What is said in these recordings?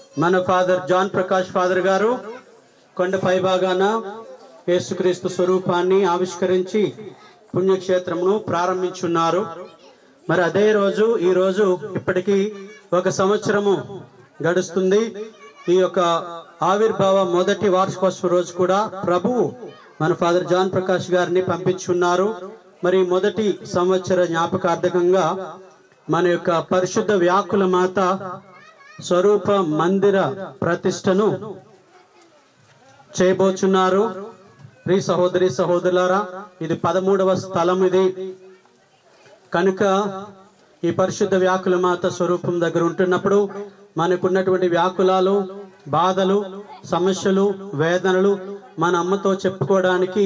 మన father John Prakash father గారు కొండ పైభాగాన యేసుక్రీస్తు స్వరూపాన్ని ఆవిష్కరించి పుణ్యక్షేత్రమును ప్రారంభించున్నారు మరి అదే రోజు ఈ రోజు ఇప్పటికీ ఒక సంవత్సరము గడుస్తుంది ఈ యొక్క ఆవిర్భావ మొదటి వార్షికోత్సవ రోజు కూడా ప్రభువు మన ఫాదర్ జాన్ ప్రకాష్ గారిని పంపించున్నారు మరి మొదటి సంవత్సర జ్ఞాపకార్థకంగా మన యొక్క పరిశుద్ధ వ్యాకుల మాత స్వరూప మందిర ప్రతిష్టను చేయబోచున్నారు ప్రి సహోదరి సహోదరులారా ఇది పదమూడవ స్థలం ఇది కనుక ఈ పరిశుద్ధ వ్యాకుల మాత స్వరూపం దగ్గర ఉంటున్నప్పుడు మనకున్నటువంటి వ్యాకులాలు బాధలు సమస్యలు వేదనలు మన అమ్మతో చెప్పుకోవడానికి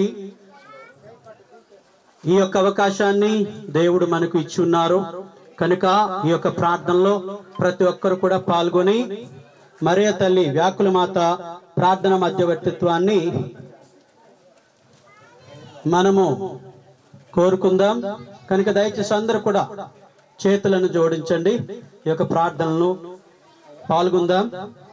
ఈ యొక్క అవకాశాన్ని దేవుడు మనకు ఇచ్చి ఉన్నారు కనుక ఈ యొక్క ప్రార్థనలో ప్రతి ఒక్కరు కూడా పాల్గొని మరియ తల్లి వ్యాకుల మాత ప్రార్థన మధ్యవర్తిత్వాన్ని మనము కోరుకుందాం కనుక దయచేసి అందరూ కూడా చేతులను జోడించండి ఈ యొక్క ప్రార్థనలు పాల్గొందాం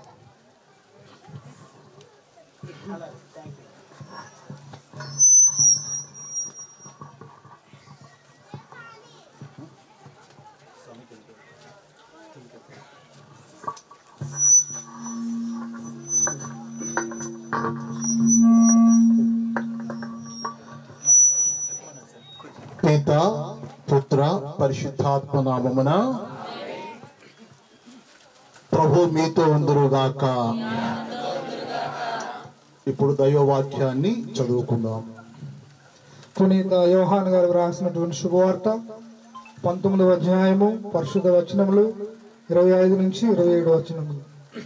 పిత పుత్ర పరిశుద్ధాత్మ నామమున ప్రభు మీతో ఉందరుగాక ఇప్పుడు దైవవాక్యాన్ని చదువుకుందాం పునీత యోహాన్ గారు రాసినటువంటి శుభవార్త పంతొమ్మిదవ అధ్యాయము పరిశుద్ధ వచనములు ఇరవై ఐదు నుంచి ఇరవై ఏడు వచనములు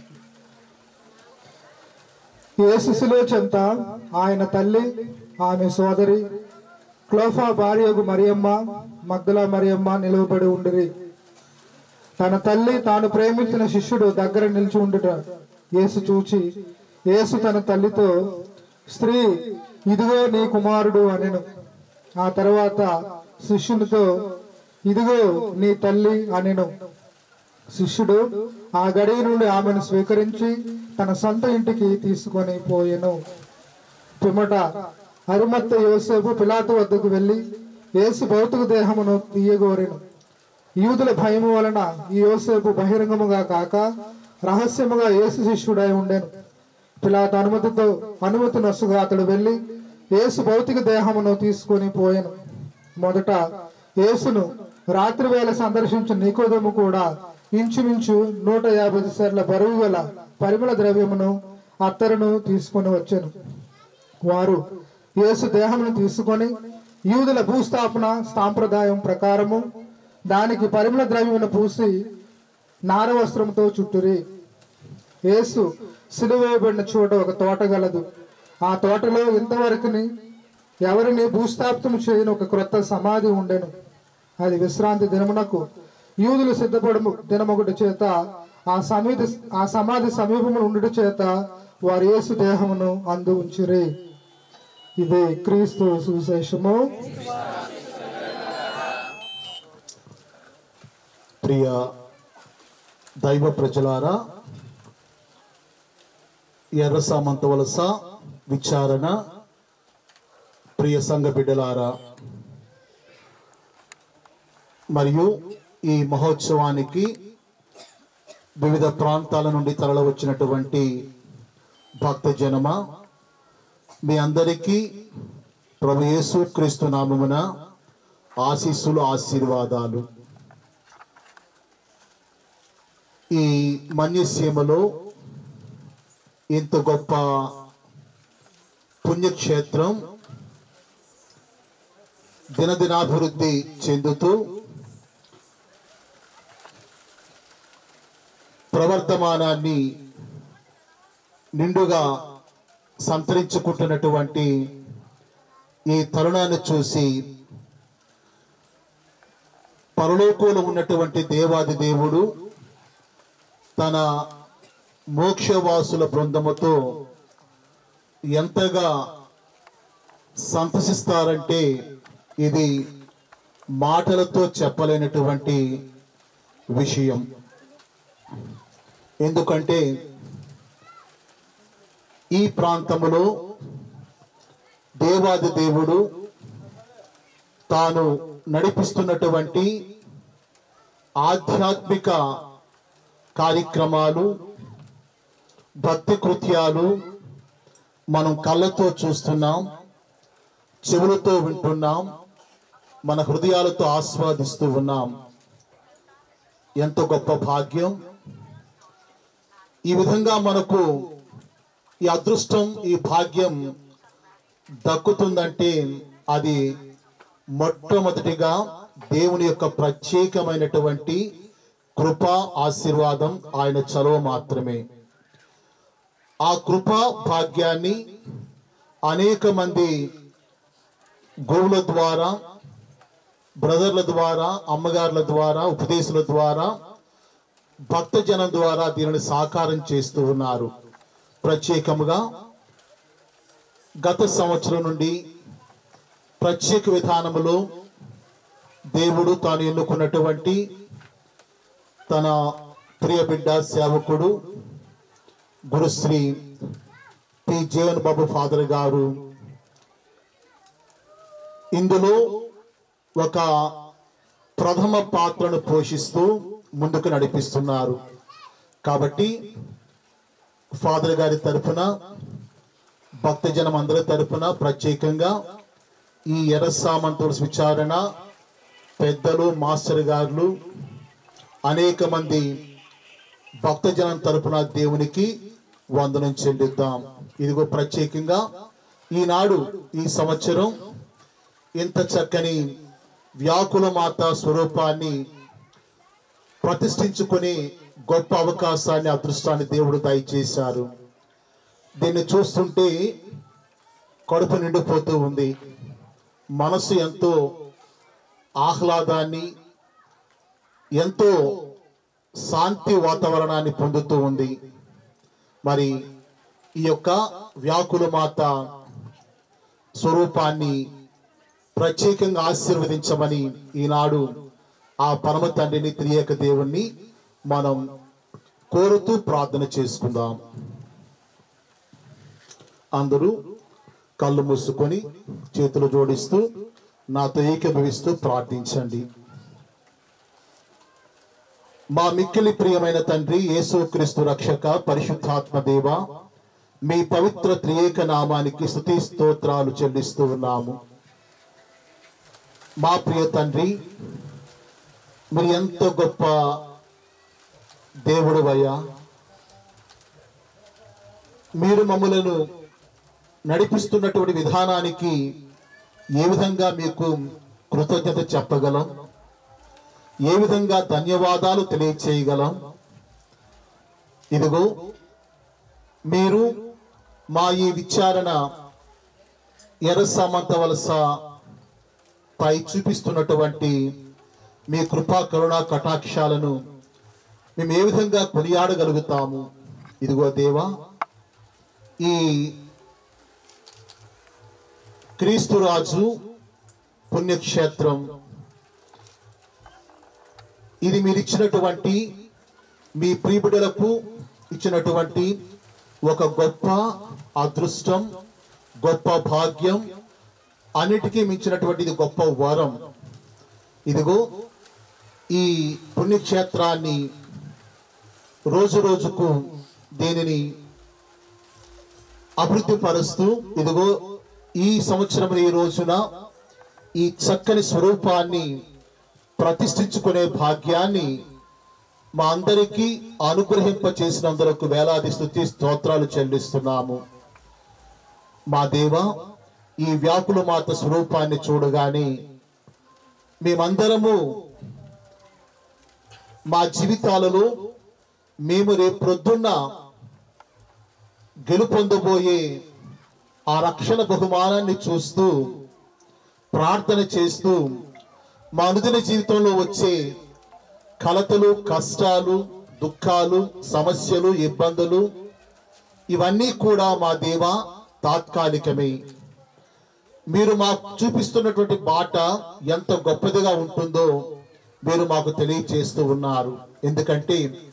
యేసులో చెంత ఆయన తల్లి ఆమె సోదరి క్లోఫా భార్యకు మరియమ్మ మగ్దల మరియమ్మ నిలువబడి ఉండిరి తన తల్లి తాను ప్రేమించిన శిష్యుడు దగ్గర నిలిచి ఉండుట యేసు చూచి యేసు తన తల్లితో స్త్రీ ఇదిగో నీ కుమారుడు అనెను ఆ తర్వాత శిష్యునితో ఇదిగో నీ తల్లి అనెను శిష్యుడు ఆ గడియ నుండి ఆమెను స్వీకరించి తన సొంత ఇంటికి తీసుకొని పోయెను పిమ్మట అరుమత్త యోసేపు పిలాతు వద్దకు వెళ్లి యేసు భౌతిక దేహమును తీయగోరెను యూదుల భయము వలన ఈ యోసేపు బహిరంగముగా కాక రహస్యముగా యేసు శిష్యుడై ఉండెను పిలాతు అనుమతితో అనుమతి నొసుగా అతడు వెళ్లి యేసు భౌతిక దేహమును తీసుకొని పోయెను మొదట యేసును రాత్రి వేళ సందర్శించిన నికోదము కూడా ఇంచుమించు నూట యాభై సార్ల బరువు గల పరిమళ ద్రవ్యమును అత్తరును తీసుకొని వచ్చాను వారు యేసు దేహమును తీసుకొని యూదుల భూస్థాపన సాంప్రదాయం ప్రకారము దానికి పరిమళ ద్రవ్యమును పూసి నార వస్త్రంతో చుట్టురి యేసు సిలువేయబడిన చోట ఒక తోట గలదు ఆ తోటలో ఇంతవరకుని ఎవరిని భూస్థాపితం చేయని ఒక క్రొత్త సమాధి ఉండెను అది విశ్రాంతి దినమునకు యూదులు సిద్ధపడము దినమొకటి చేత ఆ సమిధి ఆ సమాధి సమీపమును ఉండుట చేత వారి యేసు దేహమును అందు ఉంచిరి ఇది క్రీస్తు సువిశేషము ప్రియ దైవ ప్రజలారా ఎర్ర సామంత వలస విచారణ ప్రియ సంఘ బిడ్డలారా మరియు ఈ మహోత్సవానికి వివిధ ప్రాంతాల నుండి తరలి వచ్చినటువంటి భక్త జనమ మీ అందరికీ ప్రభు యేసు క్రీస్తు నామమున ఆశీస్సులు ఆశీర్వాదాలు ఈ మన్యసీమలో ఇంత గొప్ప పుణ్యక్షేత్రం దినదినాభివృద్ధి చెందుతూ ప్రవర్తమానాన్ని నిండుగా సంతరించుకుంటున్నటువంటి ఈ తరుణాన్ని చూసి పరలోకంలో ఉన్నటువంటి దేవాది దేవుడు తన మోక్షవాసుల బృందముతో ఎంతగా సంతసిస్తారంటే ఇది మాటలతో చెప్పలేనటువంటి విషయం ఎందుకంటే ఈ ప్రాంతములో దేవాది దేవుడు తాను నడిపిస్తున్నటువంటి ఆధ్యాత్మిక కార్యక్రమాలు భక్తి కృత్యాలు మనం కళ్ళతో చూస్తున్నాం చెవులతో వింటున్నాం మన హృదయాలతో ఆస్వాదిస్తూ ఉన్నాం ఎంతో గొప్ప భాగ్యం ఈ విధంగా మనకు ఈ అదృష్టం ఈ భాగ్యం దక్కుతుందంటే అది మొట్టమొదటిగా దేవుని యొక్క ప్రత్యేకమైనటువంటి కృప ఆశీర్వాదం ఆయన చలవ మాత్రమే ఆ కృప భాగ్యాన్ని అనేక మంది గురువుల ద్వారా బ్రదర్ల ద్వారా అమ్మగారుల ద్వారా ఉపదేశుల ద్వారా భక్తజనం ద్వారా దీనిని సాకారం చేస్తూ ఉన్నారు ప్రత్యేకముగా గత సంవత్సరం నుండి ప్రత్యేక విధానములో దేవుడు తాను ఎన్నుకున్నటువంటి తన ప్రియ బిడ్డ సేవకుడు గురుశ్రీ పి జీవన్ బాబు ఫాదర్ గారు ఇందులో ఒక ప్రథమ పాత్రను పోషిస్తూ ముందుకు నడిపిస్తున్నారు కాబట్టి ఫాదర్ గారి తరఫున భక్తజనం అందరి తరఫున ప్రత్యేకంగా ఈ ఎర్రసామంతుల విచారణ పెద్దలు మాస్టర్ గారులు అనేక మంది భక్తజనం తరపున దేవునికి వందనం చెల్లిద్దాం ఇదిగో ప్రత్యేకంగా ఈనాడు ఈ సంవత్సరం ఇంత చక్కని వ్యాకుల మాత స్వరూపాన్ని ప్రతిష్ఠించుకుని గొప్ప అవకాశాన్ని అదృష్టాన్ని దేవుడు దయచేశారు దీన్ని చూస్తుంటే కడుపు నిండిపోతూ ఉంది మనసు ఎంతో ఆహ్లాదాన్ని ఎంతో శాంతి వాతావరణాన్ని పొందుతూ ఉంది మరి ఈ యొక్క వ్యాకుల మాత స్వరూపాన్ని ప్రత్యేకంగా ఆశీర్వదించమని ఈనాడు ఆ పరమ తండ్రిని త్రియేక దేవుణ్ణి మనం కోరుతూ ప్రార్థన చేసుకుందాం అందరూ కళ్ళు మూసుకొని చేతులు జోడిస్తూ నాతో ఏకీభవిస్తూ ప్రార్థించండి మా మిక్కిలి ప్రియమైన తండ్రి యేసుక్రీస్తు రక్షక పరిశుద్ధాత్మ దేవ మీ పవిత్ర త్రియేక నామానికి స్తుతి స్తోత్రాలు చెల్లిస్తూ ఉన్నాము మా ప్రియ తండ్రి మీరు ఎంత గొప్ప దేవుడు అయ్యా మీరు మమ్మలను నడిపిస్తున్నటువంటి విధానానికి ఏ విధంగా మీకు కృతజ్ఞత చెప్పగలం ఏ విధంగా ధన్యవాదాలు తెలియచేయగలం ఇదిగో మీరు మా ఈ విచారణ ఎర్రసామంత వలస పై చూపిస్తున్నటువంటి మీ కృపా కరుణా కటాక్షాలను మేము ఏ విధంగా కొనియాడగలుగుతాము ఇదిగో దేవా ఈ క్రీస్తురాజు పుణ్యక్షేత్రం ఇది మీరు ఇచ్చినటువంటి మీ ప్రియబిడలకు ఇచ్చినటువంటి ఒక గొప్ప అదృష్టం గొప్ప భాగ్యం అన్నిటికీ మించినటువంటి ఇది గొప్ప వరం ఇదిగో ఈ పుణ్యక్షేత్రాన్ని రోజు రోజుకు దీనిని అభివృద్ధి పరుస్తూ ఇదిగో ఈ సంవత్సరం ఈ రోజున ఈ చక్కని స్వరూపాన్ని ప్రతిష్ఠించుకునే భాగ్యాన్ని మా అందరికీ అనుగ్రహింప చేసినందులకు వేలాది స్థుతి స్తోత్రాలు చెల్లిస్తున్నాము మా దేవ ఈ వ్యాకుల మాత స్వరూపాన్ని చూడగానే మేమందరము మా జీవితాలలో మేము రేపు ప్రొద్దున్న గెలుపొందబోయే ఆ రక్షణ బహుమానాన్ని చూస్తూ ప్రార్థన చేస్తూ మా అనుదిన జీవితంలో వచ్చే కలతలు కష్టాలు దుఃఖాలు సమస్యలు ఇబ్బందులు ఇవన్నీ కూడా మా దేవ తాత్కాలికమే మీరు మాకు చూపిస్తున్నటువంటి బాట ఎంత గొప్పదిగా ఉంటుందో మీరు మాకు తెలియచేస్తూ ఉన్నారు ఎందుకంటే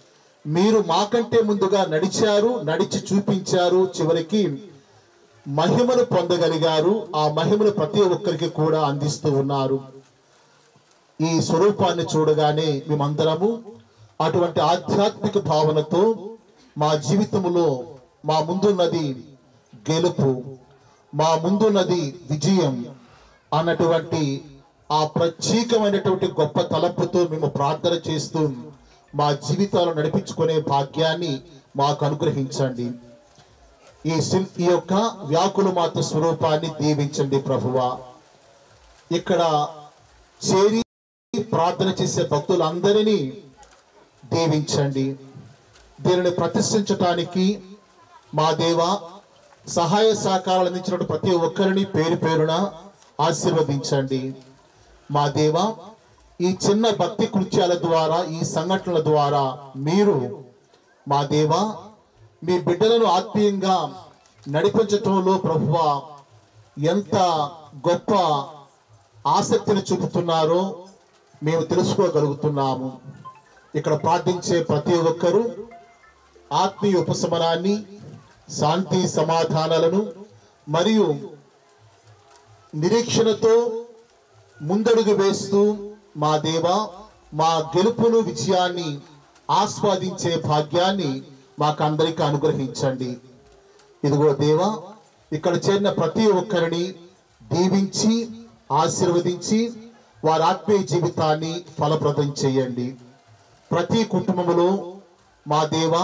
మీరు మాకంటే ముందుగా నడిచారు నడిచి చూపించారు చివరికి మహిమను పొందగలిగారు ఆ మహిమను ప్రతి ఒక్కరికి కూడా అందిస్తూ ఉన్నారు ఈ స్వరూపాన్ని చూడగానే మేమందరము అటువంటి ఆధ్యాత్మిక భావనతో మా జీవితంలో మా ముందున్నది గెలుపు మా ముందున్నది విజయం అన్నటువంటి ఆ ప్రత్యేకమైనటువంటి గొప్ప తలపుతో మేము ప్రార్థన చేస్తూ మా జీవితాలు నడిపించుకునే భాగ్యాన్ని మాకు అనుగ్రహించండి ఈ శిల్ ఈ యొక్క వ్యాకుల మాత స్వరూపాన్ని దీవించండి ప్రభువా ఇక్కడ చేరి ప్రార్థన చేసే భక్తులందరినీ దీవించండి దీనిని ప్రతిష్ఠించటానికి మా దేవ సహాయ సహకారాలు అందించినటువంటి ప్రతి ఒక్కరిని పేరు పేరున ఆశీర్వదించండి మా దేవ ఈ చిన్న భక్తి కృత్యాల ద్వారా ఈ సంఘటనల ద్వారా మీరు మా దేవ మీ బిడ్డలను ఆత్మీయంగా నడిపించటంలో ప్రభువ ఎంత గొప్ప ఆసక్తిని చూపుతున్నారో మేము తెలుసుకోగలుగుతున్నాము ఇక్కడ ప్రార్థించే ప్రతి ఒక్కరూ ఆత్మీయ ఉపశమనాన్ని శాంతి సమాధానాలను మరియు నిరీక్షణతో ముందడుగు వేస్తూ మా దేవ మా గెలుపును విజయాన్ని ఆస్వాదించే భాగ్యాన్ని మాకందరికీ అనుగ్రహించండి ఇదిగో దేవా ఇక్కడ చేరిన ప్రతి ఒక్కరిని దీవించి ఆశీర్వదించి వారి ఆత్మీయ జీవితాన్ని ఫలప్రదం చేయండి ప్రతి కుటుంబములో మా దేవ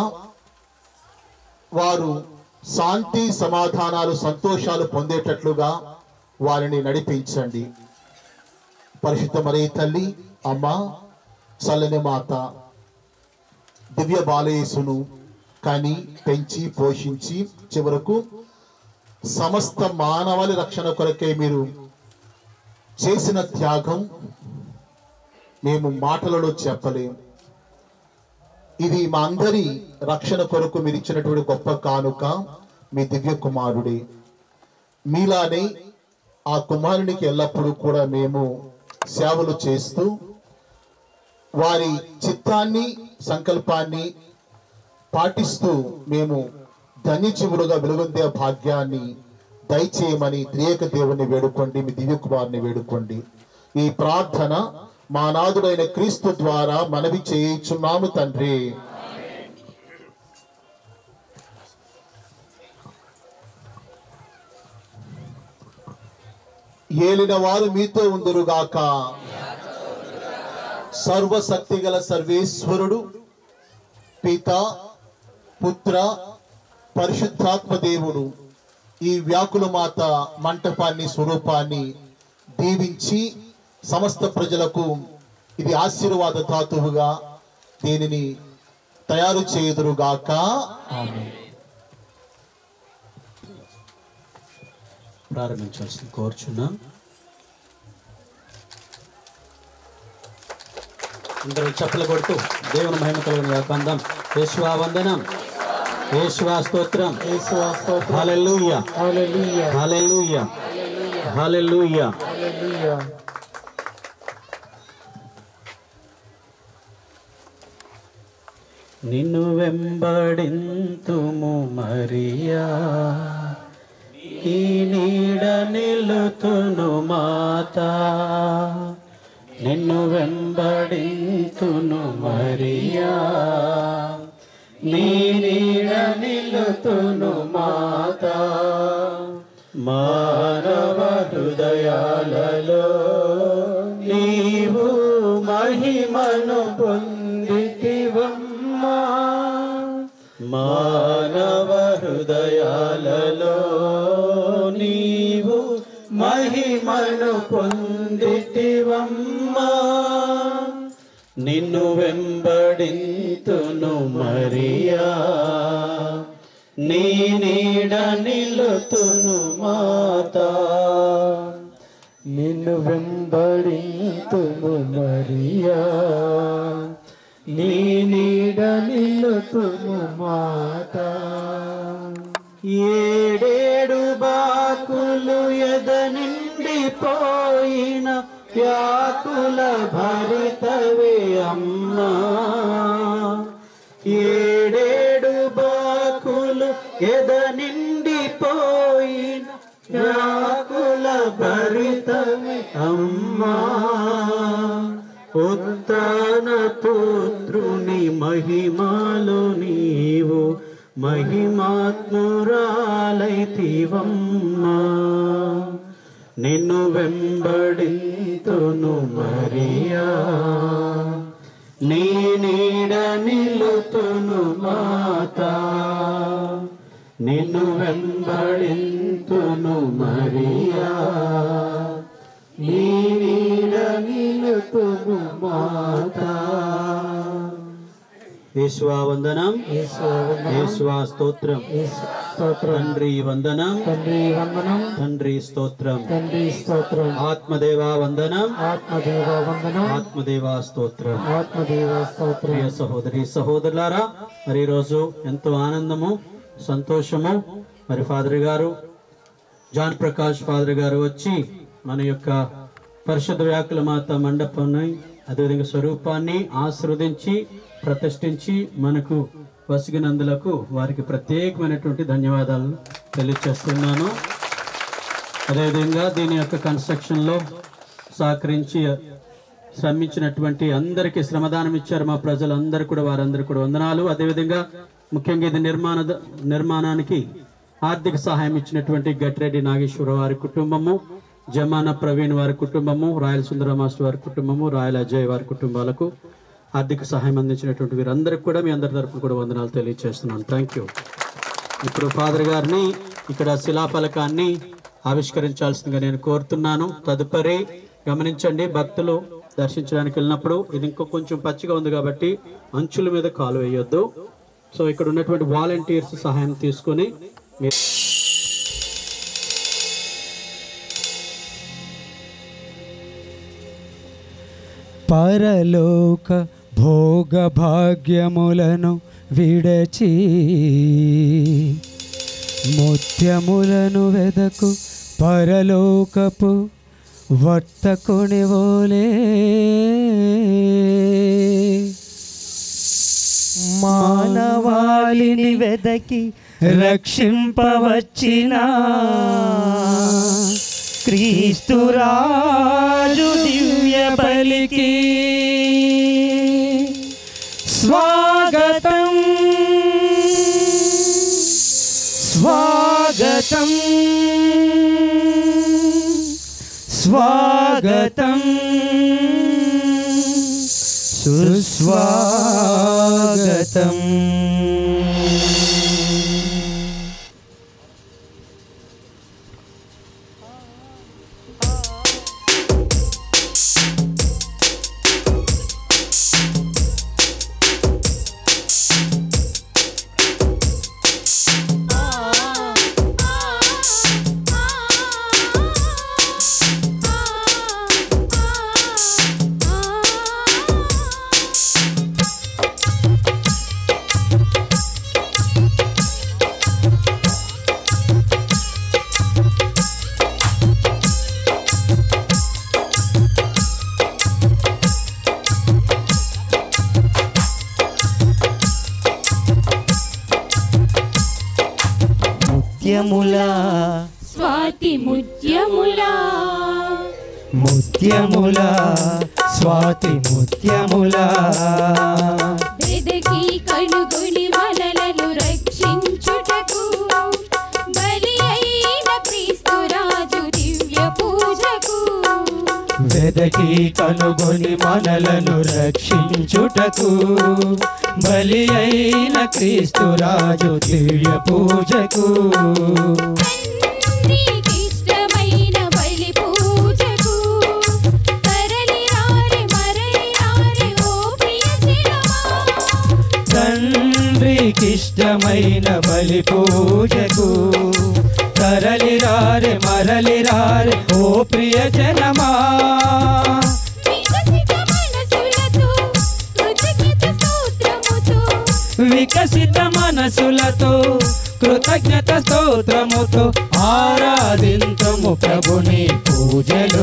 వారు శాంతి సమాధానాలు సంతోషాలు పొందేటట్లుగా వారిని నడిపించండి పరిశుద్ధ మరే తల్లి అమ్మ చల్లని మాత దివ్య బాలయేసును కని పెంచి పోషించి చివరకు సమస్త మానవాళి రక్షణ కొరకే మీరు చేసిన త్యాగం మేము మాటలలో చెప్పలేం ఇది మా అందరి రక్షణ కొరకు మీరు ఇచ్చినటువంటి గొప్ప కానుక మీ దివ్య కుమారుడే మీలానే ఆ కుమారునికి ఎల్లప్పుడూ కూడా మేము సేవలు చేస్తూ వారి చిత్తాన్ని సంకల్పాన్ని పాటిస్తూ మేము ధన్యజీవులుగా వెలుగొందే భాగ్యాన్ని దయచేయమని త్రియేక దేవుని వేడుకోండి మీ దివ్య కుమారుని వేడుకోండి ఈ ప్రార్థన మా నాథుడైన క్రీస్తు ద్వారా మనవి చేయుచున్నాము తండ్రి ఏలిన వారు మీతో ఉందరుగాక సర్వశక్తి గల సర్వేశ్వరుడు పిత పుత్ర పరిశుద్ధాత్మ దేవుడు ఈ వ్యాకుల మాత మంటపాన్ని స్వరూపాన్ని దీవించి సమస్త ప్రజలకు ఇది ఆశీర్వాద ధాతువుగా దీనిని తయారు చేయుదురుగాక ప్రారంభించాల్సింది కోరుచున్నాం అందరూ చప్పలు కొడుతూ దేవుని మహిమ కలిగిన యాకందం యేసువా వందనం యేసువా స్తోత్రం హల్లెలూయా హల్లెలూయా హల్లెలూయా హల్లెలూయా హల్లెలూయా నిన్ను వెంబడింతుము మరియా ఈ నీడ నిలుతును మాత నిన్ను వెంబడింతును మరియా నీ నీడ నిలుతును మాత మానవ హృదయాలలో నీవు మహిమను పొందితివమ్మా మానవ హృదయాలలో నీవు మహిమను పొందితివమ్మా నిన్ను వెంబడింతును మరియా నీ నీడ నిలుతును మాత నిన్ను వెంబడింతును మరియా నీ నీడ నిలుతును మాట ఏడేడు బాకులు ఎద నిండిపోయిన వ్యాకుల భరితవే అమ్మా ఏ వ్యాకులు ఎద నిండిపోయిన వ్యాకుల భరితమే అమ్మా ఉత్తాన పుత్రుని మహిమాలో నీవు మహిమాత్మురాలైతివమ్మా నిన్ను వెంబడింతును మరియా నీ నీడ నిలుతును మాత నిన్ను వెంబడింతును మరియా నీ నీడ నిలుతును మాత యేసువా వందనం యేసువా స్తోత్రం తండ్రి వందనం తండ్రి వందనం తండ్రి స్తోత్రం తండ్రి స్తోత్రం ఆత్మదేవా వందనం ఆత్మదేవ వందనం ఆత్మదేవా స్తోత్రం ఆత్మదేవ స్తోత్రం ప్రియ సహోదరి సహోదరులారా మరి ఈరోజు ఎంతో ఆనందము సంతోషము మరి ఫాదర్ గారు జాన్ ప్రకాష్ ఫాదర్ గారు వచ్చి మన యొక్క పరిశుద్ధ వ్యాకుల మాత మండపాన్ని అదేవిధంగా స్వరూపాన్ని ఆశీర్వదించి ప్రతిష్ఠించి మనకు వసిగినందులకు వారికి ప్రత్యేకమైనటువంటి ధన్యవాదాలు తెలియచేస్తున్నాను అదేవిధంగా దీని యొక్క కన్స్ట్రక్షన్లో సహకరించి శ్రమించినటువంటి అందరికీ శ్రమదానం ఇచ్చారు మా ప్రజలందరూ కూడా వారందరూ కూడా వందనాలు అదేవిధంగా ముఖ్యంగా ఇది నిర్మాణ నిర్మాణానికి ఆర్థిక సహాయం ఇచ్చినటువంటి గట్రెడ్డి నాగేశ్వర వారి కుటుంబము జమాన ప్రవీణ్ వారి కుటుంబము రాయల సుందర మాస్టర్ వారి కుటుంబము రాయల అజయ్ వారి కుటుంబాలకు ఆర్థిక సహాయం అందించినటువంటి వీరందరికీ కూడా మీ అందరి తరపున కూడా వందనాలు తెలియజేస్తున్నాను థ్యాంక్ యూ ఇప్పుడు ఫాదర్ గారిని ఇక్కడ శిలాఫలకాన్ని ఆవిష్కరించాల్సిందిగా నేను కోరుతున్నాను తదుపరి గమనించండి భక్తులు దర్శించడానికి వెళ్ళినప్పుడు ఇది ఇంకో కొంచెం పచ్చిగా ఉంది కాబట్టి అంచుల మీద కాలు వేయొద్దు సో ఇక్కడ ఉన్నటువంటి వాలంటీర్స్ సహాయం తీసుకొని మీరు పరలోక భోగ భాగ్యములను విడచి ముత్యములను వెదకు పరలోకపు వర్తకుని వోలే మానవాళిని వెదకి రక్షింపవచ్చిన క్రీస్తురాజు దివ్య బలికి స్వాగతం స్వాగతం స్వాగతం సుస్వాగతం ముత్యములా స్వాతి ముత్యములా ముత్యములా స్వాతి ముత్యములా వెదకి కనుగొని మనలను రక్షించుటకు బలి అయిన క్రీస్తురాజు దివ్య పూజకు వెదకి కనుగొని మనలను రక్షించుటకు బలి అయిన క్రీస్తురాజు దివ్య పూజకు తండ్రికిష్టమైన బలి పూజకు తరలి రారే మరలి రారే ఓ ప్రియజనమా తండ్రికిష్టమైన బలి పూజకు తరలి రారే మరలి రారే ఓ ప్రియ జనమా వికసిత మనసులతో కృతజ్ఞత స్తోత్రముతో వికసిత మనసులతో కృతజ్ఞత స్తోత్రముతో ఆరాధింతము ప్రభుని పూజలో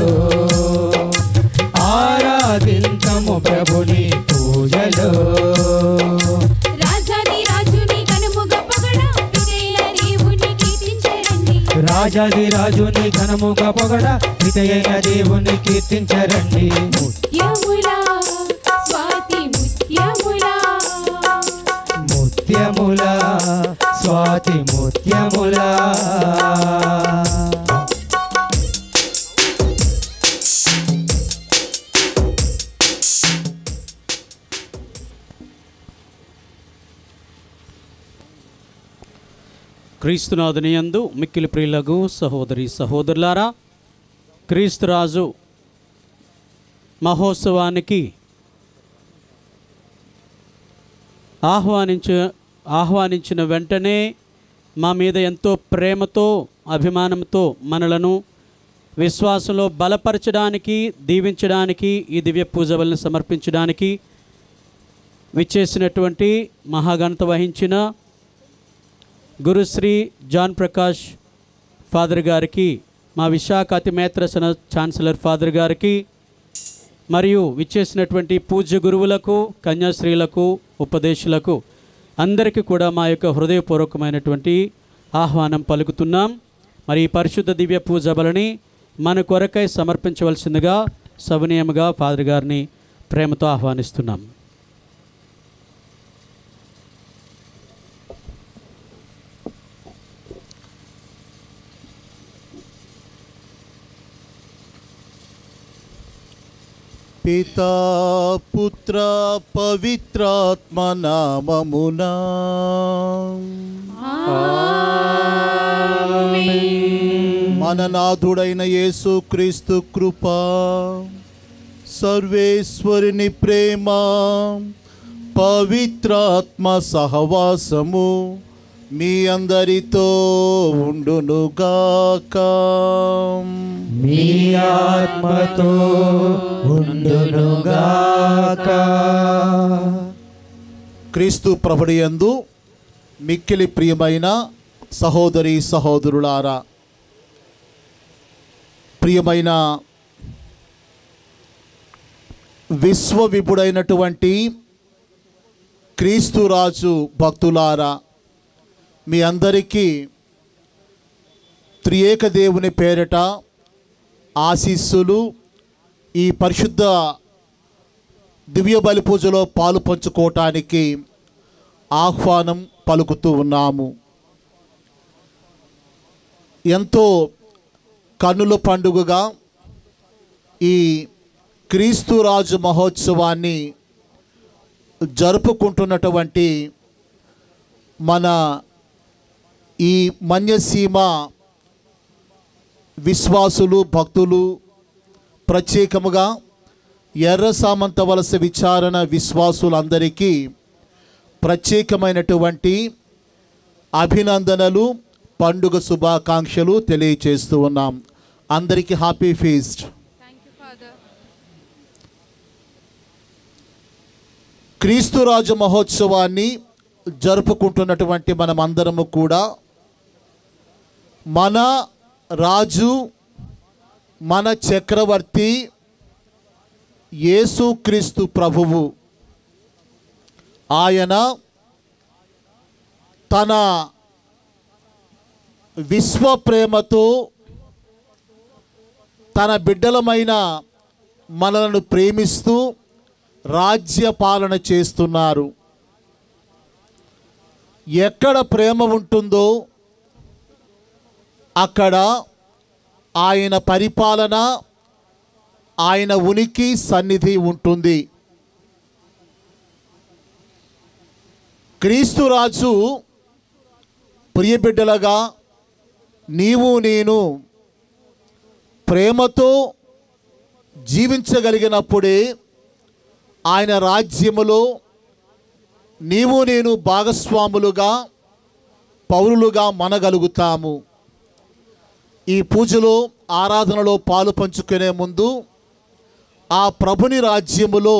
ఆరాధింతము ప్రభుని పూజలో రాజాది రాజుని కనుముగ పొగడ రాజాది రాజుని ఘనముగా పొగడ హితయైన దేవుని కీర్తించరండి ముత్యములా స్వాతి ముత్యములా ముత్యముల స్వాతి ముత్యముల క్రీస్తునాథుని యందు మిక్కిలి ప్రియులకు సహోదరి సహోదరులారా క్రీస్తురాజు మహోత్సవానికి ఆహ్వానించ ఆహ్వానించిన వెంటనే మా మీద ఎంతో ప్రేమతో అభిమానంతో మనలను విశ్వాసంలో బలపరచడానికి దీవించడానికి ఈ దివ్య పూజ వలన సమర్పించడానికి విచ్చేసినటువంటి మహాఘనత వహించిన గురుశ్రీ జాన్ ప్రకాష్ ఫాదర్ గారికి మా విశాఖ అతిమేత్రసన ఛాన్సలర్ ఫాదర్ గారికి మరియు విచ్చేసినటువంటి పూజ్య గురువులకు కన్యాశ్రీలకు ఉపదేశులకు అందరికీ కూడా మా యొక్క హృదయపూర్వకమైనటువంటి ఆహ్వానం పలుకుతున్నాం మరి ఈ పరిశుద్ధ దివ్య పూజ బలని మన కొరకై సమర్పించవలసిందిగా సవినయముగా ఫాదర్ గారిని ప్రేమతో ఆహ్వానిస్తున్నాం పితా పుత్ర పవిత్రాత్మ నామమునా మన నాథుడైన యేసు క్రీస్తు కృప సర్వేశ్వరుని ప్రేమ పవిత్రాత్మ సహవాసము మీ అందరితో ఉండునుగాక మీ ఆత్మతో ఉండునుగాక క్రీస్తు ప్రభుడియందు మిక్కిలి ప్రియమైన సహోదరి సహోదరులారా ప్రియమైన విశ్వవిపుడైనటువంటి క్రీస్తు రాజు భక్తులారా మీ అందరికీ త్రియేక దేవుని పేరట ఆశీస్సులు ఈ పరిశుద్ధ దివ్య బలి పూజలో పాలు పంచుకోవటానికి ఆహ్వానం పలుకుతూ ఉన్నాము ఎంతో కన్నుల పండుగగా ఈ క్రీస్తురాజు మహోత్సవాన్ని జరుపుకుంటున్నటువంటి మన ఈ మన్యసీమ విశ్వాసులు భక్తులు ప్రత్యేకముగా ఎర్ర సామంత వలస విచారణ విశ్వాసులందరికీ ప్రత్యేకమైనటువంటి అభినందనలు పండుగ శుభాకాంక్షలు తెలియచేస్తూ ఉన్నాం అందరికీ హ్యాపీ ఫీస్ట్ క్రీస్తురాజు మహోత్సవాన్ని జరుపుకుంటున్నటువంటి మనమందరము కూడా మన రాజు మన చక్రవర్తి యేసుక్రీస్తు ప్రభువు ఆయన తన విశ్వ ప్రేమతో తన బిడ్డలమైన మనలను ప్రేమిస్తూ రాజ్య పాలన చేస్తున్నారు ఎక్కడ ప్రేమ ఉంటుందో అక్కడ ఆయన పరిపాలన ఆయన ఉనికి సన్నిధి ఉంటుంది క్రీస్తురాజు ప్రియబిడ్డలగా నీవు నేను ప్రేమతో జీవించగలిగినప్పుడే ఆయన రాజ్యములో నీవు నేను భాగస్వాములుగా పౌరులుగా మనగలుగుతాము ఈ పూజలో ఆరాధనలో పాలు పంచుకునే ముందు ఆ ప్రభుని రాజ్యములో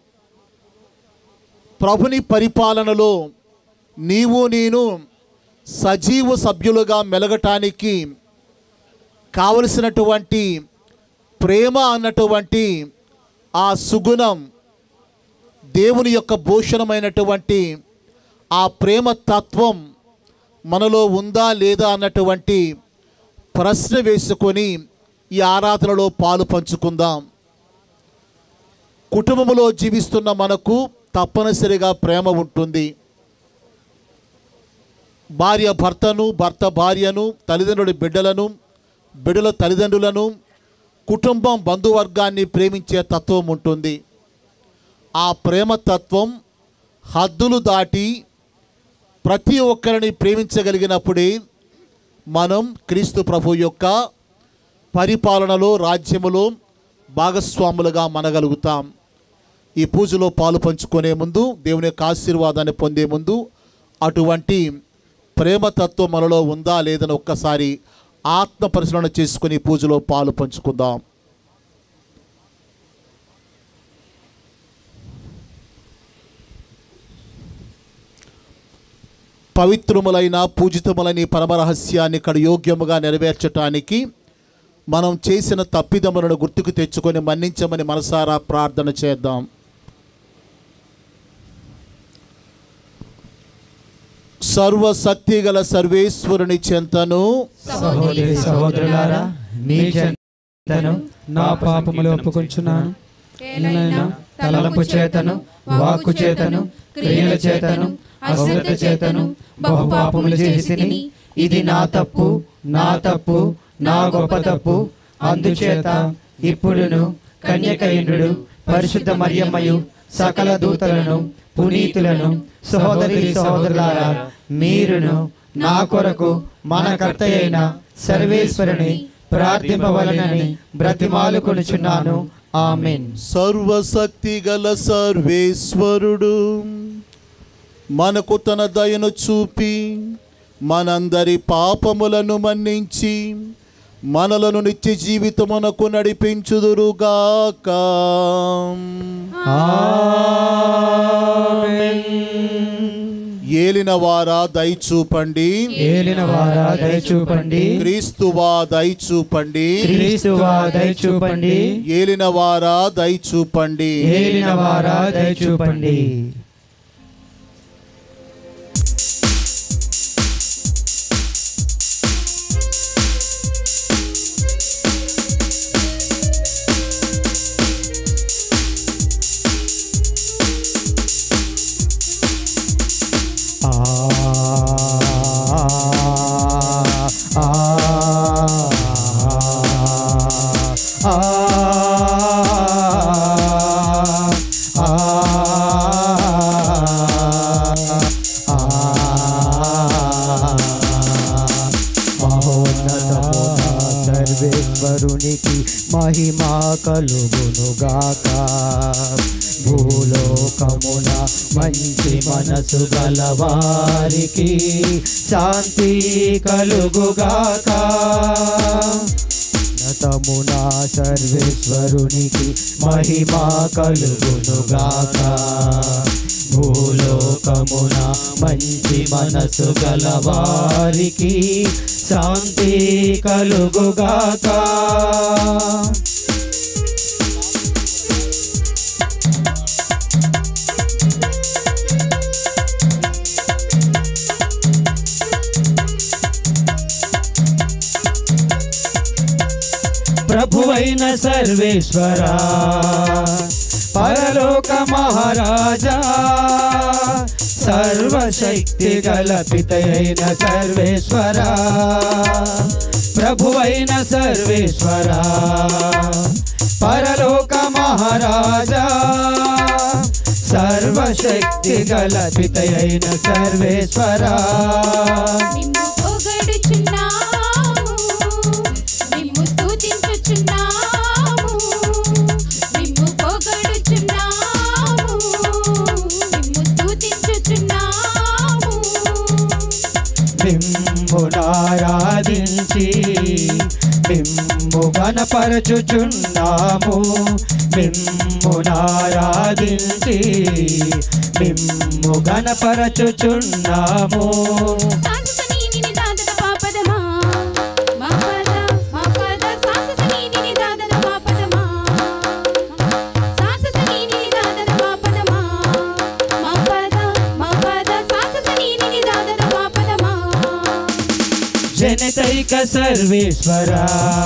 ప్రభుని పరిపాలనలో నీవు నేను సజీవ సభ్యులుగా మెలగటానికి కావలసినటువంటి ప్రేమ అన్నటువంటి ఆ సుగుణం దేవుని యొక్క భూషణమైనటువంటి ఆ ప్రేమ తత్వం మనలో ఉందా లేదా అన్నటువంటి ప్రశ్న వేసుకొని ఈ ఆరాధనలో పాలు పంచుకుందాం కుటుంబంలో జీవిస్తున్న మనకు తప్పనిసరిగా ప్రేమ ఉంటుంది భార్య భర్తను భర్త భార్యను తల్లిదండ్రుల బిడ్డలను బిడ్డల తల్లిదండ్రులను కుటుంబం బంధువర్గాన్ని ప్రేమించే తత్వం ఉంటుంది ఆ ప్రేమ తత్వం హద్దులు దాటి ప్రతి ఒక్కరిని ప్రేమించగలిగినప్పుడే మనం క్రీస్తు ప్రభు యొక్క పరిపాలనలో రాజ్యములో భాగస్వాములుగా మనగలుగుతాం ఈ పూజలో పాలు పంచుకునే ముందు దేవుని యొక్క ఆశీర్వాదాన్ని పొందే ముందు అటువంటి ప్రేమతత్వం మనలో ఉందా లేదని ఒక్కసారి ఆత్మ పరిశీలన చేసుకుని ఈ పూజలో పాలు పంచుకుందాం పవిత్రములైన పూజితములైన ఈ పరమరహస్యాన్ని ఇక్కడ యోగ్యముగా నెరవేర్చటానికి మనం చేసిన తప్పిదములను గుర్తుకు తెచ్చుకొని మన్నించమని మనసారా ప్రార్థన చేద్దాం సర్వశక్తి గల సర్వేశ్వరుని చెంతను సహోదరి సహోదరులారా మీ చెంతను నా పాపములు ఒప్పుకొంచున్నాను ఏలైనా తలంపు చేతను వాక్కు చేతను క్రియల చేతను అశ్రద్ధ చేతను బహు పాపములు చేసి ఇది నా తప్పు నా తప్పు నా గొప్ప తప్పు అందుచేత ఇప్పుడును కన్యకయుడు పరిశుద్ధ మరియమ్మయు సకల దూతలను పునీతులను సహోదరి సహోదరులారా మీరును నా కొరకు మన కర్త అయిన సర్వేశ్వరుని ప్రార్థింపవలనని బ్రతిమాలుకొనుచున్నాను ఆమెన్ సర్వశక్తి గల సర్వేశ్వరుడు మనకు తన దయను చూపి మనందరి పాపములను మన్నించి మనలను నిత్య జీవితమునకు నడిపించుదురుగాక ఏలిన వారా దయచూపండి ఏలిన వారా దయచూపండి క్రీస్తువా దయచూపండి క్రీస్తువా దయచూపండి ఏలిన వారా దయచూపండి ఏలిన వారా దయచూపండి ఆ ఆ ఆ సర్వేశ్వరునికి మహిమా కలుగునుగాక భూలోకమున మంచి మనసు గలవారికి శాంతి కలుగుగాక నతమునా సర్వేశ్వరునికి మహిమా కలుగునుగాక భూలోకమున మంచి మనసు గలవారికి శాంతి కలుగుగాక ప్రభువైన సర్వేశ్వరా పరలోక మహారాజా సర్వశక్తి గల పితయైన సర్వేశ్వరా ప్రభువైన సర్వేశ్వరా పరలోక మహారాజా సర్వశక్తి గల పితయైన సర్వేశ్వరా నిన్ను పొగడుచున్నాము నిన్ను స్తుతించుచున్నాము నిన్ను పొగడుచున్నాము నిన్ను స్తుతించుచున్నాము మిమ్మునారాధించి మిమ్ము గణపరచుచున్నాము మిమ్మునారాధించి మిమ్ము గణపరచుచున్నాము సాసుసని నిని దాదద పాపదమా మా పద మా పద సాసుసని నిని దాదద పాపదమా సాసుసని నిని దాదద పాపదమా మా పద మా పద సాసుసని నిని దాదద పాపదమా జనతైక సర్వేశ్వరా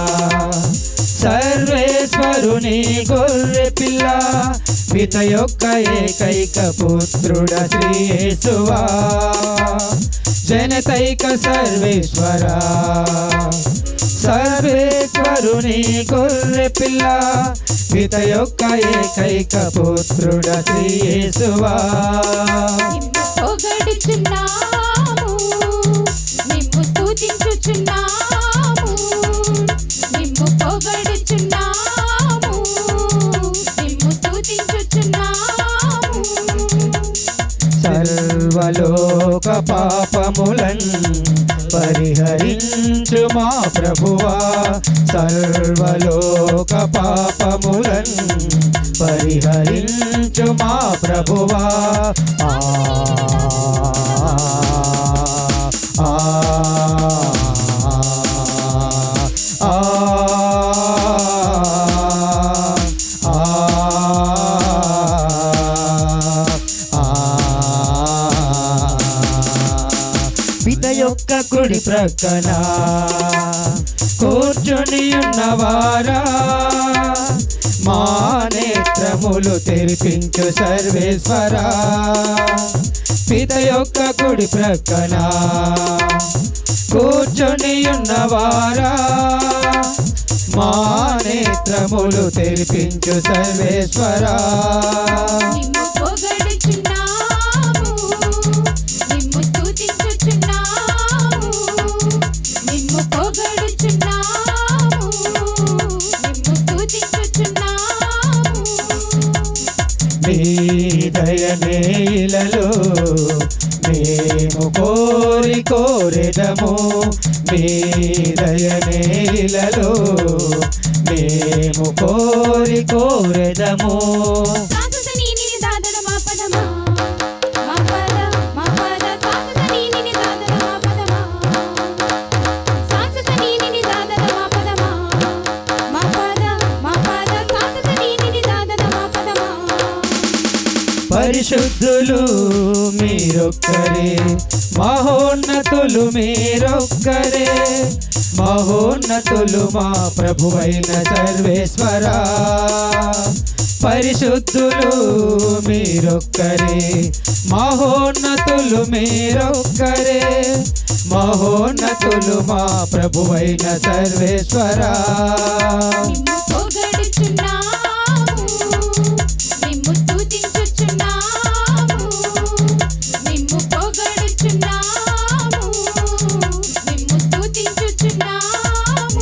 సర్వేశ్వరుని గొర్రె పిల్ల పిత యొక్క ఏకైక పుత్రుడ శ్రీయేసువా జనతైక సర్వేశ్వరా సర్వేశ్వరుని గొర్రె పిల్ల పిత యొక్క ఏకైక పుత్రుడ శ్రీయేసువా నిన్ను పొగడుచున్నాము నిన్ను స్తుతించుచున్నాము నిన్ను పొగడుచున్నాము నిన్ను స్తుతించుచున్నాము సర్వలోక పాపములన్ పరిహరించు మా ప్రభువా సర్వలోక పాపములన్ పరిహరించు మా ప్రభువా ఆ ఆ ఆ పిత యొక్క కుడి ప్రక్కన కూర్చొని ఉన్నవారా మా నేత్రములు తెరిపించు సర్వేశ్వరా పిత యొక్క కుడి ప్రక్కన కూర్చొని ఉన్నవారా మా నేత్రములు తెరిపించు సర్వేశ్వరా నిన్ను పొగడుచున్నాము నిన్ను స్తుతించుచున్నాము నిన్ను పొగడుచున్నాము నిన్ను స్తుతించుచున్నాము మీ దయనేలలో మేము కోరి కోరెదము మీ దయనేలలో మేము కోరి కోరెదము సాససని నిని దాదన మా పదమా మా పద మా పద సాససని నిని దాదన మా పదమా సాససని నిని దాదన మా పదమా మా పద మా పద సాససని నిని దాదన మా పదమా పరిశుద్ధులు మీరొక్కరే మహోన్నతులు మీరొక్కరే మహోన్నతులు మా ప్రభువైన సర్వేశ్వరా పరిశుద్ధులు మీరొక్కరే మహోన్నతులు మీరొక్కరే మహోన్నతులు మా ప్రభువైన సర్వేశ్వరా నిన్ను పొగడుచున్నాము నిన్ను స్తుతించుచున్నాము నిన్ను పొగడుచున్నాము నిన్ను స్తుతించుచున్నాము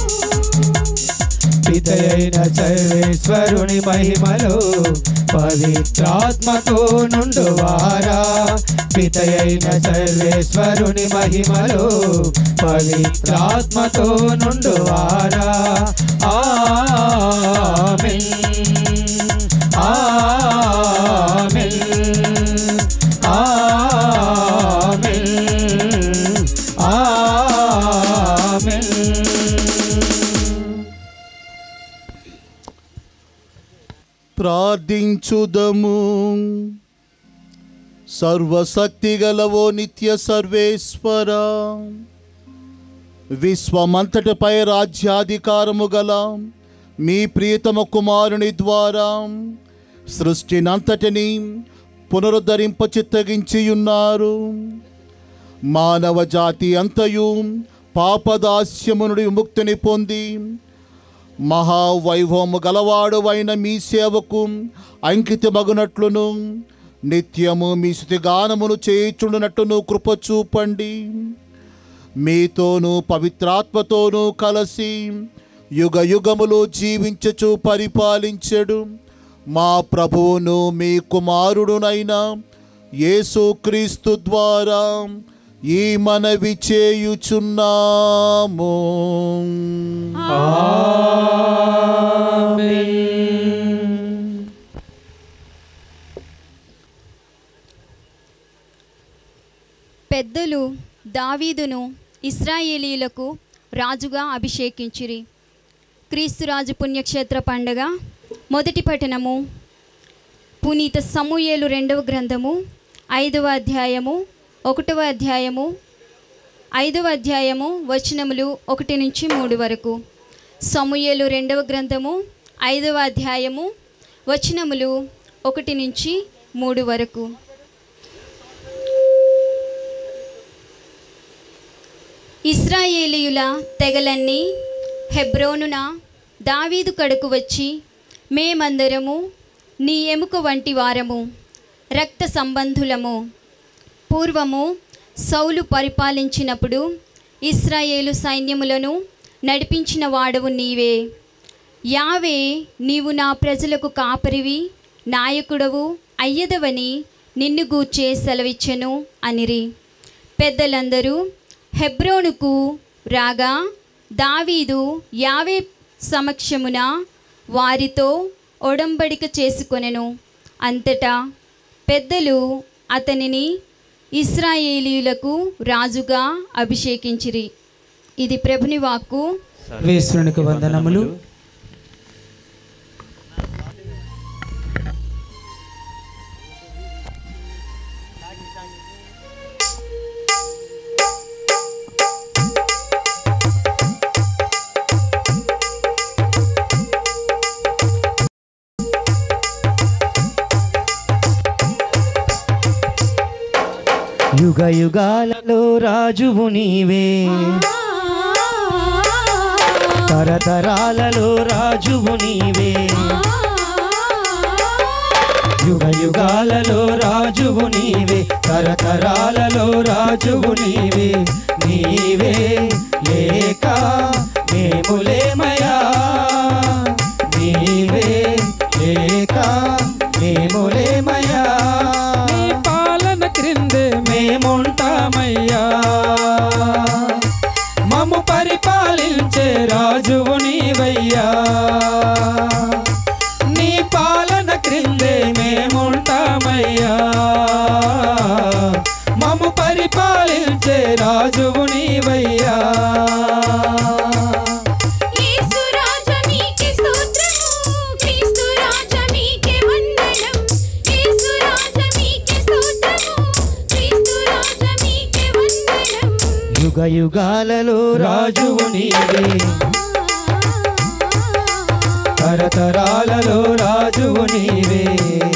పితయైన సర్వేశ్వరుని మహిమలో పవిత్రాత్మతో నుండువారా పితయైన సర్వేశ్వరుని మహిమలో పవిత్రాత్మతో నుండువారా ఆమేన్ ఆమేన్ ఆమేన్ ఆమేన్ ప్రార్థించుదము సర్వశక్తి గలవో నిత్య సర్వేశ్వర విశ్వమంతటిపై రాజ్యాధికారము గల మీ ప్రియతమ కుమారుని ద్వారా సృష్టినంతటిని పునరుద్ధరింప చిత్తగించియున్నారు మానవ జాతి అంతయు పాపదాస్యము నుండి విముక్తిని పొంది మహావైభవము గలవాడు అయిన మీ సేవకు అంకితమగునట్లును నిత్యము మీ స్థుతిగానమును చేయుచుండునట్టును కృప చూపండి మీతోనూ పవిత్రాత్మతోనూ కలిసి యుగ యుగములు జీవించచు పరిపాలించెడు మా ప్రభువును మీ కుమారుడునైన యేసుక్రీస్తు ద్వారా ఈ మనవి చేయుచున్నాము పెద్దలు దావీదును ఇస్రాయేలీలకు రాజుగా అభిషేకించిరి క్రీస్తురాజు పుణ్యక్షేత్ర పండగ మొదటి పట్టణము పునీత సమూయేలు రెండవ గ్రంథము ఐదవ అధ్యాయము ఒకటవ అధ్యాయము ఐదవ అధ్యాయము వచనములు ఒకటి నుంచి మూడు వరకు సమూయేలు రెండవ గ్రంథము ఐదవ అధ్యాయము వచనములు ఒకటి నుంచి మూడు వరకు ఇస్రాయేలీయుల తెగలన్నీ హెబ్రోనున దావీదు కడకు వచ్చి మేమందరము నీ ఎముక వంటి వారము రక్త సంబంధులము పూర్వము సౌలు పరిపాలించినప్పుడు ఇస్రాయేలు సైన్యములను నడిపించిన వాడవు నీవే యావే నీవు నా ప్రజలకు కాపరివి నాయకుడవు అయ్యదవని నిన్ను గూర్చే సెలవిచ్చెను అనిరి పెద్దలందరూ హెబ్రోనుకు రాగా దావీదు యావే సమక్షమున వారితో ఒడంబడిక చేసుకొనెను అంతటా పెద్దలు అతనిని ఇస్రాయేలీయులకు రాజుగా అభిషేకించిరి ఇది ప్రభుని వాక్కు వేశ్వరునికి వందనములు యుగ యుగాలలో రాజువు నీవే తరతరాలలో రాజువు నీవే యుగ యుగాలలో రాజువు నీవే తరతరాలలో రాజువు నీవే నీవే లేక మేములేమయా నీవే లేక మేములేమయా నీ పాలన క్రిందే మేముంటామయ్యా మము పరిపాలించే రాజువు నీవయ్యా నీ పాలన క్రిందే మేముంటామయ్యా మము పరిపాలించే రాజువు నీవయ్యా యేసు రాజా మీకే స్తోత్రము క్రీస్తు రాజా మీకే వందనం యేసు రాజా మీకే స్తోత్రము క్రీస్తు రాజా మీకే వందనం యుగ యుగాలలో రాజువు నీవే తరతరాలలో రాజువు నీవే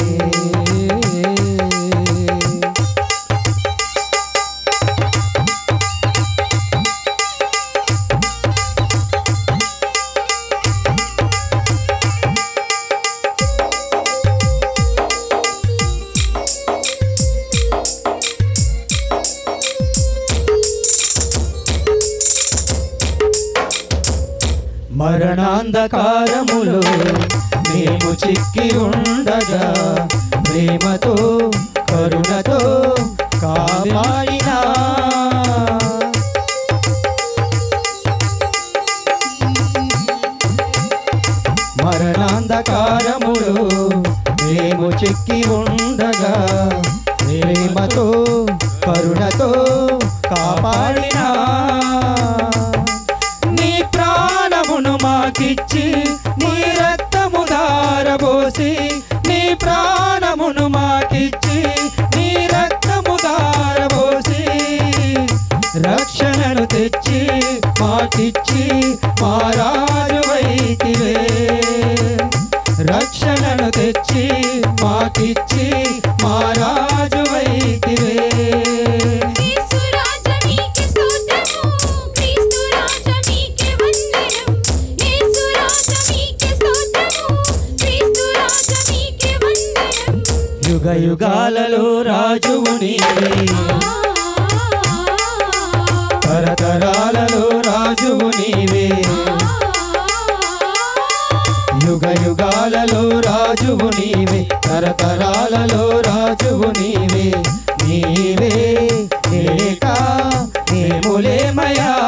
మరణాంధకారములో మేము చిక్కి ఉండగా ప్రేమతో కరుణతో కాపాడినా మరణాంధకారములో మేము చిక్కి ఉండగా ప్రేమతో కరుణతో కాపాడినా నీ ప్రాణమును మాకిచ్చి నీ రక్తము దారబోసి నీ ప్రాణమును మాకిచ్చి నీ రక్తము దారబోసి రక్షణను తెచ్చి మాకిచ్చి మారాజు వైతివే రక్షణను తెచ్చి మాకిచ్చి మారాజు వైతివే యేసు రాజా మీకే స్తోత్రము క్రీస్తు రాజా మీకే వందనం యేసు రాజా మీకే స్తోత్రము క్రీస్తు రాజా మీకే వందనం యుగ యుగాలలో రాజువు నీవే తరతరాలలో రాజువు నీవే యుగ యుగాలలో రాజువు నీవే తరతరాలలో రాజువు నీవే నీవే లేక మేములేమయా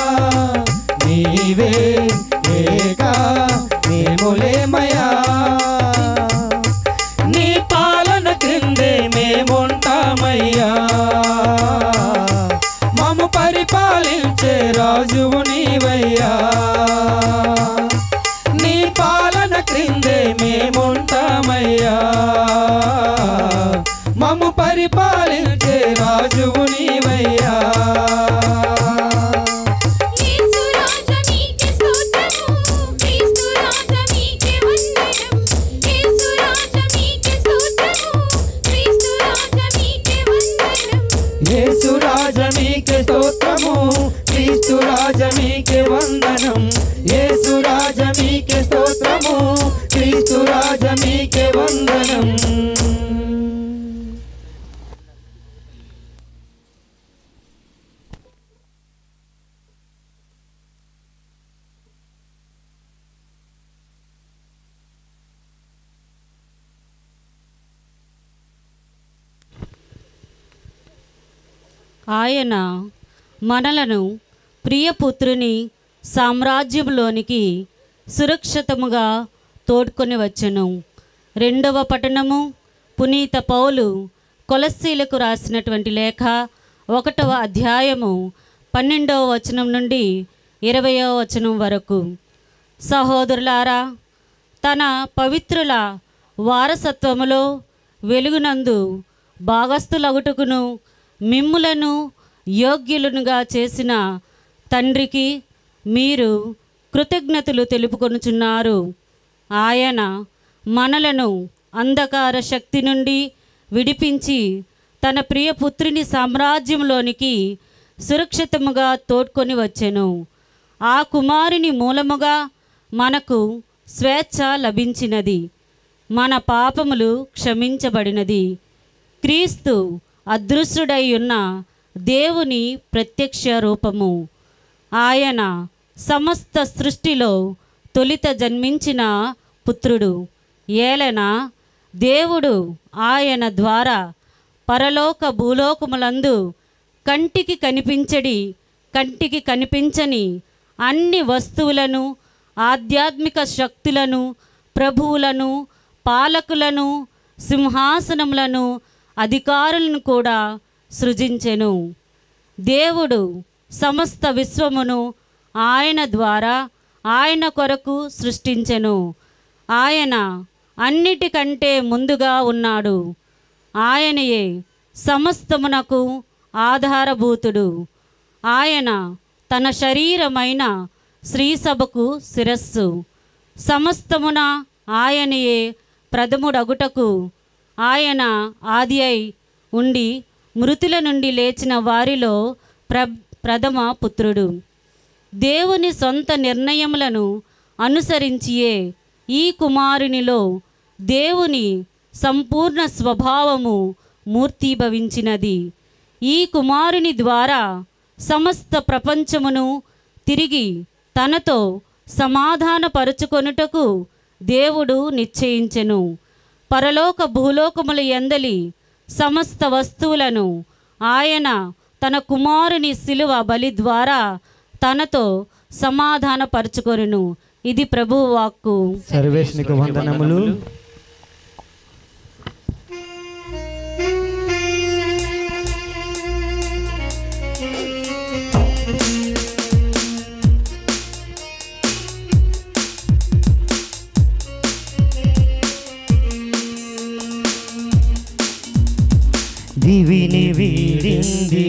నీవే లేక మేములేమయా నీ పాలన క్రిందే మేముంటామయ్యా మము పరిపాలించే రాజువు నీవయ్యా నీ పాలన క్రిందే మేముంటామయ్యా మము పరిపాలించే రాజువు నీవయ్యా రాజ మీకే వందనం యేసు రాజ మీకే స్తోత్రము క్రీస్తు రాజ మీకే వందనం ఆయన మనలను ప్రియపుత్రుని సామ్రాజ్యంలోనికి సురక్షితముగా తోడ్కొని వచ్చెను రెండవ పట్టణము పునీత పౌలు కొలస్సీలకు రాసినటువంటి లేఖ ఒకటవ అధ్యాయము పన్నెండవ వచనం నుండి ఇరవయవ వచనం వరకు సహోదరులారా తన పవిత్రుల వారసత్వములో వెలుగునందు భాగస్థులగుటకును మిమ్ములను యోగ్యులనుగా చేసిన తండ్రికి మీరు కృతజ్ఞతలు తెలుపుకొనుచున్నారు ఆయన మనలను అంధకార శక్తి నుండి విడిపించి తన ప్రియపుత్రుని సామ్రాజ్యంలోనికి సురక్షితముగా తోడ్కొని వచ్చెను ఆ కుమారుని మూలముగా మనకు స్వేచ్ఛ లభించినది మన పాపములు క్షమించబడినది క్రీస్తు అదృశ్యుడై ఉన్న దేవుని ప్రత్యక్ష రూపము ఆయన సమస్త సృష్టిలో తొలిత జన్మించిన పుత్రుడు ఏలన దేవుడు ఆయన ద్వారా పరలోక భూలోకములందు కంటికి కనిపించడి కంటికి కనిపించని అన్ని వస్తువులను ఆధ్యాత్మిక శక్తులను ప్రభువులను పాలకులను సింహాసనములను అధికారులను కూడా సృజించెను దేవుడు సమస్త విశ్వమును ఆయన ద్వారా ఆయన కొరకు సృష్టించెను ఆయన అన్నిటికంటే ముందుగా ఉన్నాడు ఆయనయే సమస్తమునకు ఆధారభూతుడు ఆయన తన శరీరమైన శ్రీసభకు శిరస్సు సమస్తమున ఆయనయే ప్రథముడగుటకు ఆయన ఆది అయి ఉండి మృతుల నుండి లేచిన వారిలో ప్ర ప్రథమ పుత్రుడు దేవుని సొంత నిర్ణయములను అనుసరించియే ఈ కుమారునిలో దేవుని సంపూర్ణ స్వభావము మూర్తీభవించినది ఈ కుమారుని ద్వారా సమస్త ప్రపంచమును తిరిగి తనతో సమాధానపరుచుకొనుటకు దేవుడు నిశ్చయించెను పరలోక భూలోకముల ఎందలి సమస్త వస్తువులను ఆయన తన కుమారుని శిలువ బలి ద్వారా తనతో సమాధానపరుచుకొనును ఇది ప్రభువు వాక్కు సర్వేష్నికి వందనములు దివిని వీడింది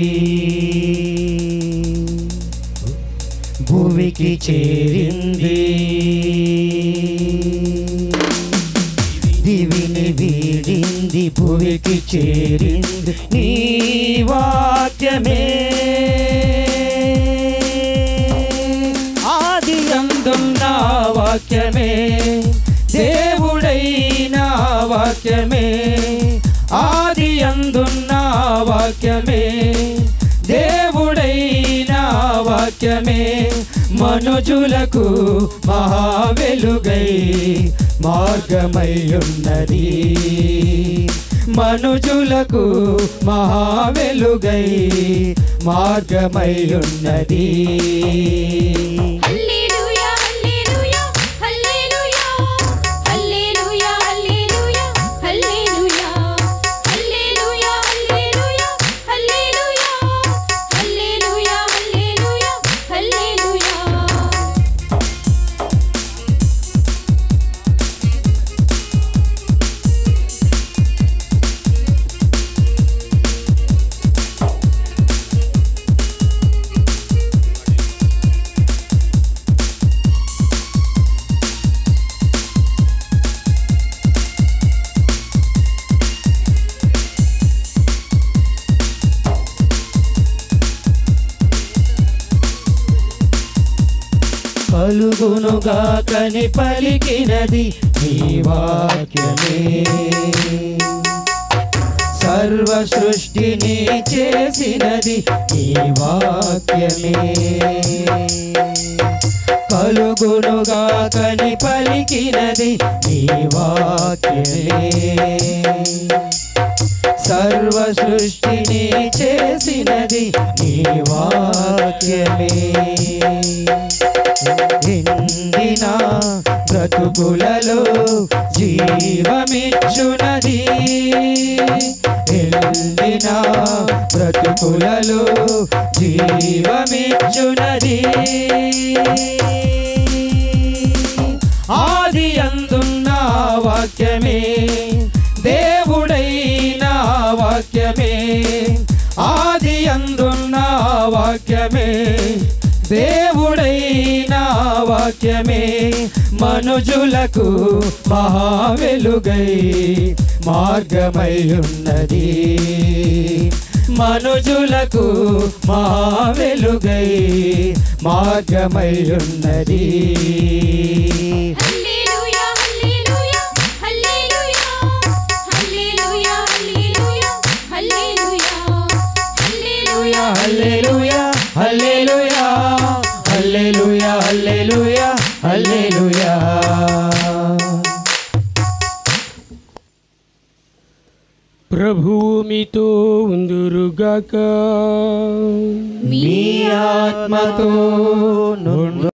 భూమికి చేరింది దివిని వీడింది భూమికి చేరింది నీ వాక్యమే ఆది అందున్న వాక్యమే దేవుడైన వాక్యమే ఆది అందున్న వాక్యమే దేవుడైన వాక్యమే మనుజులకు మహా వెలుగై మార్గమై ఉన్నది మనుజులకు మహా వెలుగై మార్గమై ఉన్నది హల్లెలూయా hallelujah hallelujah hallelujah hallelujah hallelujah hallelujah hallelujah hallelujah hallelujah hallelujah హల్లెలూయా కలుగునుగా కని పలికినది నీ వాక్యమే సర్వ సృష్టిని చేసినది నీ వాక్యమే కలుగునుగా కని పలికినది నీ వాక్యమే సర్వ సృష్టిని చేసినది నీ వాక్యమే ఎండిన బ్రతుకులలో జీవమిచ్చునది ఎండిన బ్రతుకులలో జీవమిచ్చునది ఆది అందున్న వాక్యమే దేవుడైన వాక్యమే ఆది అందున్న వాక్యమే దేవుడైన వాక్యమే మనుజులకు మహావెలుగై మార్గమై ఉన్నది మనుజులకు మహావెలుగై మార్గమై ఉన్నది హల్లెలూయా hallelujah hallelujah hallelujah hallelujah hallelujah hallelujah hallelujah hallelujah hallelujah హల్లెలూయా ప్రభువు మీతో ఉందురుగాక మీ ఆత్మతో నుండుగాక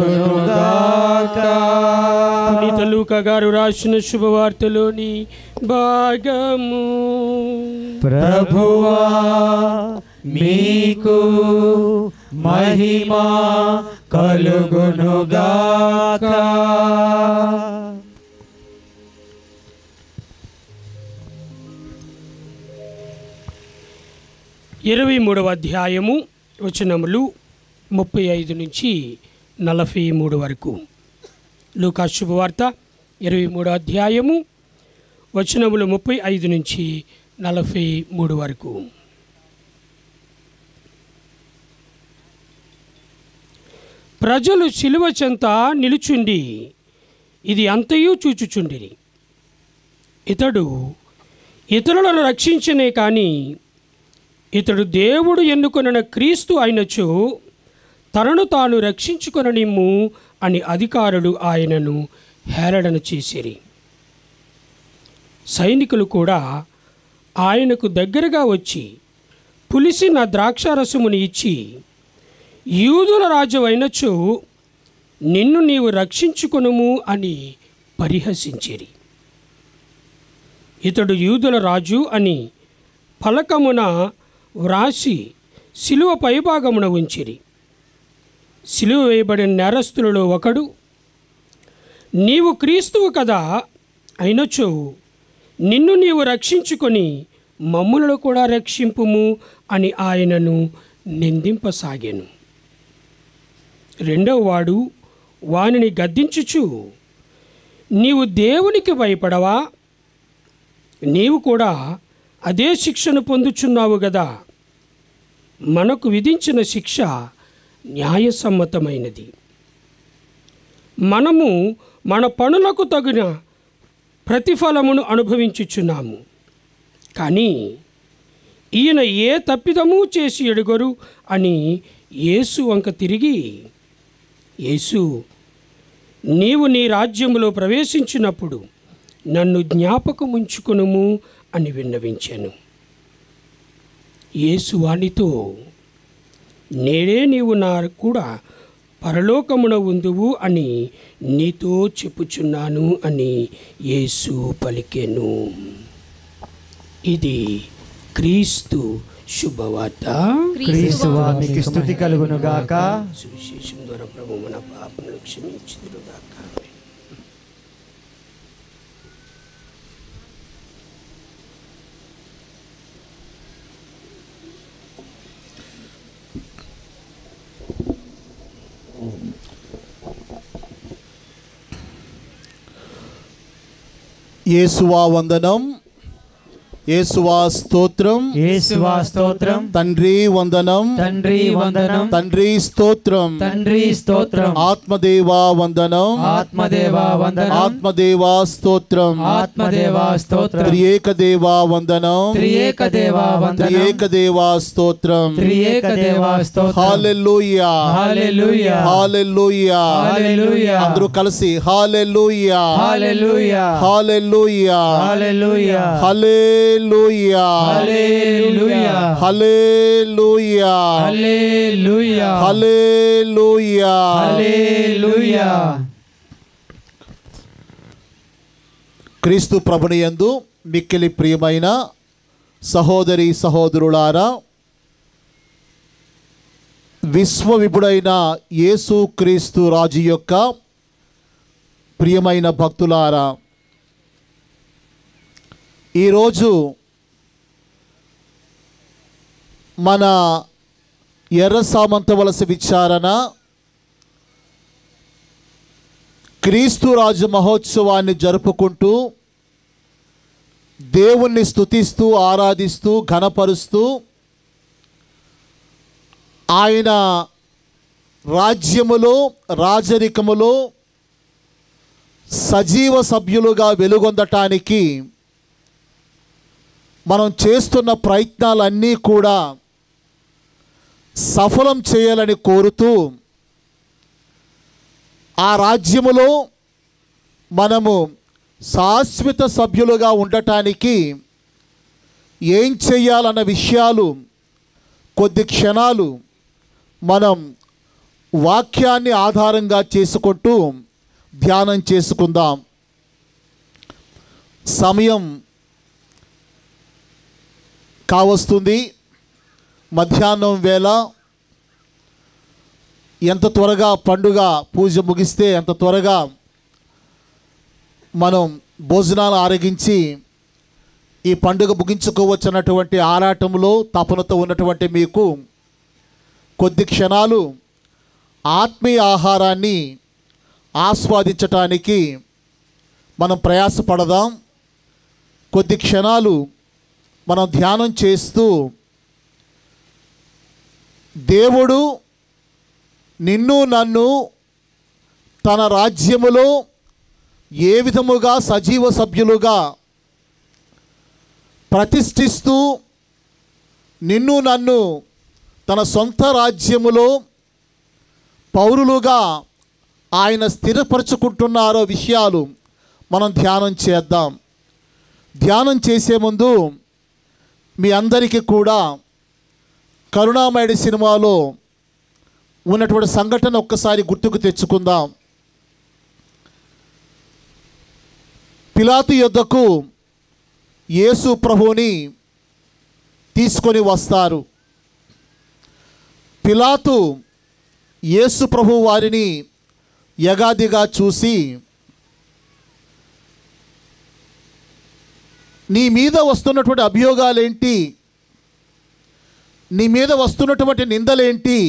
పునీత లూకా గారు రాసిన శుభవార్తలోని భాగము ప్రభువా మీకు మహిమా కలుగునుగాక ఇరవై మూడవ అధ్యాయము వచనములు ముప్పై ఐదు నుంచి నలభై మూడు వరకు లూకా శుభవార్త ఇరవై మూడో అధ్యాయము వచనములు ముప్పై ఐదు నుంచి నలభై మూడు వరకు ప్రజలు శిలువ చెంత నిలుచుండి ఇది అంతయు చూచుచుండిరి ఇతడు ఇతరులను రక్షించనే కానీ ఇతడు దేవుడు ఎన్నుకొనిన క్రీస్తు అయినచో తనను తాను రక్షించుకొననిమ్ము అని అధికారులు ఆయనను హేళన చేసిరి సైనికులు కూడా ఆయనకు దగ్గరగా వచ్చి పులిసిన ద్రాక్షారసమును ఇచ్చి యూదుల రాజు అయినచో నిన్ను నీవు రక్షించుకొనుము అని పరిహసించిరి ఇతడు యూదుల రాజు అని ఫలకమున వ్రాసి శిలువ పైభాగమున ఉంచిరి శిలువ వేయబడిన నేరస్తులలో ఒకడు నీవు క్రీస్తువు కదా అయినచో నిన్ను నీవు రక్షించుకొని మమ్ములను కూడా రక్షింపుము అని ఆయనను నిందింపసాగాను రెండవ వాడు వానిని గద్దించుచు నీవు దేవునికి భయపడవా నీవు కూడా అదే శిక్షను పొందుచున్నావు గదా మనకు విధించిన శిక్ష న్యాయసమ్మతమైనది మనము మన పనులకు తగిన ప్రతిఫలమును అనుభవించుచున్నాము కానీ ఈయన ఏ తప్పిదము చేసి ఎడుగరు అని యేసు వంక తిరిగి యేసు నీవు నీ రాజ్యములో ప్రవేశించినప్పుడు నన్ను జ్ఞాపకం ఉంచుకొనుము అని విన్నవించాను యేసు వానితో నేడే నీవు నా కూడా పరలోకమున ఉందువు అని నీతో చెప్పుచున్నాను అని యేసు పలికెను ఇది క్రీస్తు శుభవార్త క్రీస్తువా మీకు స్థుతి కలుగునుగాక సువిశేషం ద్వారా ప్రభు మన పాపములు క్షమించుదురుగాక యేసువా వందనం యేసువా స్తోత్రం యేసువా స్తోత్రం తండ్రి వందనం తండ్రి వందనం తండ్రి స్తోత్రం తండ్రి స్తోత్రం ఆత్మదేవా వందనం ఆత్మదేవా వందనం ఆత్మదేవా స్తోత్రం ఆత్మదేవా స్తోత్రం త్రియేక దేవా వందనం త్రియేక దేవా వందనం త్రియేక దేవా స్తోత్రం త్రియేక దేవా స్తోత్రం హాలెలూయా హల్లెలూయా హాలెలూయా హల్లెలూయా అందరూ కలిసి హాలెలూయా హల్లెలూయా హాలెలూయా హల్లెలూయా hallelujah hallelujah hallelujah hallelujah hallelujah హల్లెలూయా క్రీస్తు ప్రభునియందు మిక్కిలి ప్రియమైన సహోదరి సహోదరులారా విశ్వవిభుడైన యేసు క్రీస్తు రాజు యొక్క ప్రియమైన భక్తులారా ఈరోజు మన ఎర్ర సామంత వలస విచారణ క్రీస్తు రాజు మహోత్సవాన్ని జరుపుకుంటూ దేవుణ్ణి స్తుతిస్తూ ఆరాధిస్తూ ఘనపరుస్తూ ఆయన రాజ్యములో రాజరికములో సజీవ సభ్యులుగా వెలుగొందటానికి మనం చేస్తున్న ప్రయత్నాలన్నీ కూడా సఫలం చేయాలని కోరుతూ ఆ రాజ్యములో మనము శాశ్వత సభ్యులుగా ఉండటానికి ఏం చెయ్యాలన్న విషయాలు కొద్ది క్షణాలు మనం వాక్యాన్ని ఆధారంగా చేసుకుంటూ ధ్యానం చేసుకుందాం సమయం కావస్తుంది మధ్యాహ్నం వేళ ఎంత త్వరగా పండుగ పూజ ముగిస్తే ఎంత త్వరగా మనం భోజనాలు ఆరగించి ఈ పండుగ ముగించుకోవచ్చు అన్నటువంటి ఆరాటంలో తపనతో ఉన్నటువంటి మీకు కొద్ది క్షణాలు ఆత్మీయ ఆహారాన్ని ఆస్వాదించటానికి మనం ప్రయాసపడదాం కొద్ది క్షణాలు మనం ధ్యానం చేస్తూ దేవుడు నిన్ను నన్ను తన రాజ్యములో ఏ విధముగా సజీవ సభ్యులుగా ప్రతిష్ఠిస్తూ నిన్ను నన్ను తన సొంత రాజ్యములో పౌరులుగా ఆయన స్థిరపరచుకుంటున్నారో విషయాలు మనం ధ్యానం చేద్దాం ధ్యానం చేసే ముందు మీ అందరికీ కూడా కరుణామయుడి సినిమాలో ఉన్నటువంటి సంఘటన ఒక్కసారి గుర్తుకు తెచ్చుకుందాం పిలాతు యొద్దకు యేసు ప్రభువుని తీసుకొని వస్తారు పిలాతు యేసు ప్రభు వారిని యగాదిగా చూసి నీ మీద వస్తున్నటువంటి అభియోగాలేంటి నీ మీద వస్తున్నటువంటి నిందలేంటి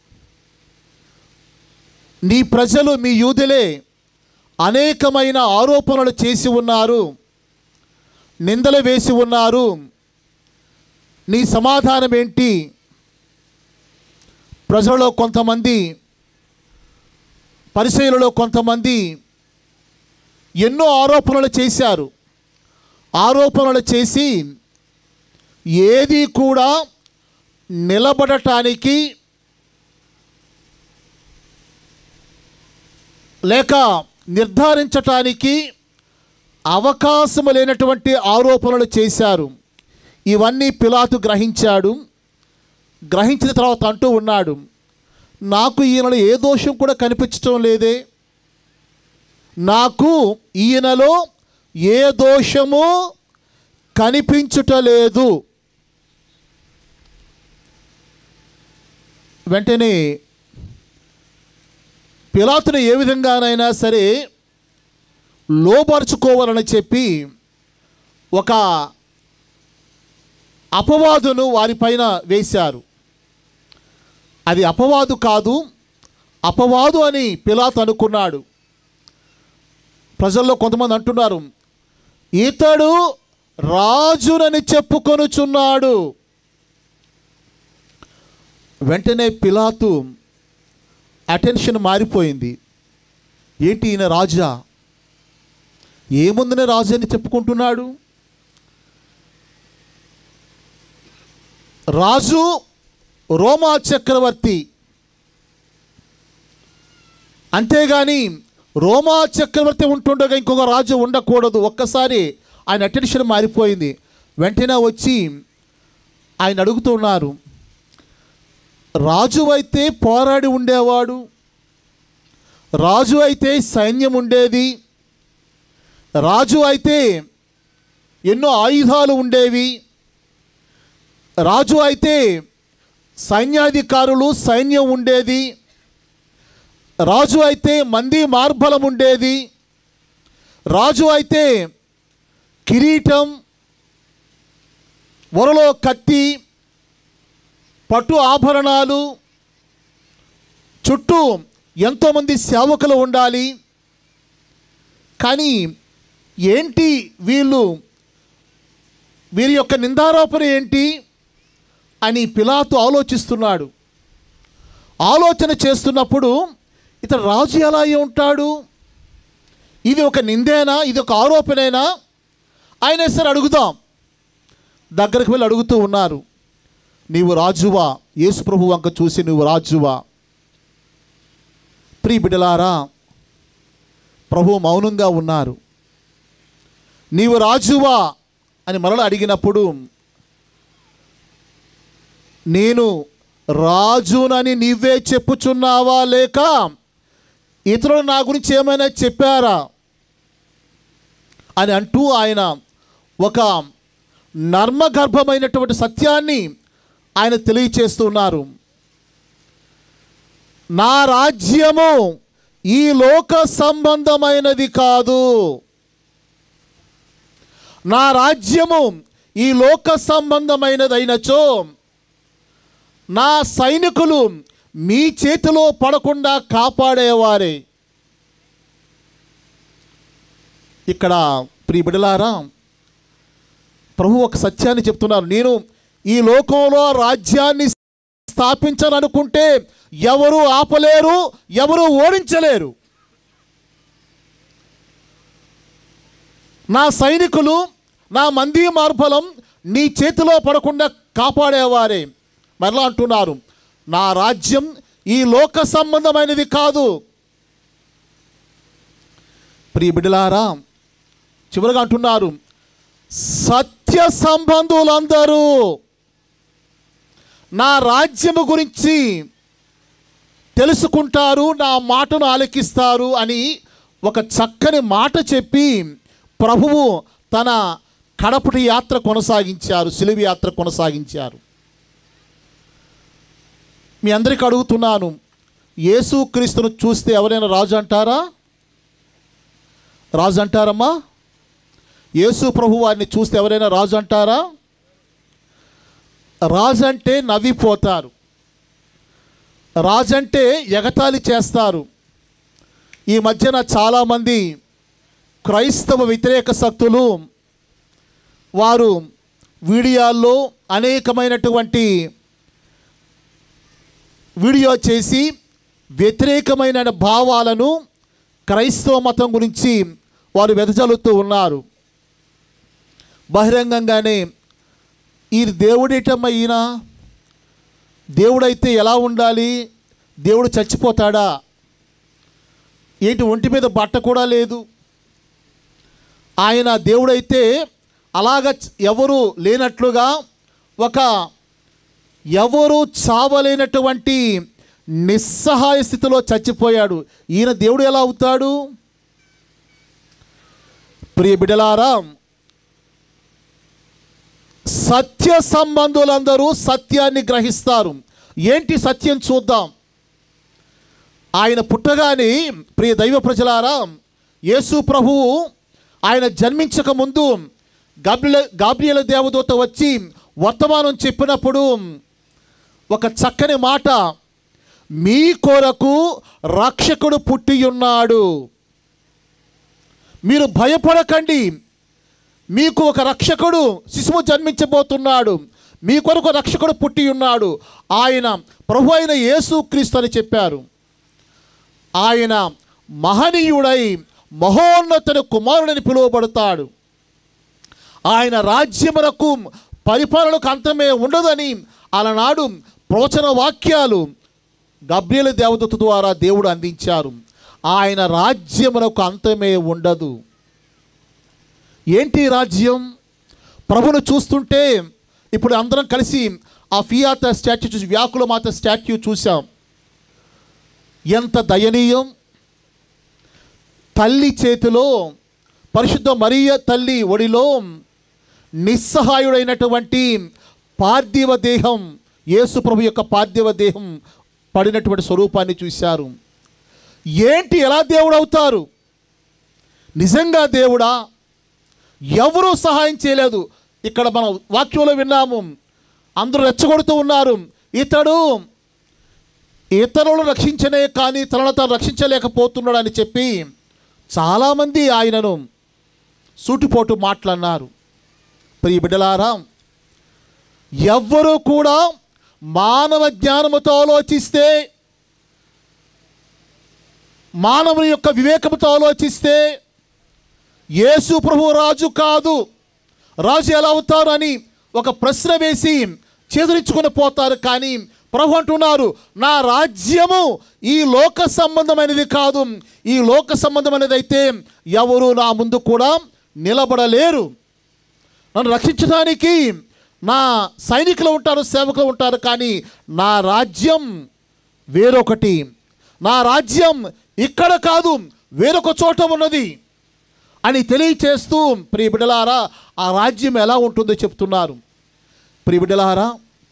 నీ ప్రజలు మీ యూదులే అనేకమైన ఆరోపణలు చేసి ఉన్నారు నిందలు వేసి ఉన్నారు నీ సమాధానం ఏంటి ప్రజలలో కొంతమంది పరిచయులలో కొంతమంది ఎన్నో ఆరోపణలు చేశారు ఆరోపణలు చేసి ఏది కూడా నిలబడటానికి లేక నిర్ధారించటానికి అవకాశం లేనటువంటి ఆరోపణలు చేశారు ఇవన్నీ పిలాతు గ్రహించాడు గ్రహించిన తర్వాత అంటూ ఉన్నాడు నాకు ఈయనలో ఏ దోషం కూడా కనిపించటం లేదే నాకు ఈయనలో ఏ దోషము కనిపించుటలేదు వెంటనే పిలాతుని ఏ విధంగానైనా సరే లోపరుచుకోవాలని చెప్పి ఒక అపవాదును వారిపైన వేశారు అది అపవాదు కాదు అపవాదు అని పిలాతు అనుకున్నాడు ప్రజల్లో కొంతమంది అంటున్నారు ఇతడు రాజునని చెప్పుకొనుచున్నాడు వెంటనే పిలాతు అటెన్షన్ మారిపోయింది ఏంటి ఈయన రాజా ఏముందని రాజు అని చెప్పుకుంటున్నాడు రాజు రోమా చక్రవర్తి అంతేగాని రోమా చక్రవర్తి ఉంటుండగా ఇంకొక రాజు ఉండకూడదు ఒక్కసారి ఆయన అటెన్షన్ మారిపోయింది వెంటనే వచ్చి ఆయన అడుగుతున్నారు రాజు అయితే పోరాడి ఉండేవాడు రాజు అయితే సైన్యం ఉండేది రాజు అయితే ఎన్నో ఆయుధాలు ఉండేవి రాజు అయితే సైన్యాధికారులు సైన్యం ఉండేది రాజు అయితే మంది మార్బలం ఉండేది రాజు అయితే కిరీటం వరలో కత్తి పట్టు ఆభరణాలు చుట్టూ ఎంతోమంది సేవకులు ఉండాలి కానీ ఏంటి వీళ్ళు వీరి యొక్క నిందారోపణ ఏంటి అని పిలాతు ఆలోచిస్తున్నాడు ఆలోచన చేస్తున్నప్పుడు ఇతడు రాజు ఎలా అయి ఉంటాడు ఇది ఒక నిందేనా ఇది ఒక ఆరోపణేనా ఆయన సరే అడుగుదాం దగ్గరికి వెళ్ళి అడుగుతూ ఉన్నారు నీవు రాజువా యేసు ప్రభు వంక చూసి నువ్వు రాజువా ప్రియ బిడ్డలారా ప్రభు మౌనంగా ఉన్నారు నీవు రాజువా అని మరల అడిగినప్పుడు నేను రాజునని నీవే చెప్పుచున్నావా లేక ఇతరులు నా గురించి ఏమైనా చెప్పారా అని అంటూ ఆయన ఒక నర్మగర్భమైనటువంటి సత్యాన్ని ఆయన తెలియచేస్తున్నారు నా రాజ్యము ఈ లోక సంబంధమైనది కాదు నా రాజ్యము ఈ లోక సంబంధమైనదైనచో నా సైనికులు మీ చేతిలో పడకుండా కాపాడేవారే ఇక్కడ ప్రియ బిడలారా ప్రభు ఒక సత్యాన్ని చెప్తున్నారు నేను ఈ లోకంలో రాజ్యాన్ని స్థాపించాలనుకుంటే ఎవరు ఆపలేరు ఎవరు ఓడించలేరు నా సైనికులు నా మంది మార్బలం నీ చేతిలో పడకుండా కాపాడేవారే మరలా అంటున్నారు నా రాజ్యం ఈ లోక సంబంధమైనది కాదు ప్రియ బిడ్డలారా చివరిగా అంటున్నారు సత్య సంబంధులందరూ నా రాజ్యము గురించి తెలుసుకుంటారు నా మాటను ఆలకిస్తారు అని ఒక చక్కని మాట చెప్పి ప్రభువు తన కడపటి యాత్ర కొనసాగించారు సిలువి యాత్ర కొనసాగించారు మీ అందరికీ అడుగుతున్నాను యేసుక్రీస్తును చూస్తే ఎవరైనా రాజు అంటారా రాజు అంటారమ్మా యేసు ప్రభు వారిని చూస్తే ఎవరైనా రాజు అంటారా రాజు అంటే నవ్విపోతారు రాజు అంటే ఎగతాళి చేస్తారు ఈ మధ్యన చాలామంది క్రైస్తవ వ్యతిరేక శక్తులు వారు వీడియోల్లో అనేకమైనటువంటి వీడియో చేసి వ్యతిరేకమైన భావాలను క్రైస్తవ మతం గురించి వారు వెదజల్లుతూ ఉన్నారు బహిరంగంగానే ఈ దేవుడేటమ్మ ఈయన దేవుడైతే ఎలా ఉండాలి దేవుడు చచ్చిపోతాడా ఏంటి ఒంటి మీద బట్ట కూడా లేదు ఆయన దేవుడైతే అలాగ చ- ఎవరు లేనట్లుగా ఒక ఎవరు చావలేనటువంటి నిస్సహాయ స్థితిలో చచ్చిపోయాడు ఈయన దేవుడు ఎలా అవుతాడు ప్రియ బిడలారా సత్య సంబంధులందరూ సత్యాన్ని గ్రహిస్తారు ఏంటి సత్యం చూద్దాం ఆయన పుట్టగానే ప్రియ దైవ ప్రజలారా యేసు ప్రభువు ఆయన జన్మించక ముందు గాబ్రియల గాబ్రియల దేవదూత వచ్చి వర్తమానం చెప్పినప్పుడు ఒక చక్కని మాట మీ కొరకు రక్షకుడు పుట్టి ఉన్నాడు మీరు భయపడకండి మీకు ఒక రక్షకుడు శిశువు జన్మించబోతున్నాడు మీ కొరకు రక్షకుడు పుట్టి ఉన్నాడు ఆయన ప్రభు అయిన యేసుక్రీస్తు అని చెప్పారు ఆయన మహనీయుడై మహోన్నతుని కుమారుడని పిలువబడతాడు ఆయన రాజ్యమునకు పరిపాలనకు అంతమే ఉండదని అలనాడు ప్రవచన వాక్యాలు గబ్రియల దేవదత్త ద్వారా దేవుడు అందించారు ఆయన రాజ్యమునకు అంతమే ఉండదు ఏంటి ఈ రాజ్యం ప్రభును చూస్తుంటే ఇప్పుడు అందరం కలిసి ఆ ఫియాత స్టాచ్యూ చూసి వ్యాకుల మాత స్టాచ్యూ చూసాం ఎంత దయనీయం తల్లి చేతిలో పరిశుద్ధ మరియ తల్లి ఒడిలో నిస్సహాయుడైనటువంటి పార్థివ దేహం యేసు ప్రభు యొక్క పార్థివ దేహం పడినటువంటి స్వరూపాన్ని చూశారు ఏంటి ఎలా దేవుడు అవుతారు నిజంగా దేవుడా ఎవరూ సహాయం చేయలేదు ఇక్కడ మనం వాక్యంలో విన్నాము అందరూ రెచ్చగొడుతూ ఉన్నారు ఇతడు ఇతరులను రక్షించనే కానీ తనను తాను రక్షించలేకపోతున్నాడు అని చెప్పి చాలామంది ఆయనను సూటిపోటు మాట్లాడినారు ప్రియ బిడ్డలారా ఎవ్వరూ కూడా మానవ జ్ఞానముతో ఆలోచిస్తే మానవుని యొక్క వివేకముతో ఆలోచిస్తే యేసు ప్రభు రాజు కాదు రాజు ఎలా అవుతారు అని ఒక ప్రశ్న వేసి చేదురించుకొని పోతారు కానీ ప్రభు అంటున్నారు నా రాజ్యము ఈ లోక సంబంధమైనది కాదు ఈ లోక సంబంధమైనది అయితే ఎవరు నా ముందు కూడా నిలబడలేరు నన్ను రక్షించడానికి నా సైనికులు ఉంటారు సేవకులు ఉంటారు కానీ నా రాజ్యం వేరొకటి నా రాజ్యం ఇక్కడ కాదు వేరొక చోట ఉన్నది అని తెలియచేస్తూ ప్రియ బిడ్డలారా ఆ రాజ్యం ఎలా ఉంటుందో చెప్తున్నారు ప్రియ బిడ్డలారా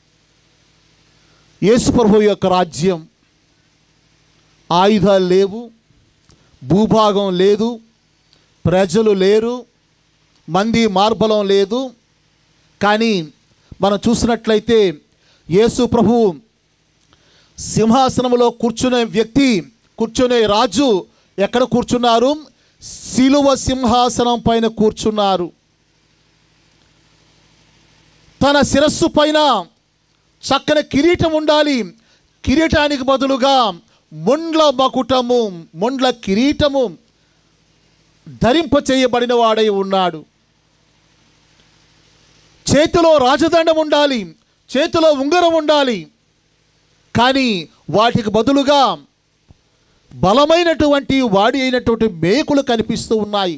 యేసుప్రభు యొక్క రాజ్యం ఆయుధాలు లేవు భూభాగం లేదు ప్రజలు లేరు మంది మార్బలం లేదు కానీ మనం చూసినట్లయితే యేసు ప్రభు సింహాసనంలో కూర్చునే వ్యక్తి కూర్చునే రాజు ఎక్కడ కూర్చున్నారు శిలువ సింహాసనం పైన కూర్చున్నారు తన శిరస్సు పైన చక్కని కిరీటం ఉండాలి కిరీటానికి బదులుగా ముండ్ల మకుటము ముండ్ల కిరీటము ధరింప చేయబడిన వాడై ఉన్నాడు చేతిలో రాజదండం ఉండాలి చేతిలో ఉంగరం ఉండాలి కానీ వాటికి బదులుగా బలమైనటువంటి వాడి అయినటువంటి మేకులు కనిపిస్తూ ఉన్నాయి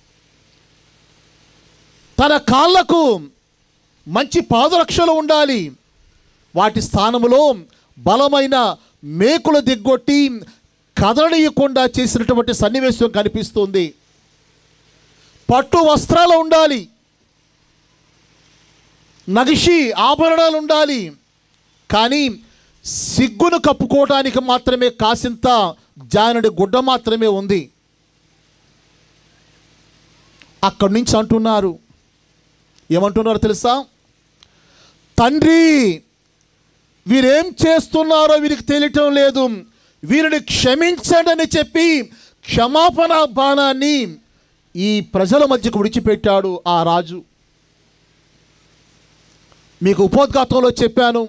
తన కాళ్ళకు మంచి పాదరక్షలు ఉండాలి వాటి స్థానంలో బలమైన మేకులు దిగ్గొట్టి కదలనీయకుండా చేసినటువంటి సన్నివేశం కనిపిస్తుంది పట్టు వస్త్రాలు ఉండాలి నగిషి ఆభరణాలు ఉండాలి కానీ సిగ్గును కప్పుకోవడానికి మాత్రమే కాసింత జానుడి గుడ్డ మాత్రమే ఉంది అక్కడి నుంచి అంటున్నారు ఏమంటున్నారో తెలుసా తండ్రి వీరేం చేస్తున్నారో వీరికి తెలియటం లేదు వీరిని క్షమించండి అని చెప్పి క్షమాపణ బాణాన్ని ఈ ప్రజల మధ్యకు విడిచిపెట్టాడు ఆ రాజు మీకు ఉపోద్ఘాతంలో చెప్పాను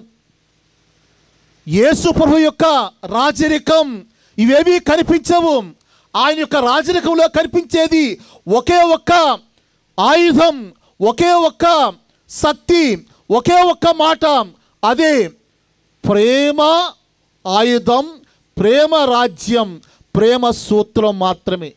యేసు ప్రభు యొక్క రాజరికం ఇవేవి కనిపించవు ఆయన యొక్క రాజరికంలో కనిపించేది ఒకే ఒక్క ఆయుధం ఒకే ఒక్క శక్తి ఒకే ఒక్క మాట అదే ప్రేమ ఆయుధం ప్రేమ రాజ్యం ప్రేమ సూత్రం మాత్రమే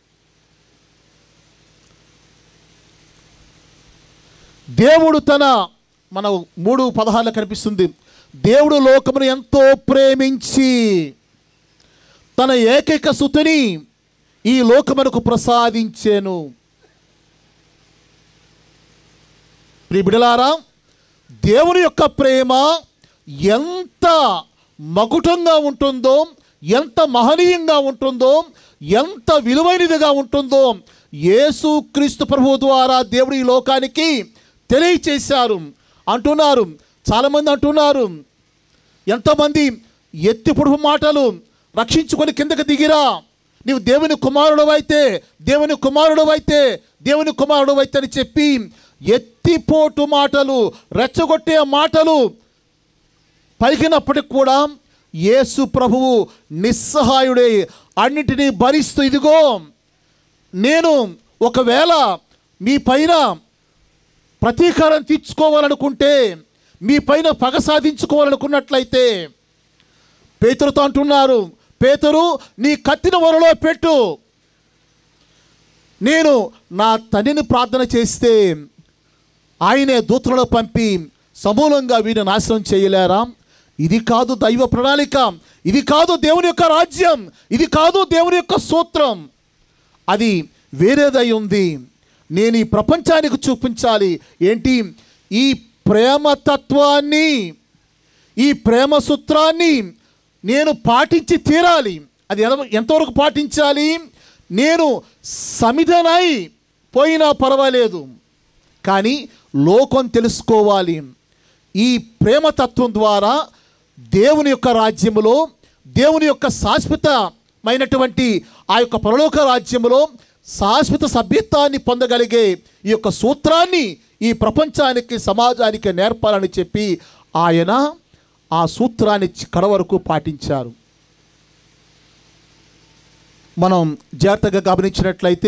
దేవుడు తన మన మూడు పదహారులో కనిపిస్తుంది దేవుడు లోకమును ఎంతో ప్రేమించి తన ఏకైక సుతుని ఈ లోకమునకు ప్రసాదించాను బిడలారా దేవుని యొక్క ప్రేమ ఎంత మకుటంగా ఉంటుందో ఎంత మహనీయంగా ఉంటుందో ఎంత విలువైనదిగా ఉంటుందో యేసు క్రీస్తు ప్రభు ద్వారా దేవుడు ఈ లోకానికి తెలియచేశారు అంటున్నారు చాలామంది అంటున్నారు ఎంతోమంది ఎత్తి పొడుపు మాటలు రక్షించుకొని కిందకి దిగిరా నీవు దేవుని కుమారుడు అయితే దేవుని కుమారుడు అయితే దేవుని కుమారుడు అయితే అని చెప్పి ఎత్తిపోటు మాటలు రెచ్చగొట్టే మాటలు పలికినప్పటికి కూడా యేసు ప్రభువు నిస్సహాయుడే అన్నిటినీ భరిస్తూ ఇదిగో నేను ఒకవేళ మీ పైన ప్రతీకారం తీర్చుకోవాలనుకుంటే మీ పైన పగ సాధించుకోవాలనుకున్నట్లయితే పేతురుతో అంటున్నారు పేతురు నీ కత్తిన వరలో పెట్టు నేను నా తండ్రిని ప్రార్థన చేస్తే ఆయనే దూతలను పంపి సమూలంగా వీరిని నాశనం చేయలేరా ఇది కాదు దైవ ప్రణాళిక ఇది కాదు దేవుని యొక్క రాజ్యం ఇది కాదు దేవుని యొక్క సూత్రం అది వేరేదై ఉంది నేను ఈ ప్రపంచానికి చూపించాలి ఏంటి ఈ ప్రేమ తత్వాన్ని ఈ ప్రేమ సూత్రాన్ని నేను పాటించి తీరాలి అది ఎన- ఎంతవరకు పాటించాలి నేను సమిధనై పోయినా పర్వాలేదు కానీ లోకం తెలుసుకోవాలి ఈ ప్రేమతత్వం ద్వారా దేవుని యొక్క రాజ్యములో దేవుని యొక్క శాశ్వతమైనటువంటి ఆ యొక్క పరలోక రాజ్యములో శాశ్వత సభ్యత్వాన్ని పొందగలిగే ఈ యొక్క సూత్రాన్ని ఈ ప్రపంచానికి సమాజానికి నేర్పాలని చెప్పి ఆయన ఆ సూత్రాన్ని చి- కడ వరకు పాటించారు మనం జాగ్రత్తగా గమనించినట్లయితే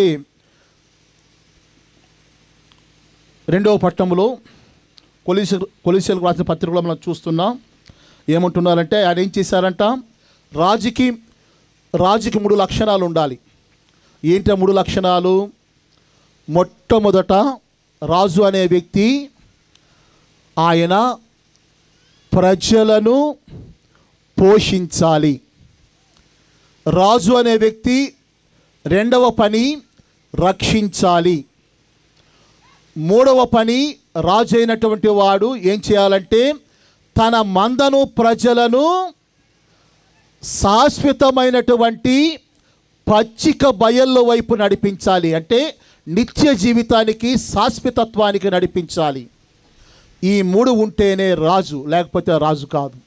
రెండవ పట్టణంలో కొలిసి కొలిసిలకు రాసిన పత్రికలో మనం చూస్తున్నాం ఏమంటున్నారంటే ఆయన ఏం చేశారంట రాజుకి రాజుకి మూడు లక్షణాలు ఉండాలి ఏంటి ఆ మూడు లక్షణాలు మొట్టమొదట రాజు అనే వ్యక్తి ఆయన ప్రజలను పోషించాలి రాజు అనే వ్యక్తి రెండవ పని రక్షించాలి మూడవ పని రాజు అయినటువంటి వాడు ఏం చేయాలంటే తన మందను ప్రజలను శాశ్వతమైనటువంటి పచ్చిక బయళ్ళ వైపు నడిపించాలి అంటే నిత్య జీవితానికి శాశ్వతత్వానికి నడిపించాలి ఈ మూడు ఉంటేనే రాజు లేకపోతే రాజు కాదు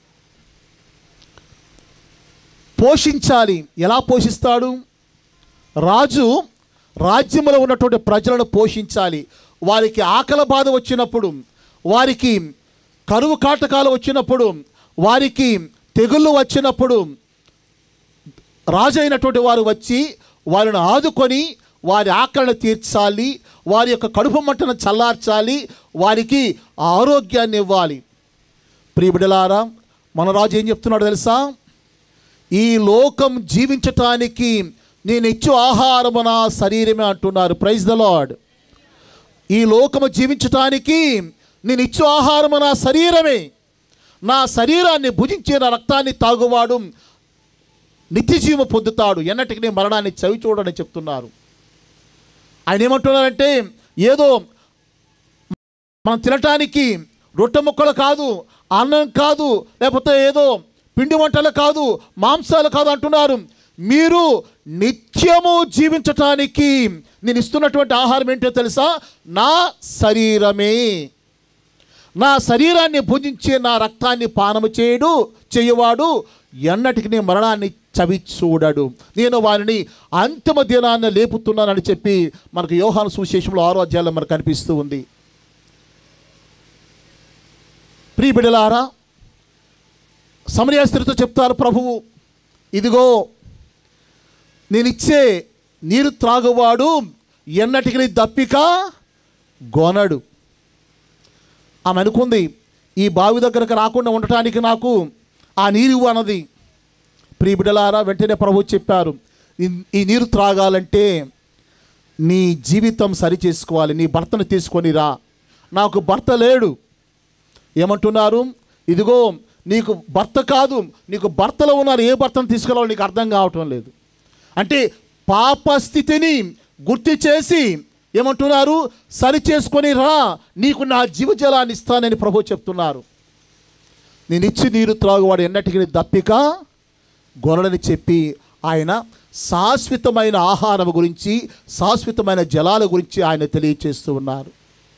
పోషించాలి ఎలా పోషిస్తాడు రాజు రాజ్యంలో ఉన్నటువంటి ప్రజలను పోషించాలి వారికి ఆకలి బాధ వచ్చినప్పుడు వారికి కరువు కాటకాలు వచ్చినప్పుడు వారికి తెగుళ్ళు వచ్చినప్పుడు రాజు అయినటువంటి వారు వచ్చి వారిని ఆదుకొని వారి ఆకలిని తీర్చాలి వారి యొక్క కడుపు మంటను చల్లార్చాలి వారికి ఆరోగ్యాన్ని ఇవ్వాలి ప్రియబిడలారా మన రాజు ఏం చెప్తున్నాడు తెలుసా ఈ లోకం జీవించటానికి నేను ఇచ్చు ఆహారము నా శరీరమే అంటున్నారు ప్రైజ్ ద లాడ్ ఈ లోకము జీవించటానికి నేను ఇచ్చు ఆహారము నా శరీరమే నా శరీరాన్ని భుజించే నా రక్తాన్ని తాగువాడు నిత్యజీవం పొందుతాడు ఎన్నటికి నేను మరణాన్ని చవి చూడని చెప్తున్నారు ఆయన ఏమంటున్నారంటే ఏదో మనం తినటానికి రొట్టె ముక్కలు కాదు అన్నం కాదు లేకపోతే ఏదో పిండి వంటలు కాదు మాంసాలు కాదు అంటున్నారు మీరు నిత్యము జీవించటానికి నేను ఇస్తున్నటువంటి ఆహారం ఏంటో తెలుసా నా శరీరమే నా శరీరాన్ని భుజించే నా రక్తాన్ని పానము చేయడు చేయవాడు ఎన్నటికి నీ మరణాన్ని చవి చూడడు నేను వారిని అంతిమ దినాన్ని లేపుతున్నానని చెప్పి మనకు యోహాను సువిశేషంలో ఆరో అధ్యాయంలో మనకు కనిపిస్తూ ఉంది ప్రియ బిడలారా సమరయ స్త్రీతో చెప్తారు ప్రభువు ఇదిగో నేనిచ్చే నీరు త్రాగువాడు ఎన్నటికి దప్పిక గొనడు ఆమె అనుకుంది ఈ బావి దగ్గరకు రాకుండా ఉండటానికి నాకు ఆ నీరు ఇవ్వు అన్నది ప్రియ బిడ్డలారా వెంటనే ప్రభు చెప్పారు "ఈ- ఈ నీరు త్రాగాలంటే నీ జీవితం సరి చేసుకోవాలి నీ భర్తను తీసుకొని రా నాకు భర్త లేడు ఏమంటున్నారు ఇదిగో నీకు భర్త కాదు నీకు భర్తలో ఉన్నారు ఏ భర్తను తీసుకురావాలో నీకు అర్థం కావటం లేదు అంటే పాప స్థితిని గుర్తు చేసి ఏమంటున్నారు సరి చేసుకొని రా నీకు నా జీవజలాన్ని ఇస్తానని ప్రభు చెప్తున్నారు నేను ఇచ్చి నీరు త్రాగువాడు ఎన్నటికీ దప్పిక గొనడని చెప్పి ఆయన శాశ్వతమైన ఆహారం గురించి శాశ్వతమైన జలాల గురించి ఆయన తెలియచేస్తూ ఉన్నారు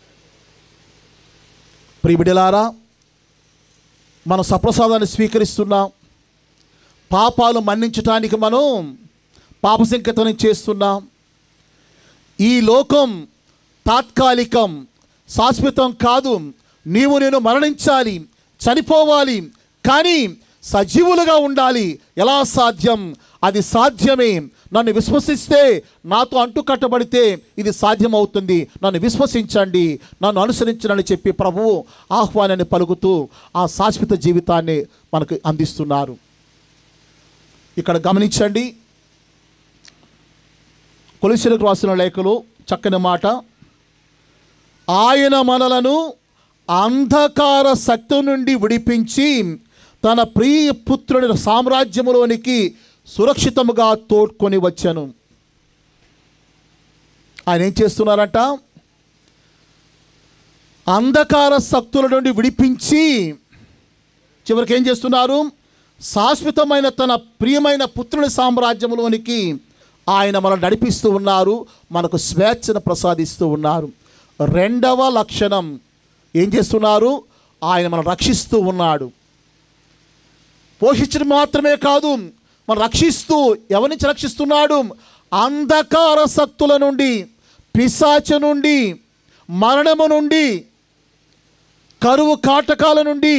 ప్రియబిడలారా మన సప్రసాదాన్ని స్వీకరిస్తున్నాం పాపాలు మన్నించటానికి మనం పాప సంకేతనం చేస్తున్నాం ఈ లోకం తాత్కాలికం శాశ్వతం కాదు నీవు నేను మరణించాలి చనిపోవాలి కానీ సజీవులుగా ఉండాలి ఎలా సాధ్యం అది సాధ్యమే నన్ను విశ్వసిస్తే నాతో అంటు కట్టబడితే ఇది సాధ్యమవుతుంది నన్ను విశ్వసించండి నన్ను అనుసరించనని చెప్పి ప్రభువు ఆహ్వానాన్ని పలుకుతూ ఆ శాశ్వత జీవితాన్ని మనకు అందిస్తున్నారు ఇక్కడ గమనించండి కొలిసిలకు రాసిన లేఖలు చక్కని మాట ఆయన మనలను అంధకార శక్తి నుండి విడిపించి తన ప్రియ పుత్రుని సామ్రాజ్యములోనికి సురక్షితముగా తోడ్కొని వచ్చాను ఆయన ఏం చేస్తున్నారంట అంధకార శక్తుల నుండి విడిపించి చివరికి ఏం చేస్తున్నారు శాశ్వతమైన తన ప్రియమైన పుత్రుని సామ్రాజ్యంలోనికి ఆయన మనం నడిపిస్తూ ఉన్నారు మనకు స్వేచ్ఛను ప్రసాదిస్తూ ఉన్నారు రెండవ లక్షణం ఏం చేస్తున్నారు ఆయన మనం రక్షిస్తూ ఉన్నాడు పోషించడం మాత్రమే కాదు మనం రక్షిస్తూ ఎవరి నుంచి రక్షిస్తున్నాడు అంధకార శక్తుల నుండి పిశాచ నుండి మరణము నుండి కరువు కాటకాల నుండి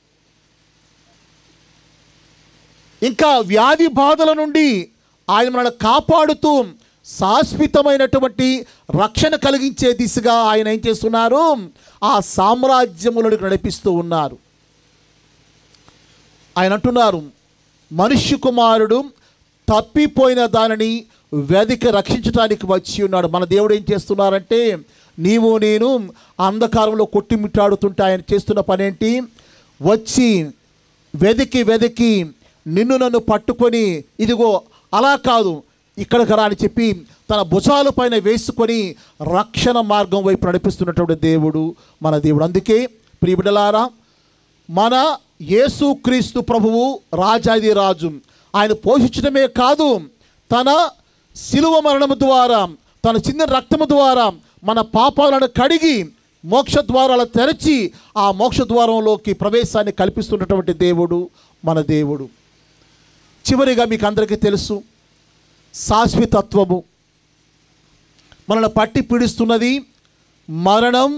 ఇంకా వ్యాధి బాధల నుండి ఆయన మనల్ని కాపాడుతూ శాశ్వతమైనటువంటి రక్షణ కలిగించే దిశగా ఆయన ఏం చేస్తున్నారు ఆ సామ్రాజ్యములను నడిపిస్తూ ఉన్నారు ఆయన అంటున్నారు మనుష్య కుమారుడు తప్పిపోయిన దానిని వెదికి రక్షించడానికి వచ్చి ఉన్నాడు మన దేవుడు ఏం చేస్తున్నారంటే నీవు నేను అంధకారంలో కొట్టిమిట్టాడుతుంటే ఆయన చేస్తున్న పనేంటి వచ్చి వెదికి వెదికి నిన్ను నన్ను పట్టుకొని ఇదిగో అలా కాదు ఇక్కడికి రా అని చెప్పి తన భుజాల పైన వేసుకొని రక్షణ మార్గం వైపు నడిపిస్తున్నటువంటి దేవుడు మన దేవుడు అందుకే ప్రియబిడలారా మన యేసుక్రీస్తు ప్రభువు రాజాది రాజు ఆయన పోషించడమే కాదు తన శిలువ మరణము ద్వారా తన చిన్న రక్తము ద్వారా మన పాపాలను కడిగి మోక్ష ద్వారాలు తెరచి ఆ మోక్ష ద్వారంలోకి ప్రవేశాన్ని కల్పిస్తున్నటువంటి దేవుడు మన దేవుడు చివరిగా మీకు అందరికీ తెలుసు శాశ్వతత్వము మనల్ని పట్టి పీడిస్తున్నది మరణం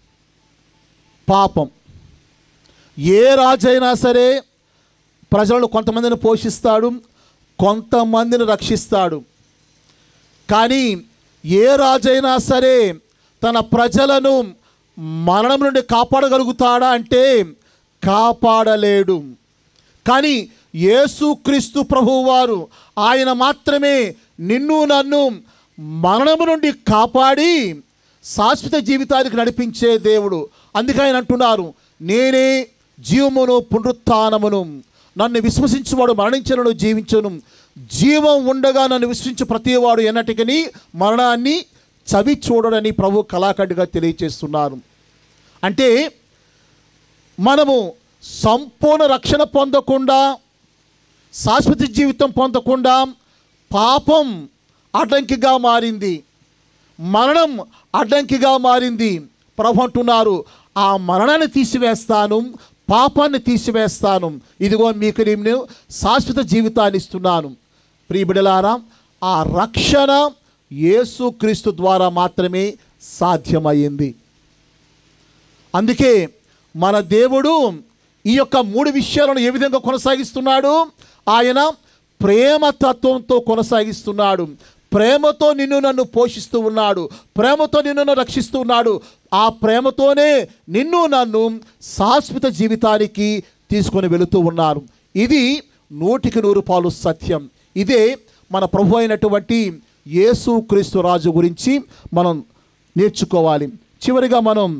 పాపం ఏ రాజైనా సరే ప్రజలను కొంతమందిని పోషిస్తాడు కొంతమందిని రక్షిస్తాడు కానీ ఏ రాజైనా సరే తన ప్రజలను మరణం నుండి కాపాడగలుగుతాడా అంటే కాపాడలేడు కానీ యేసుక్రీస్తు ప్రభువారు ఆయన మాత్రమే నిన్ను నన్ను మరణము నుండి కాపాడి శాశ్వత జీవితానికి నడిపించే దేవుడు అందుకే ఆయన అంటున్నారు నేనే జీవమును పునరుత్నమును నన్ను విశ్వసించువాడు మరణించను జీవించను జీవం ఉండగా నన్ను విశ్వసించు ప్రతివాడు ఎన్నటికని మరణాన్ని చవి చూడడని ప్రభు కళాఖండిగా తెలియచేస్తున్నారు అంటే మనము సంపూర్ణ రక్షణ పొందకుండా శాశ్వత జీవితం పొందకుండా పాపం అడ్డంకిగా మారింది మరణం అడ్డంకిగా మారింది ప్రభు అంటున్నారు ఆ మరణాన్ని తీసివేస్తాను పాపాన్ని తీసివేస్తాను ఇదిగో మీకు నేను శాశ్వత జీవితాన్ని ఇస్తున్నాను ప్రియబిడలారా ఆ రక్షణ యేసుక్రీస్తు ద్వారా మాత్రమే సాధ్యమైంది అందుకే మన దేవుడు ఈ యొక్క మూడు విషయాలను ఏ విధంగా కొనసాగిస్తున్నాడు ఆయన ప్రేమ తత్వంతో కొనసాగిస్తున్నాడు ప్రేమతో నిన్ను నన్ను పోషిస్తూ ఉన్నాడు ప్రేమతో నిన్ను నన్ను రక్షిస్తూ ఉన్నాడు ఆ ప్రేమతోనే నిన్ను నన్ను శాశ్వత జీవితానికి తీసుకొని వెళుతూ ఉన్నారు ఇది నూటికి నూరు పాలు సత్యం ఇదే మన ప్రభు అయినటువంటి యేసు క్రీస్తు రాజు గురించి మనం నేర్చుకోవాలి చివరిగా మనం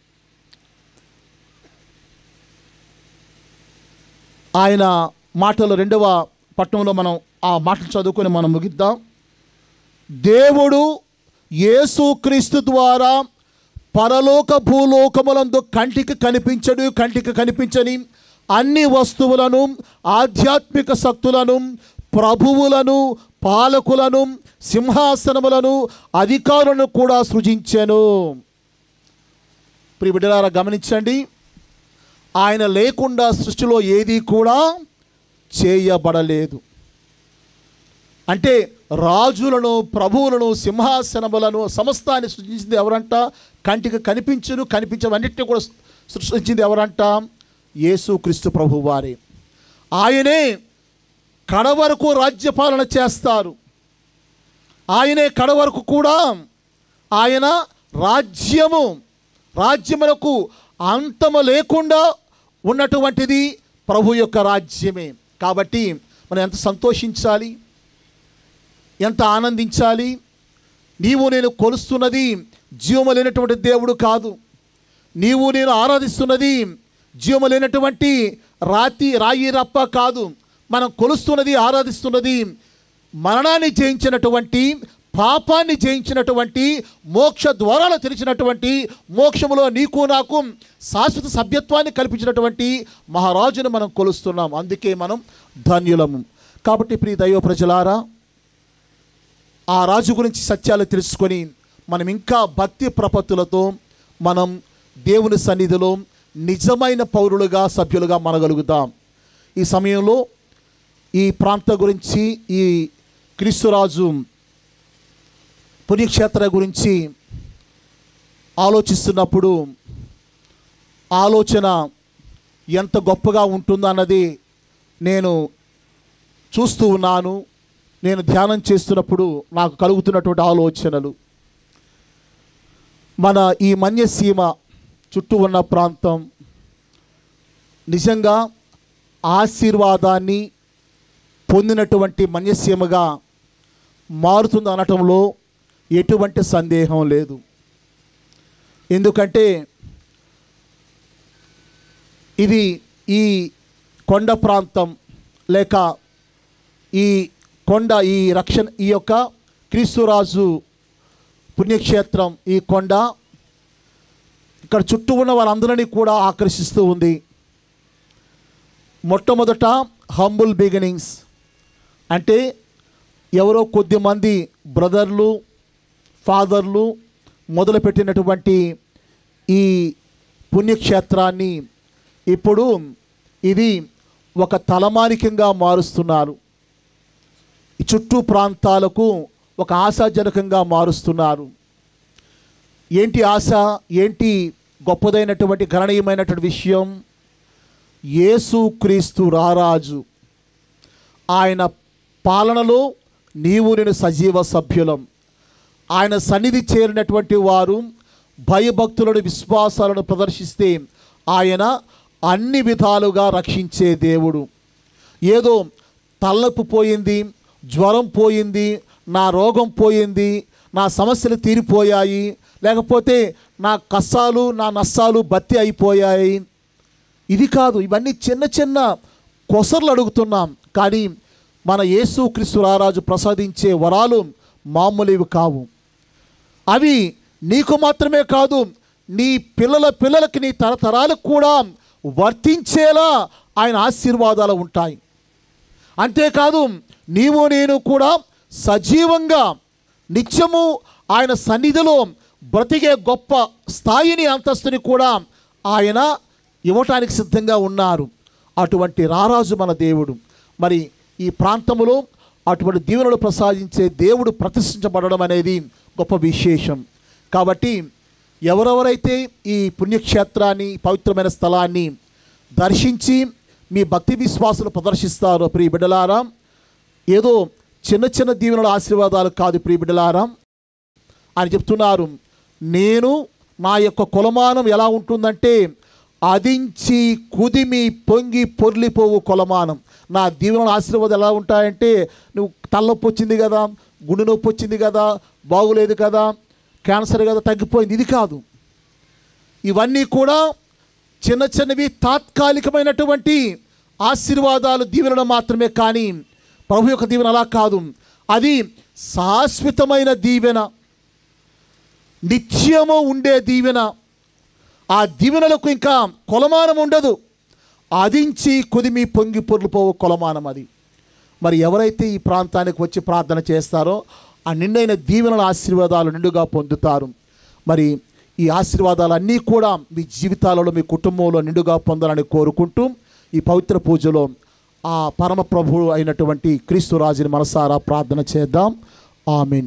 ఆయన మాటలు రెండవ పట్టణంలో మనం ఆ మాటలు చదువుకొని మనం ముగిద్దాం దేవుడు యేసుక్రీస్తు ద్వారా పరలోక భూలోకములందు కంటికి కనిపించడు కంటికి కనిపించని అన్ని వస్తువులను ఆధ్యాత్మిక శక్తులను ప్రభువులను పాలకులను సింహాసనములను అధికారులను కూడా సృజించాను ప్రియ బిడ్డలారా గమనించండి ఆయన లేకుండా సృష్టిలో ఏది కూడా చేయబడలేదు అంటే రాజులను ప్రభువులను సింహాసనములను సమస్తాన్ని సృష్టించింది ఎవరంట కంటికి కనిపించును కనిపించవన్నిటిని కూడా సృష్టించింది ఎవరంట యేసుక్రీస్తు ప్రభు వారే ఆయనే కడ వరకు రాజ్యపాలన చేస్తారు ఆయనే కడ వరకు కూడా ఆయన రాజ్యము రాజ్యములకు అంతము లేకుండా ఉన్నటువంటిది ప్రభు యొక్క రాజ్యమే కాబట్టి మనం ఎంత సంతోషించాలి ఎంత ఆనందించాలి నీవు నేను కొలుస్తున్నది జీవము లేనటువంటి దేవుడు కాదు నీవు నేను ఆరాధిస్తున్నది జీవము లేనటువంటి రాతి రాయి రప్ప కాదు మనం కొలుస్తున్నది ఆరాధిస్తున్నది మరణాన్ని జయించినటువంటి పాపాన్ని జయించినటువంటి మోక్ష ద్వారాలు తెరిచినటువంటి మోక్షములో నీకు నాకు శాశ్వత సభ్యత్వాన్ని కల్పించినటువంటి మహారాజును మనం కొలుస్తున్నాం అందుకే మనం ధన్యులము కాబట్టి ప్రియ దైవ ప్రజలారా ఆ రాజు గురించి సత్యాలు తెలుసుకొని మనం ఇంకా భక్తి ప్రపత్తులతో మనం దేవుని సన్నిధిలో నిజమైన పౌరులుగా సభ్యులుగా మనగలుగుతాం ఈ సమయంలో ఈ ప్రాంత గురించి ఈ క్రీస్తురాజు పుణ్యక్షేత్ర గురించి ఆలోచిస్తున్నప్పుడు ఆలోచన ఎంత గొప్పగా ఉంటుందో అన్నది నేను చూస్తూ ఉన్నాను నేను ధ్యానం చేస్తున్నప్పుడు నాకు కలుగుతున్నటువంటి ఆలోచనలు మన ఈ మన్యసీమ చుట్టూ ఉన్న ప్రాంతం నిజంగా ఆశీర్వాదాన్ని పొందినటువంటి మన్యసీమగా మారుతుంది అనటంలో ఎటువంటి సందేహం లేదు ఎందుకంటే ఇది ఈ కొండ ప్రాంతం లేక ఈ కొండ ఈ రక్షణ ఈ యొక్క క్రీస్తురాజు పుణ్యక్షేత్రం ఈ కొండ ఇక్కడ చుట్టూ ఉన్న వాళ్ళందరినీ కూడా ఆకర్షిస్తూ ఉంది మొట్టమొదట హంబుల్ బిగినింగ్స్ అంటే ఎవరో కొద్దిమంది బ్రదర్లు ఫాదర్లు మొదలుపెట్టినటువంటి ఈ పుణ్యక్షేత్రాన్ని ఇప్పుడు ఇది ఒక తలమానికంగా మారుస్తున్నారు ఈ చుట్టూ ప్రాంతాలకు ఒక ఆశాజనకంగా మారుస్తున్నారు ఏంటి ఆశ ఏంటి గొప్పదైనటువంటి గణనీయమైనటువంటి విషయం యేసుక్రీస్తు రారాజు ఆయన పాలనలో నీవు నేను సజీవ సభ్యులం ఆయన సన్నిధి చేరినటువంటి వారు భయభక్తులను విశ్వాసాలను ప్రదర్శిస్తే ఆయన అన్ని విధాలుగా రక్షించే దేవుడు ఏదో తలనొప్పి పోయింది జ్వరం పోయింది నా రోగం పోయింది నా సమస్యలు తీరిపోయాయి లేకపోతే నా కష్టాలు నా నష్టాలు బత్తి అయిపోయాయి ఇది కాదు ఇవన్నీ చిన్న చిన్న కొసర్లు అడుగుతున్నాం కానీ మన యేసుక్రీస్తు రారాజు ప్రసాదించే వరాలు మామూలువి కావు అవి నీకు మాత్రమే కాదు నీ పిల్లల పిల్లలకి నీ తరతరాలకు కూడా వర్తించేలా ఆయన ఆశీర్వాదాలు ఉంటాయి అంతేకాదు నీవు నేను కూడా సజీవంగా నిత్యము ఆయన సన్నిధిలో బ్రతికే గొప్ప స్థాయిని అంతస్తుని కూడా ఆయన ఇవ్వటానికి సిద్ధంగా ఉన్నారు అటువంటి రారాజు మన దేవుడు మరి ఈ ప్రాంతములో అటువంటి దీవెనలు ప్రసాదించే దేవుడు ప్రతిష్ఠించబడడం అనేది గొప్ప విశేషం కాబట్టి ఎవరెవరైతే ఈ పుణ్యక్షేత్రాన్ని పవిత్రమైన స్థలాన్ని దర్శించి మీ భక్తి విశ్వాసాలు ప్రదర్శిస్తారో ప్రియ బిడ్డలారా ఏదో చిన్న చిన్న దీవెనల ఆశీర్వాదాలు కాదు ప్రియ బిడ్డలారా అని చెప్తున్నారు నేను నా యొక్క కొలమానం ఎలా ఉంటుందంటే అదించి కుదిమి పొంగి పొర్లిపోవు కొలమానం నా దీవెనల ఆశీర్వాదాలు ఎలా ఉంటాయంటే నువ్వు తలనొప్పి వచ్చింది కదా గుండె నొప్పి వచ్చింది కదా బాగులేదు కదా క్యాన్సర్ కదా తగ్గిపోయింది ఇది కాదు ఇవన్నీ కూడా చిన్న చిన్నవి తాత్కాలికమైనటువంటి ఆశీర్వాదాలు దీవెనలు మాత్రమే కానీ ప్రభు యొక్క దీవెన అలా కాదు అది శాశ్వతమైన దీవెన నిత్యము ఉండే దీవెన ఆ దీవెనలకు ఇంకా కొలమానం ఉండదు అదించి కొదిమి పొంగి పొర్లిపోవు కొలమానం అది మరి ఎవరైతే ఈ ప్రాంతానికి వచ్చి ప్రార్థన చేస్తారో ఆ నిండైన దీవెనల ఆశీర్వాదాలు నిండుగా పొందుతారు మరి ఈ ఆశీర్వాదాలన్నీ కూడా మీ జీవితాలలో మీ కుటుంబంలో నిండుగా పొందాలని కోరుకుంటూ ఈ పవిత్ర పూజలో ఆ పరమ ప్రభువు అయినటువంటి క్రీస్తు రాజుని మనసారా ప్రార్థన చేద్దాం ఆమెన్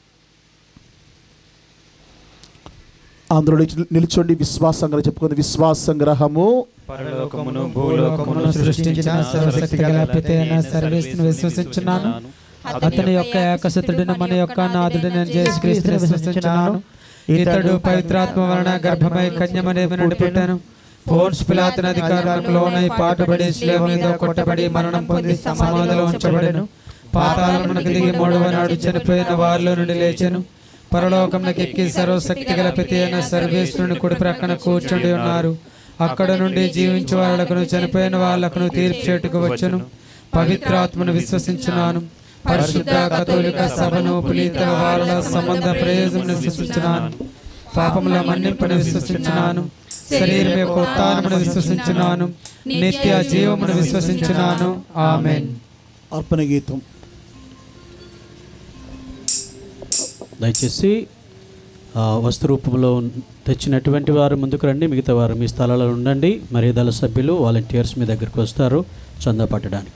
అందరూ నిలిచి- నిల్చోండి విశ్వాసంగా చెప్పుకుంది విశ్వాసంగ్రహము పరలోకమును భూలోకమును సృష్టించిన సర్వశక్తి గల పితైన సర్వేశ్వరుని విశ్వసించున్నాను అతని యొక్క ఏకసుతుడిని మన యొక్క నాదుడిని యేసుక్రీస్తుని విశ్వసించున్నాను ఇతడు పవిత్రాత్మ వలన గర్భమై కన్యమనే నుండి పుట్టాను పోన్స్ పిలాతన అధికారులకు లోనై పాటుబడి శిలువ మీద కొట్టబడి మరణం పొంది సమాధిలో ఉంచబడెను పాతాళమునకు దిగి మూడవ నాడు చనిపోయిన వారిలో నుండి లేచెను పరలోకమునకు ఎక్కి సర్వశక్తి గల పితి అయిన సర్వేశ్వరుని కుడి ప్రక్కన కూర్చుండి ఉన్నారు అక్కడ నుండి జీవించే వాళ్ళకును చనిపోయిన వాళ్ళకును తీర్పు చేటుకు వచ్చును పవిత్రాత్మను విశ్వసించున్నాను పరిశుద్ధ కథోలిక సభను పునీత వాళ్ళ సంబంధ ప్రయోజనం విశ్వసించున్నాను పాపముల మన్నింపును విశ్వసించున్నాను శరీరం యొక్క ఉత్థానమును విశ్వసించున్నాను నిత్య జీవమును విశ్వసించున్నాను ఆమెన్ అర్పణ గీతం దయచేసి ఆ, వస్తు రూపంలో తెచ్చినటువంటి వారు ముందుకు రండి మిగతా వారు మీ స్థలాల్లో ఉండండి మర్యాదల సభ్యులు వాలంటీర్స్ మీ దగ్గరికి వస్తారు చందా పట్టడానికి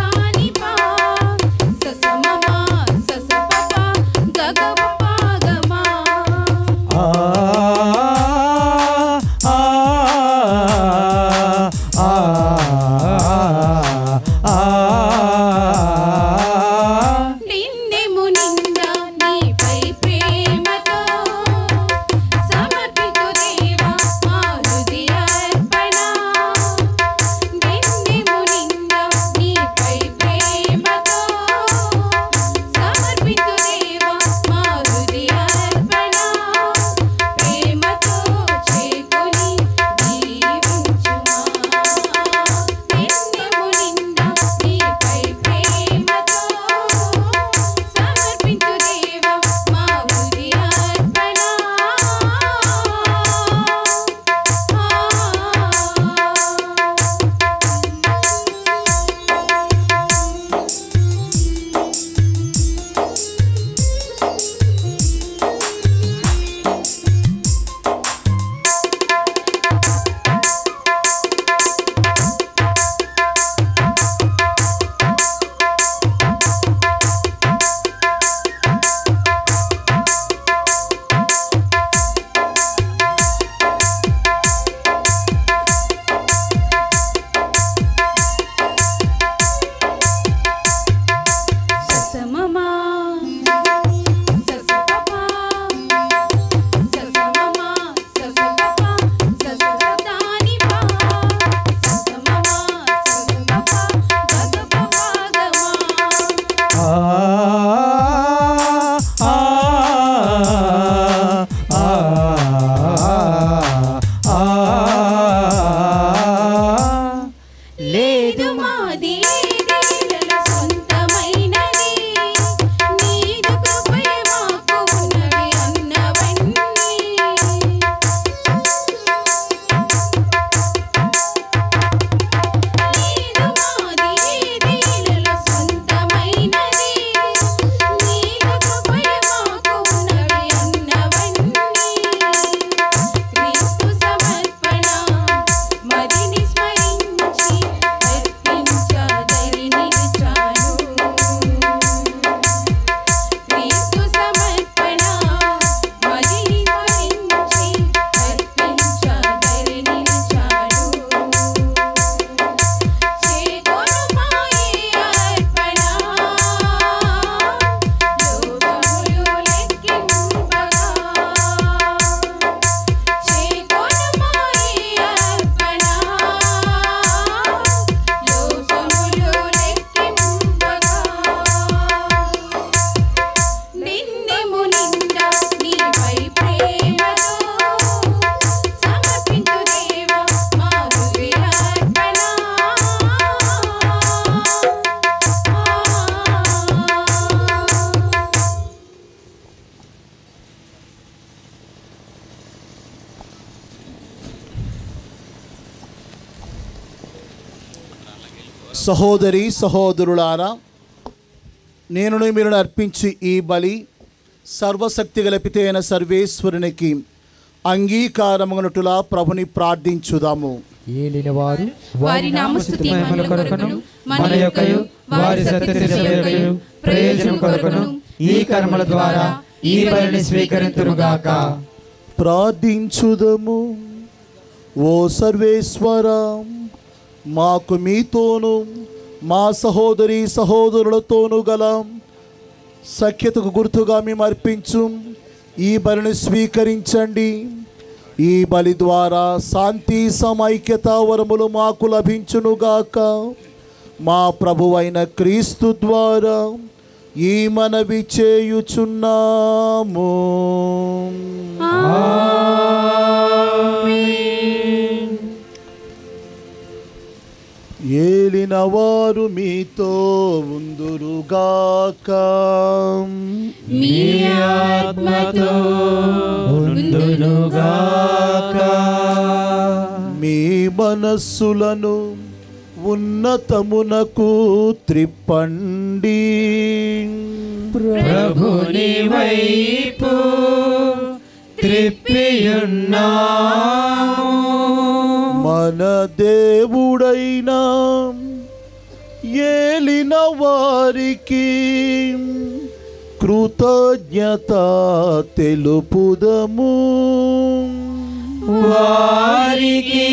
గగ సహోదరి సహోదరులారా నేను మీరు అర్పించి ఈ బలి సర్వశక్తి గలపితే అయిన సర్వేశ్వరునికి అంగీకారమగనటులా ప్రభుని ప్రార్థించుదాము ఏలిన వారు వారి నామస్తుతి మహిమల కొరకును మన మన యొక్కయు వారి సత్యశిరయొక్కయు ప్రయోజనం కొరకును ఈ కర్మల ద్వారా ఈ బలిని స్వీకరింతురుగాక ప్రార్థించుదము ఓ సర్వేశ్వర మాకు మీతోను మా సహోదరి సహోదరులతోనూ గల సఖ్యతకు గుర్తుగా మేము అర్పించు ఈ బలిని స్వీకరించండి ఈ బలి ద్వారా శాంతి సమైక్యత వరములు మాకు లభించునుగాక మా ప్రభువైన క్రీస్తు ద్వారా ఈ మనవి చేయుచున్నాము ఏలిన వారు మీతో ఉందురుగాక మీ ఆత్మతో మీ మనస్సులను ఉన్నతమునకు త్రిప్పండి ప్రభుని వైపు త్రిప్పియున్నా మన దేవుడైన ఏలిన వారికి కృతజ్ఞత తెలుపుదము వారికి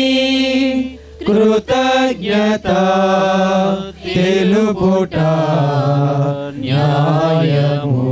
కృతజ్ఞత తెలుపుట న్యాయము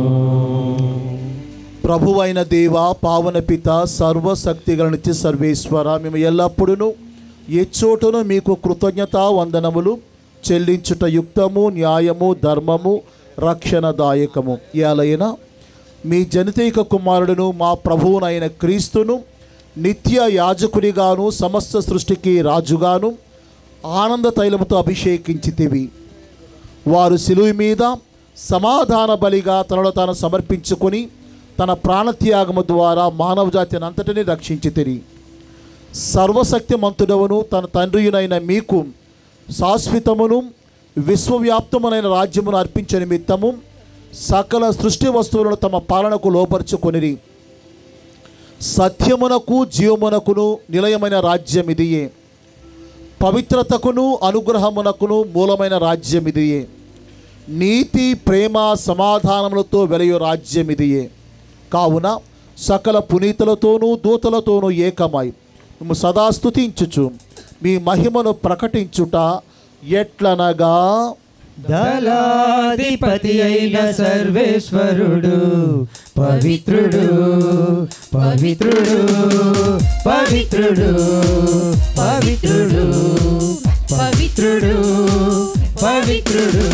ప్రభువైన దేవ పావన పిత సర్వశక్తిగల నిత్య సర్వేశ్వర మేము ఎల్లప్పుడూ ఏ చోటును మీకు కృతజ్ఞత వందనములు చెల్లించుట యుక్తము న్యాయము ధర్మము రక్షణదాయకము ఎలైనా మీ జనితైక కుమారుడును మా ప్రభువునైన క్రీస్తును నిత్య యాజకునిగాను సమస్త సృష్టికి రాజుగాను ఆనంద తైలముతో అభిషేకించితివి వారు సిలువు మీద సమాధాన బలిగా తనలో తాను సమర్పించుకొని తన ప్రాణత్యాగము ద్వారా మానవజాతిని అంతటిని రక్షించి తిరిగి సర్వశక్తిమంతుడవను తన తండ్రియునైన మీకు శాశ్వతమును విశ్వవ్యాప్తమునైన రాజ్యమును అర్పించే నిమిత్తము సకల సృష్టి వస్తువులను తమ పాలనకు లోపరుచుకొనిరి సత్యమునకు జీవమునకును నిలయమైన రాజ్యం ఇదియే పవిత్రతకును అనుగ్రహమునకును మూలమైన రాజ్యం ఇదియే నీతి ప్రేమ సమాధానములతో వెలయు రాజ్యం ఇదియే కావున సకల పునీతులతోనూ దూతలతోనూ ఏకమై మేము సదా స్తుతించుచు మీ మహిమను ప్రకటించుట ఎట్లనగా దళాధిపతి అయిన సర్వేశ్వరుడు పవిత్రుడు పవిత్రుడు పవిత్రుడు పవిత్రుడు పవిత్రుడు పవిత్రుడు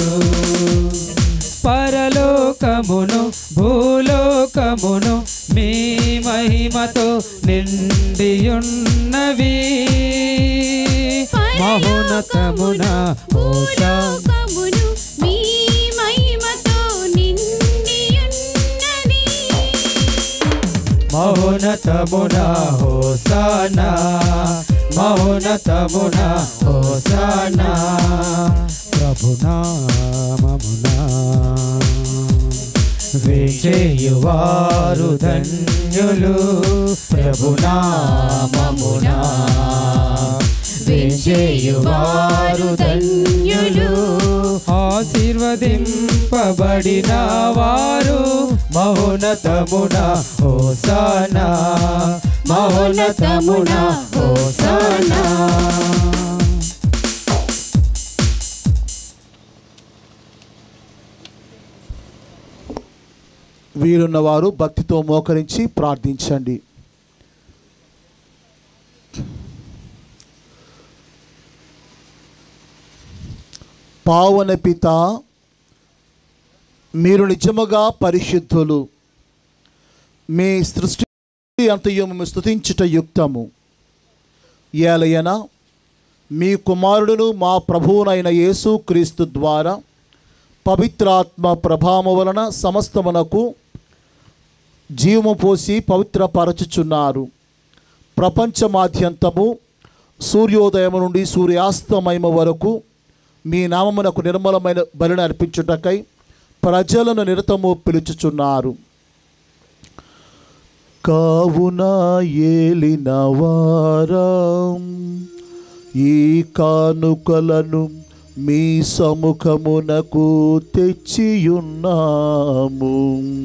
పరలోకమును భూలోకమును మీ మహిమతో నిండియున్నవి మహోన్నతమున ఓషా భూలోకమును మీ మహిమతో నిండియున్నది మహోన్నతమున హోసానా మహోన్నతమున హోసానా ప్రభునామమునా విజయువారు ధన్యులు ప్రభునామమునా విజయువారు ధన్యులు ఆశీర్వదింపబడిన వారు మహోన్నతమున హోసానా మహోన్నతమున హోసానా వీరున్నవారు భక్తితో మోకరించి ప్రార్థించండి పావన పిత మీరు నిజముగా పరిశుద్ధులు మీ సృష్టి అంతయు మేము స్తుతించుట యుక్తము ఏలయన మీ కుమారుడును మా ప్రభువునైన యేసు క్రీస్తు ద్వారా పవిత్రాత్మ ప్రభావము వలన సమస్తమునకు జీవము పోసి పవిత్రపరచుచున్నారు ప్రపంచమాద్యంతము సూర్యోదయం నుండి సూర్యాస్తమయం వరకు మీ నామమునకు నిర్మలమైన బలిని అర్పించుటకై ప్రజలను నిరతము పిలుచుచున్నారు కావున ఏలిన వారం ఈ కానుకలను మీ సముఖమునకు తెచ్చియున్నాము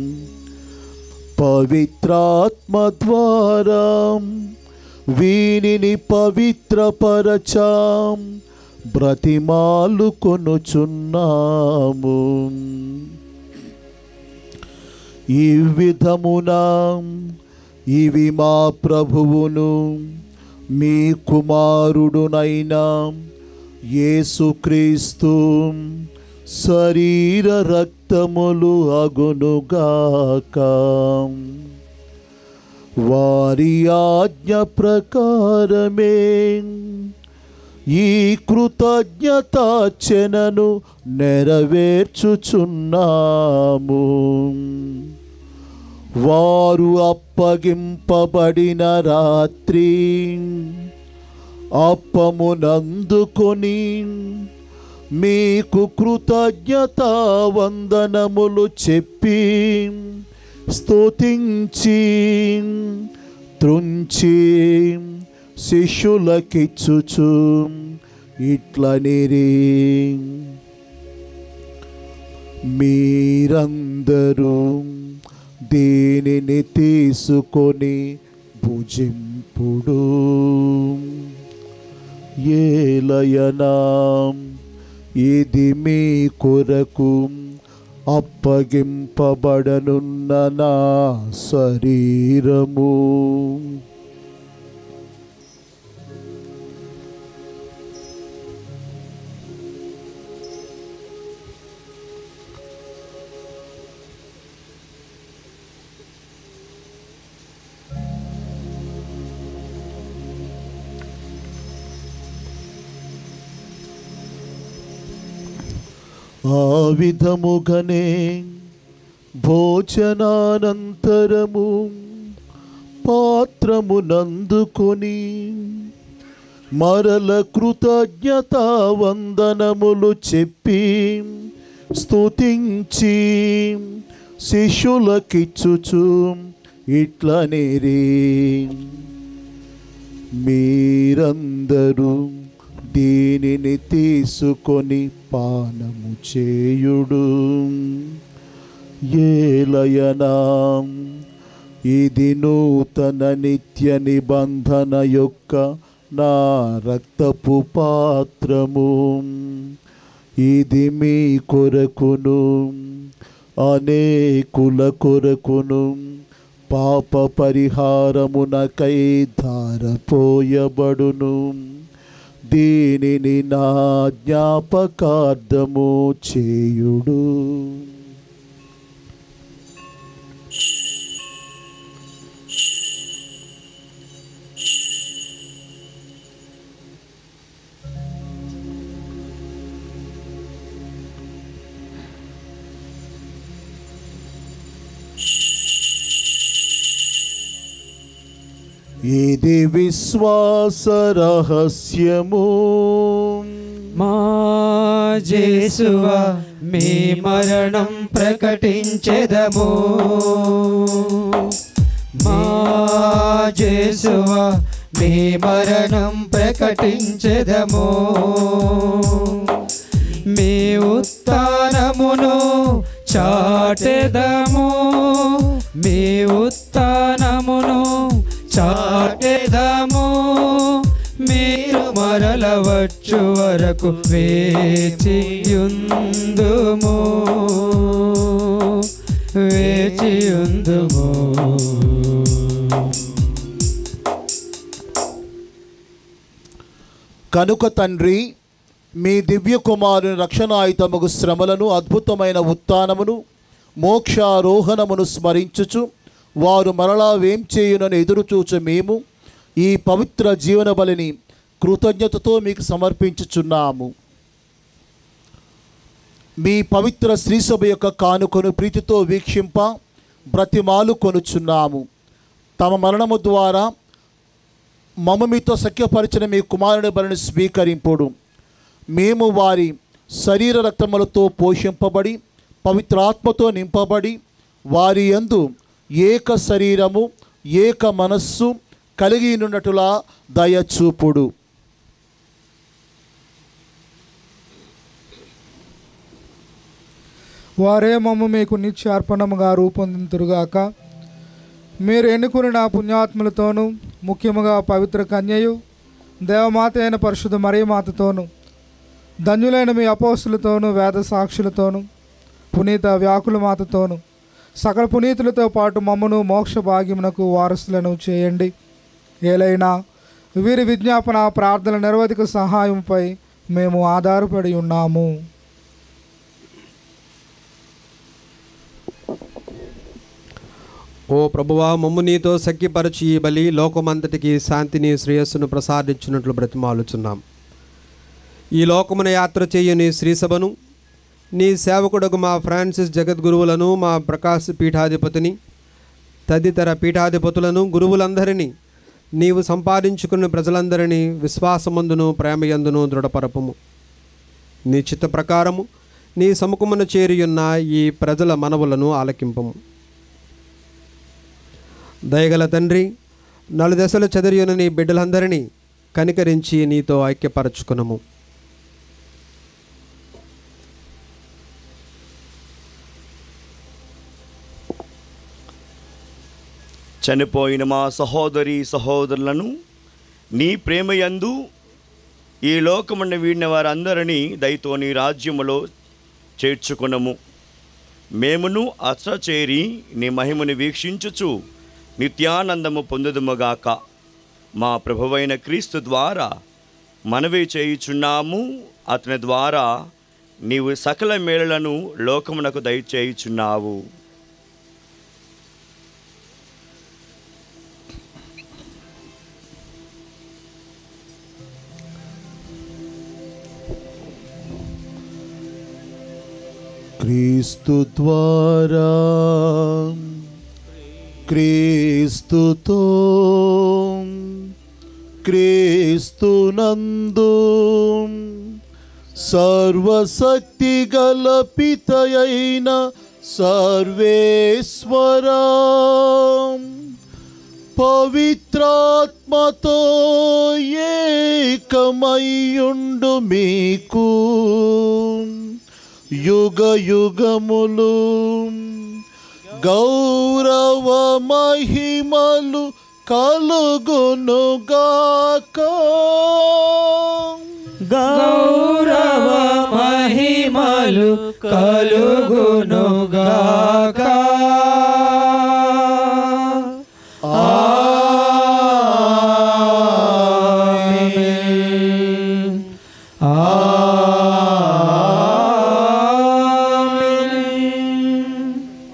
పవిత్రాత్మ ద్వారా వీనిని పవిత్రపరచాం బ్రతిమాలు కొనుచున్నాము ఈ విధమున ఇవి మా ప్రభువును మీ కుమారుడునైనా యేసుక్రీస్తు శరీర రక్తములు అగునుగాక వారి ఆజ్ఞ ప్రకారమే ఈ కృతజ్ఞతాచనను నెరవేర్చుచున్నాము వారు అప్పగింపబడిన రాత్రి అప్పమునందుకొని మీకు కృతజ్ఞత వందనములు చెప్పి స్తుతించి త్రుంచి శిష్యులకిచ్చుచు ఇట్లనిరి మీరందరూ దీనిని తీసుకొని భుజింపుడు ఏలయనా ఇది మీ కొరకు అప్పగింపబడనున్న నా శరీరము ఆ విధముగనే భోజనానంతరము పాత్రమునందుకొని మరల కృతజ్ఞత వందనములు చెప్పి స్తుతించి శిష్యులకిచ్చుచు ఇట్లనేరి మీరందరూ దీనిని తీసుకొని పానము చేయుడు ఏలయనా ఇది నూతన నిత్య నిబంధన యొక్క నా రక్తపు పాత్రము ఇది మీ కొరకును అనేకుల కొరకును పాప పరిహారమునకై ధారపోయబడును దీనిని నా జ్ఞాపకార్థము చేయుడు ఇది విశ్వాస రహస్యము మా జేసువ మీ మరణం ప్రకటించెదము మా జేసువ మీ మరణం ప్రకటించెదము మీ ఉత్థానమును చాటెదము మీ ఉత్థానమును చాటెదము మీరు మరల వచ్చు వరకు వేచియుందుము వేచియుందుము కనుక తండ్రి మీ దివ్య కుమారుని రక్షణాయుతముగు శ్రమలను అద్భుతమైన ఉత్థానమును మోక్షారోహణమును స్మరించుచు వారు మరలా వేం చేయునని ఎదురుచూచు మేము ఈ పవిత్ర జీవన బలిని కృతజ్ఞతతో మీకు సమర్పించుచున్నాము మీ పవిత్ర శ్రీసభ యొక్క కానుకను ప్రీతితో వీక్షింప బ్రతిమాలు కొనుచున్నాము తమ మరణము ద్వారా మమ్మ మీతో సఖ్యపరిచిన మీ కుమారుని బలిని స్వీకరింపుడు మేము వారి శరీర రక్తములతో పోషింపబడి పవిత్రాత్మతో నింపబడి వారి యందు ఏక శరీరము ఏక మనస్సు కలిగి ఉన్నట్టులా దయచూపుడు వారే మమ్మ మీకు నిత్యార్పణముగా రూపొందింతురుగాక మీరు ఎన్నుకుని నా పుణ్యాత్ములతోనూ ముఖ్యముగా పవిత్ర కన్యయు దేవమాత అయిన పరిశుద్ధ మరియమాతతోనూ ధన్యులైన మీ అపోస్తులతోనూ వేద సాక్షులతోనూ పునీత వ్యాకుల మాతతోనూ సకల పునీతులతో పాటు మమ్మను మోక్ష భాగ్యమునకు వారసులను చేయండి ఏలైనా వీరి విజ్ఞాపన ప్రార్థన నిరవధిక సహాయంపై మేము ఆధారపడి ఉన్నాము ఓ ప్రభువా మమ్ము నీతో సఖ్యపరచి ఈ బలి లోకమంతటికి శాంతిని శ్రేయస్సును ప్రసాదించినట్లు బ్రతిమాలుచున్నాం ఈ లోకమున యాత్ర చేయని శ్రీసభను నీ సేవకుడుకు మా ఫ్రాన్సిస్ జగద్గురువులను మా ప్రకాశ్ పీఠాధిపతిని తదితర పీఠాధిపతులను గురువులందరినీ నీవు సంపాదించుకున్న ప్రజలందరినీ విశ్వాసమందును ప్రేమయందును దృఢపరపము నీ చిత్త ప్రకారము నీ సముఖమున చేరియున్న ఈ ప్రజల మనవులను ఆలకింపము దయగల తండ్రి నలుదశలు చెదరియున్న నీ బిడ్డలందరినీ కనికరించి నీతో ఐక్యపరచుకునము చనిపోయిన మా సహోదరి సహోదరులను నీ ప్రేమయందు ఈ లోకమున్న వీడిన వారందరినీ దయతో నీ రాజ్యములో చేర్చుకునము మేమును అస చేరి నీ మహిమను వీక్షించుచు నిత్యానందము పొందుదుముగాక మా ప్రభువైన క్రీస్తు ద్వారా మనవి చేయుచున్నాము అతని ద్వారా నీవు సకల మేళలను లోకమునకు దయచేయుచున్నావు క్రీస్తు ద్వారా క్రీస్తుతో క్రీస్తునందు సర్వశక్తి గల పితయైన సర్వేశ్వరా పవిత్రాత్మతో ఏకమయ్యుండు మీకు యుగ యుగములు గౌరవ మహిమలు కలుగునుగాక గౌరవ మహిమలు కలుగునుగాక ఆమేన్. ఆమేన్.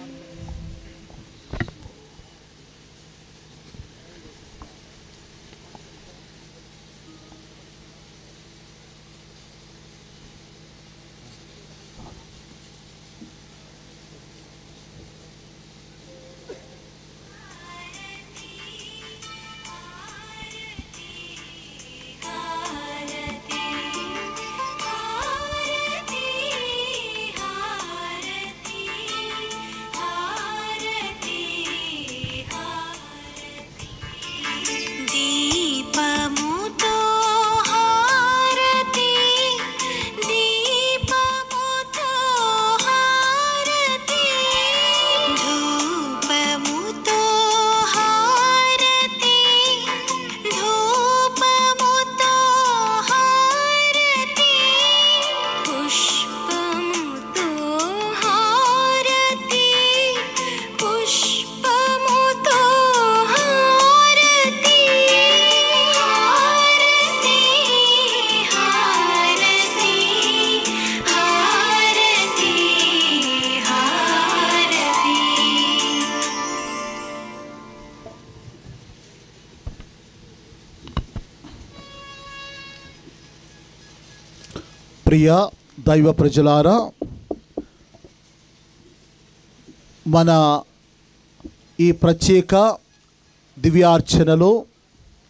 దీపముతో హారతి దీపముతో హారతి ధూపముతో హారతి ధూపముతో హారతి పుష్పముతో హారతి పుష్పముతో హారతి హారతి హారతి హారతి హారతి ప్రియ దైవ ప్రజలారా మన ఈ ప్రత్యేక దివ్యార్చనలో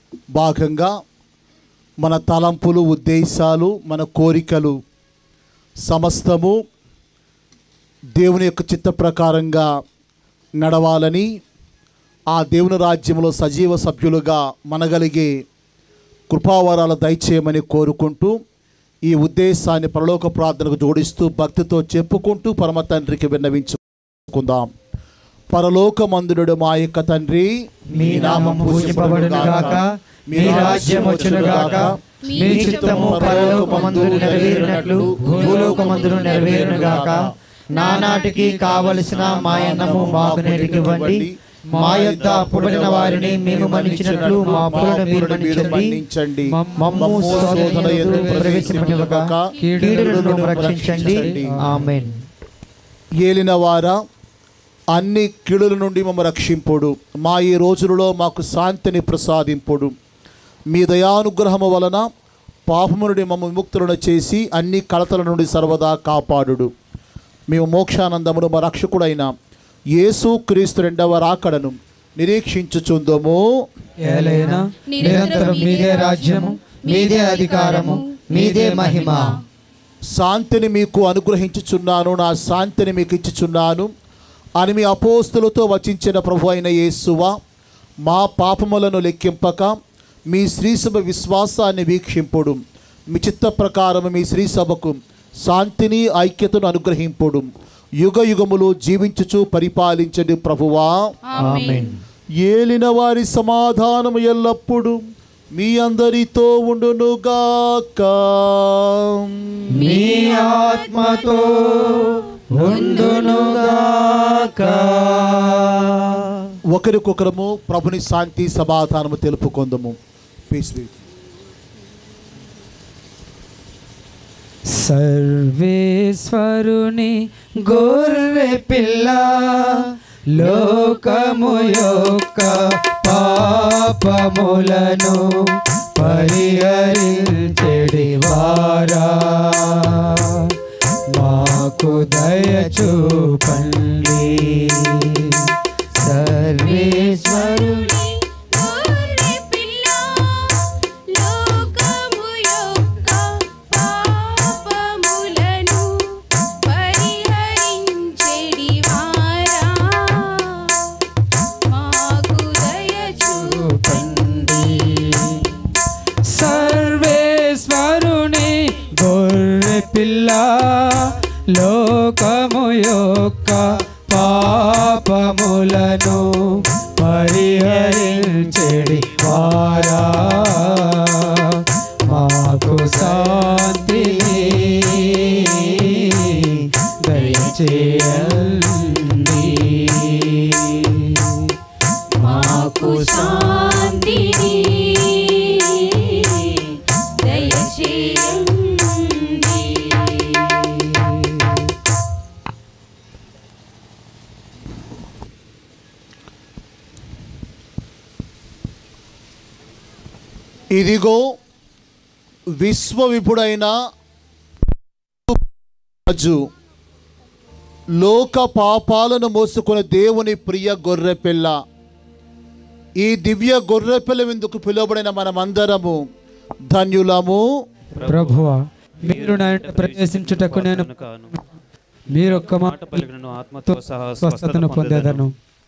భాగంగా మన తలంపులు ఉద్దేశాలు మన కోరికలు సమస్తము దేవుని యొక్క చిత్త ప్రకారంగా నడవాలని ఆ దేవుని రాజ్యంలో సజీవ సభ్యులుగా మనగలిగే కృపావరాలు దయచేయమని కోరుకుంటూ ఈ ఉద్దేశాన్ని పరలోక ప్రార్థనకు జోడిస్తూ భక్తితో చెప్పుకుంటూ పరమ తండ్రికి విన్నవించుకుందాం పరలోకమందుడు మా యొక్క తండ్రి మీ నామం పూజింపబడునుగాక మీ రాజ్యం వచ్చునుగాక మీ చిత్తము పరలోకమందు నెరవేరినట్లు భూలోకమందును నెరవేరునుగాక నానాటికి కావలసిన మా అన్నము మాకు నేటికివ్వండి మా యొద్ద అప్పుబడిన వారిని మేము మన్నించినట్లు మా అప్పులను మీరు మన్నించండి మమ్ము శోధన యందు ప్రవేశింపనివ్వక కీడుల నుండి రక్షించండి ఆమేన్ ఏలినవారా అన్ని కీడుల నుండి మమ్మ రక్షింపుడు మా ఈ రోజులలో మాకు శాంతిని ప్రసాదింపుడు మీ దయానుగ్రహము వలన పాపము నుండి మమ్మ విముక్తులను చేసి అన్ని కలతల నుండి సర్వదా కాపాడుడు మేము మోక్షానందమును మా రక్షకుడైన యేసు క్రీస్తు రెండవ రాకడను నిరీక్షించుచుందము ఏలైనా నిరంతరం మీదే రాజ్యము మీదే అధికారము మీదే మహిమ శాంతిని మీకు అనుగ్రహించుచున్నాను నా శాంతిని మీకు ఇచ్చుచున్నాను అని మీ అపోస్తులతో వచించిన ప్రభు అయిన యేసువ మా పాపములను లెక్కింపక మీ శ్రీసభ విశ్వాసాన్ని వీక్షింపుడు మీ చిత్త ప్రకారం మీ శ్రీసభకు శాంతిని ఐక్యతను అనుగ్రహింపుడు యుగ యుగములు జీవించుచు పరిపాలించండి ప్రభువా ఆమేన్ ఏలిన వారి సమాధానము ఎల్లప్పుడూ మీ అందరితో ఉండునుగాక మీ ఆత్మతో ఉండునుగాక ఒకరికొకరము ప్రభుని శాంతి సమాధానము తెలుపుకుందము పీస్ బీ. సర్వేశ్వరుని గొర్రె పిల్ల లోకము యొక్క పాపములను పరిహరించెడి వారా మాకు దయ చూపండి సర్వేశ్వరుని గొర్రె పిల్ల లోకము యొక్క పాపములను పరిహరించెడి వారా మాకు దయ చూపండి సర్వేశ్వరుని గొర్రె పిల్ల లోకము యొక్క పాపములను పరిహరించెడి వారా మాకు శాంతి దయచేయండి మాకు శాంతిని దయచేయండి ఇదిగో విశ్వవిపుడైన రాజు లోక పాపాలను మోసుకున్న దేవుని ప్రియ గొర్రెపిల్ల ఈ దివ్య గొర్రెపిల్ల విందుకు పిలువబడిన మనమందరము ధన్యులము ప్రభువ మీరు నా ఇంట ప్రవేశించుటకు నేను మీరు ఒక్క మాట పలికినను ఆత్మతో సహా స్వస్థతను పొందేదను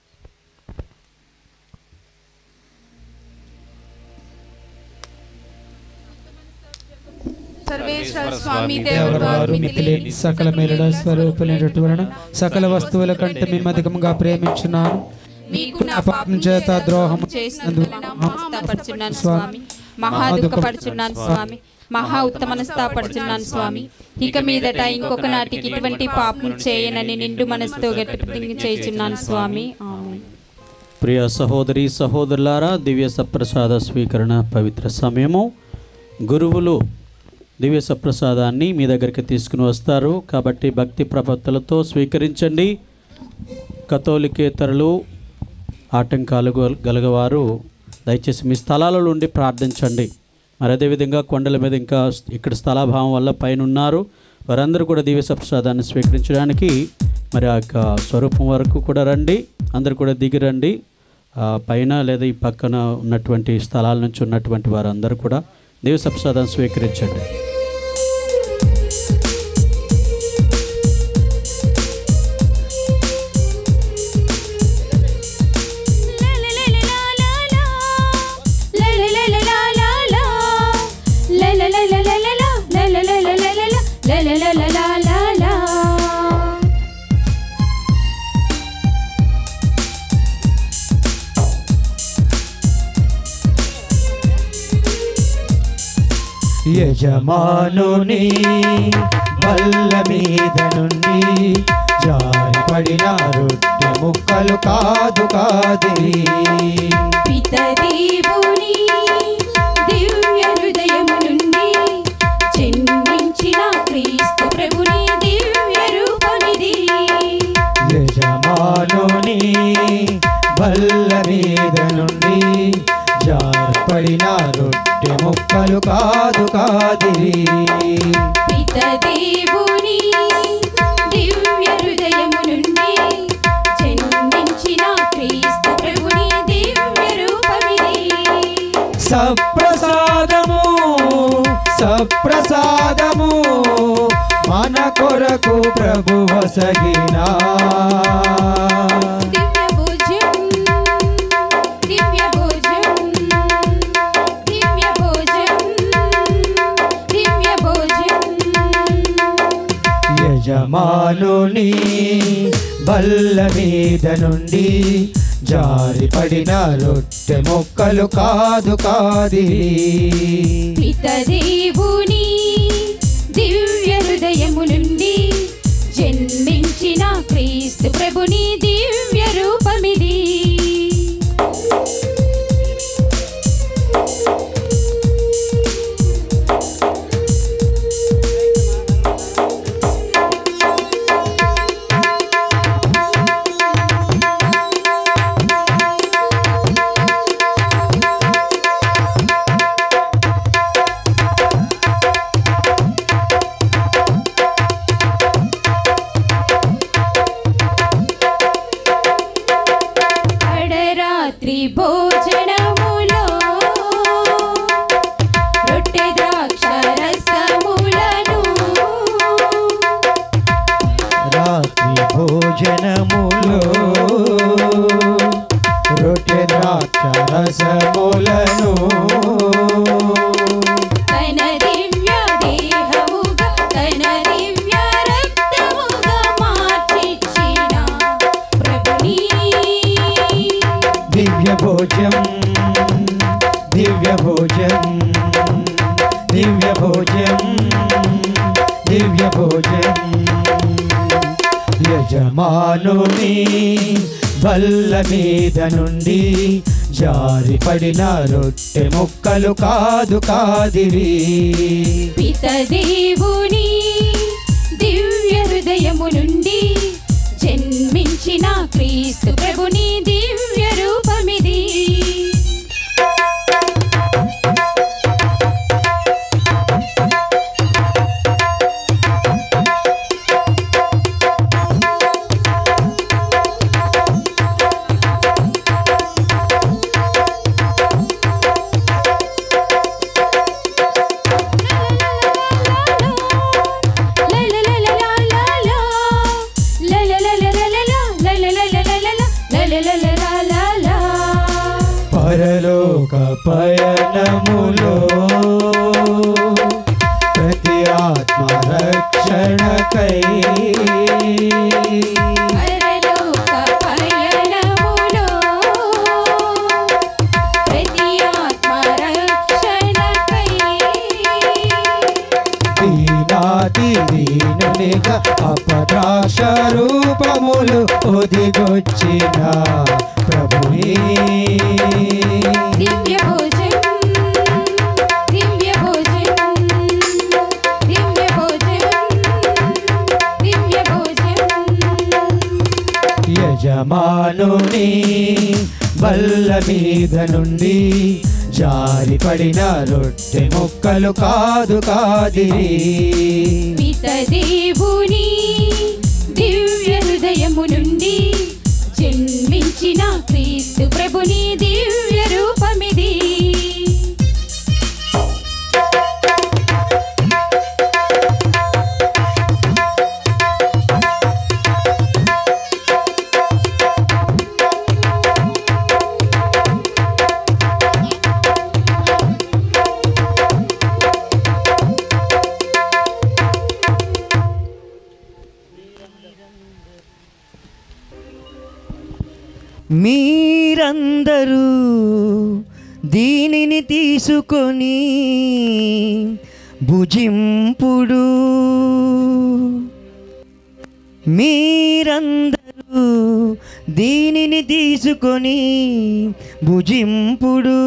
సర్వేశ్వర స్వామి దేవవారు దేవవారు మితిలేని సకల మేలుడ స్వరూపులైనటు వలన సకల వస్తువుల కంటే మేము అధికంగా ప్రేమించున్నాను మీకు నా పాపం చేత ద్రోహం చేసినందువలన మహాపడుచున్నాను స్వామి మహా దుఃఖపడుచున్నాను స్వామి మహా ఉత్తమనస్థాపడుచున్నాను స్వామి ఇక మీదట ఇంకొక నాటికి ఇటువంటి పాపం చేయనని నిండు మనసుతో గట్టి ప్రతిజ్ఞ చేయుచున్నాను స్వామి ఆమేన్. ప్రియ సహోదరి సహోదరులారా దివ్య సప్రసాద స్వీకరణ పవిత్ర సమయము గురువులు దివ్య సప్రసాదాన్ని మీ దగ్గరికి తీసుకుని వస్తారు కాబట్టి భక్తి ప్రపత్తులతో స్వీకరించండి కథోలికేతరులు ఆటంకాలు గల- గలగవారు దయచేసి మీ స్థలాలలో ఉండి ప్రార్థించండి మరి అదేవిధంగా కొండల మీద ఇంకా ఇక్కడ స్థలాభావం వల్ల పైన ఉన్నారు వారందరూ కూడా దివ్య సప్రసాదాన్ని స్వీకరించడానికి మరి ఆ యొక్క స్వరూపం వరకు కూడా రండి అందరూ కూడా దిగి రండి ఆ పైన లేదా ఈ పక్కన ఉన్నటువంటి స్థలాల నుంచి ఉన్నటువంటి వారందరూ కూడా దివ్య సప్రసాదాన్ని స్వీకరించండి యజమానుని బల్ల మీద నుండి జారిపడిన రొట్టె ముక్కలు కాదు కాదిరి పితదేవుని దివ్య హృదయము నుండి జన్మించిన క్రీస్తు ప్రభుని దివ్య రూపమిది యజమానుని బల్ల మీద నుండి జారిపడిన రొట్టె ముక్కలు కాదు కాదిరి పితదేవుని దివ్య హృదయము నుండి జన్మించిన క్రీస్తు ప్రభుని దివ్య రూపమిది సప్రసాదము సప్రసాదము మన కొరకు ప్రభు వసగినా దివ్య భోజం దివ్య భోజం దివ్య భోజం దివ్య భోజం యజమానుని బల్ల మీద నుండి జారిపడిన రొట్టె మొక్కలు కాదు కాది పితదేవుని దివ్య హృదయము నుండి జన్మించిన క్రీస్తు ప్రభుని దివ్య రూపమిది అడరాత్రి భోజనములో రొట్టె ద్రాక్ష రసములను రాత్రి భోజనములో రొట్టె ద్రాక్ష రసములను తన దివ్య దేహముగా తన దివ్య రక్తముగా మార్చిచ్చిన ప్రభుని దివ్య భోజం దివ్య భోజం దివ్య భోజం దివ్య భోజం యజమానుని బల్ల మీద నుండి జారిపడిన రొట్టె ముక్కలు కాదు కాదిరి పితదేవుని దివ్య హృదయము నుండి జన్మించిన క్రీస్తు ప్రభుని దివ్య రూపమిది పరలోక పయనములో ప్రతి ఆత్మ రక్షణకై పరలోక పయనములో ప్రతి ఆత్మ రక్షణకై దీనాది దీనునిగా అపద్రాక్ష రూపములు ఒదిగొచ్చిన ప్రభుని దివ్య భోజం దివ్య భోజం దివ్య భోజం దివ్య భోజం యజమానుని బల్ల మీద నుండి జారిపడిన రొట్టె ముక్కలు కాదు కాదిరి పితదేవుని దివ్య హృదయము నుండి జన్మించిన క్రీస్తు ప్రభుని దివ్య రూపమిది మీరందరూ దీనిని తీసుకొని భుజింపుడు మీరందరూ దీనిని తీసుకొని భుజింపుడు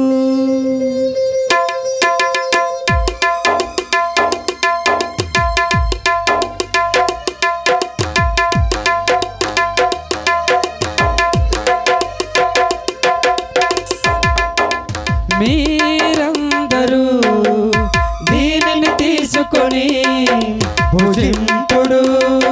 మీరందరూ దీనిని తీసుకొని భుజింపుడు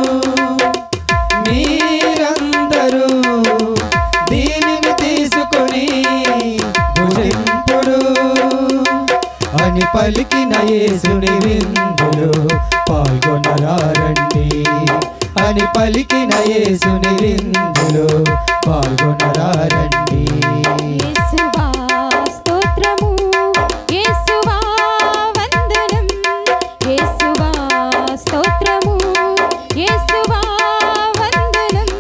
మీరందరూ దీనిని తీసుకొని భుజింపుడు అని పలికిన యేసుని విందులు పాల్గొనరారండి అని పలికిన యేసుని విందులు పాల్గొనరారండి యేసువా స్తోత్రము యేసువా వందనం యేసువా స్తోత్రము యేసువా వందనం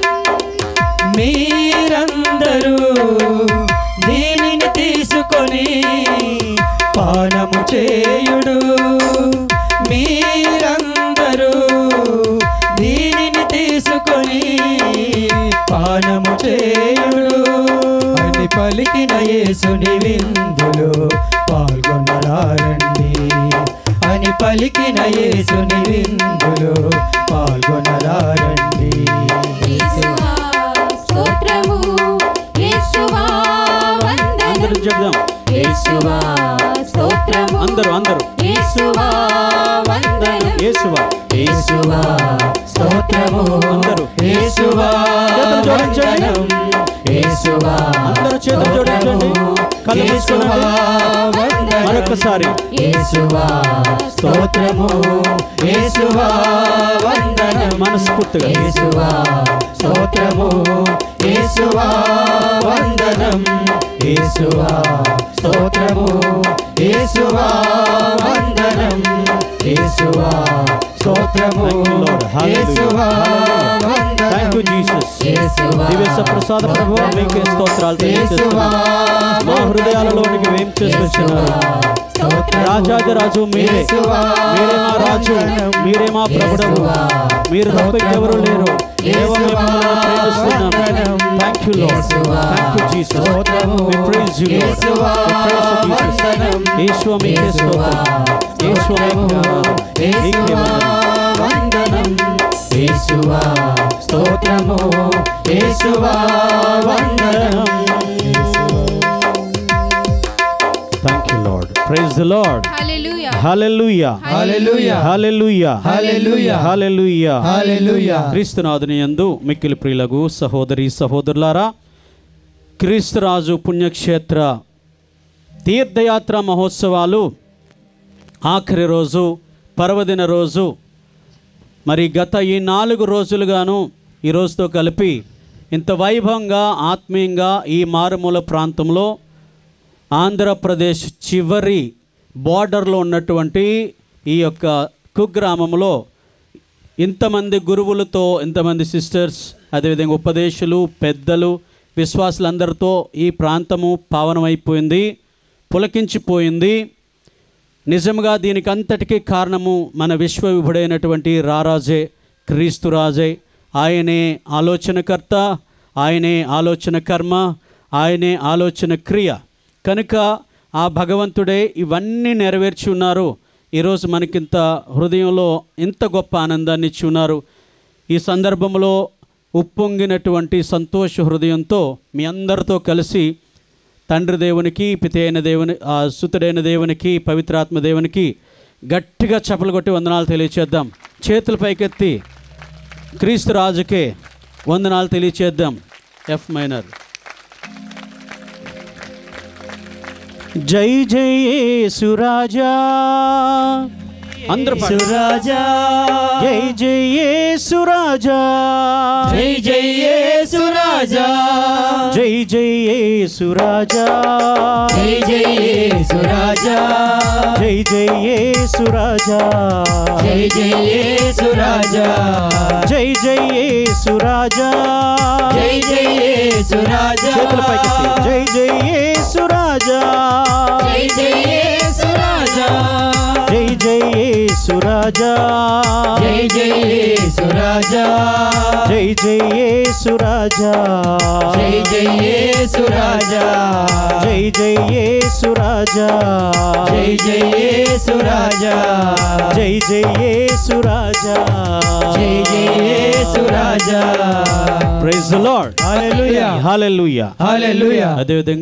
మీరందరూ దీనిని తీసుకొని పానము చేయుడు మీరందరూ దీనిని తీసుకొని పానము చేయుడు అని పలికిన యేసుని విందులు పాల్గొనరారండి అని పలికిన యేసుని విందులు పాల్గొనరారండి యేసువా స్తోత్రము యేసువా వందనం అందరూ చెప్దాం యేసువా స్తోత్రము అందరూ అందరూ యేసువా వందనం యేసువా యేసువా స్తోత్రము అందరూ యేసువా చేతులు జోడించండి. వందనం. యేసువా అందరూ చేతులు జోడించండి కళ్ళు మూసుకోనండి మరొకసారి యేసువా స్తోత్రము యేసువా వందనం మనస్ఫూర్తిగా యేసువా స్తోత్రము యేసువా వందనం యేసువా స్తోత్రము యేసువా వందనం యేసువా స్తోత్రము యేసువా థ్యాంక్ యూ జీసస్ దివ్య ప్రసాద ప్రభు మీకే స్తోత్రాలు తెలియజేస్తున్నాం మా హృదయాలలోనికి వేం చేసుకొచ్చినారు రాజాది రాజు మీరే మీరే మా రాజు మీరే మా ప్రభుడవు మీరు తప్ప ఇంకెవరు లేరు దేవ మేము మిమ్మల్ని ప్రేమిస్తున్నాం thank you Lord thank you Jesus we praise you Lord we praise you Jesus Yesu మీకే స్తోత్రం యేసు మీకే ఆరాధన మీకే వందనం వందనం యేసువా స్తోత్రము యేసువా వందనం thank you Lord praise the Lord hallelujah hallelujah hallelujah. Hallelujah hallelujah. Hallelujah hallelujah. క్రీస్తునాథుని యందు మిక్కిలి ప్రియులకు సహోదరి సహోదరులారా క్రీస్తురాజు పుణ్యక్షేత్ర తీర్థయాత్ర మహోత్సవాలు ఆఖరి రోజు పర్వదిన రోజు మరి గత ఈ నాలుగు రోజులుగాను ఈ రోజుతో కలిపి ఇంత వైభవంగా ఆత్మీయంగా ఈ మారుమూల ప్రాంతంలో ఆంధ్రప్రదేశ్ చివరి బార్డర్లో ఉన్నటువంటి ఈ యొక్క కుగ్రామంలో ఇంతమంది గురువులతో ఇంతమంది సిస్టర్స్ అదేవిధంగా ఉపదేశులు పెద్దలు విశ్వాసులందరితో ఈ ప్రాంతము పావనమైపోయింది పులకించిపోయింది నిజంగా దీనికి అంతటికీ కారణము మన విశ్వవిభుడైనటువంటి రారాజే క్రీస్తురాజే ఆయనే ఆలోచనకర్త ఆయనే ఆలోచన కర్మ ఆయనే ఆలోచన క్రియ కనుక ఆ భగవంతుడే ఇవన్నీ నెరవేర్చి ఉన్నారు ఈరోజు మనకింత హృదయంలో ఇంత గొప్ప ఆనందాన్ని ఇచ్చి ఉన్నారు ఈ సందర్భంలో ఉప్పొంగినటువంటి సంతోష హృదయంతో మీ అందరితో కలిసి తండ్రి దేవునికి పితే అయిన దేవుని ఆ సుతుడైన దేవునికి పవిత్రాత్మ దేవునికి గట్టిగా చప్పలు కొట్టి వందనాలు తెలియచేద్దాం చేతులు పైకెత్తి క్రీస్తు రాజుకే వందనాలు తెలియచేద్దాం ఎఫ్ మైనర్ జై జై సురాజా అందరూ పాడండి. సురాజా జై జై సురాజా జై జై యేసురాజా జై జై సురాజా జై జై యేసురాజా జై జై సురాజా జై జై యేసురాజా జై జై సురాజా జై జై యేసురాజా చేతుల పైకెత్తి జై జై సురాజా జై జై యేసురాజా జై జై యేసు రాజా జై జై యేసు రాజా జై జై యేసు రాజా జై జై యేసు రాజా జై జై యేసు రాజా జై జై యేసు రాజా జై జై యేసు రాజా జై జై యేసు రాజా praise the Lord hallelujah hallelujah hallelujah అదే విధంగా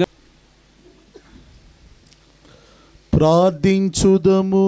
ప్రార్థించుదము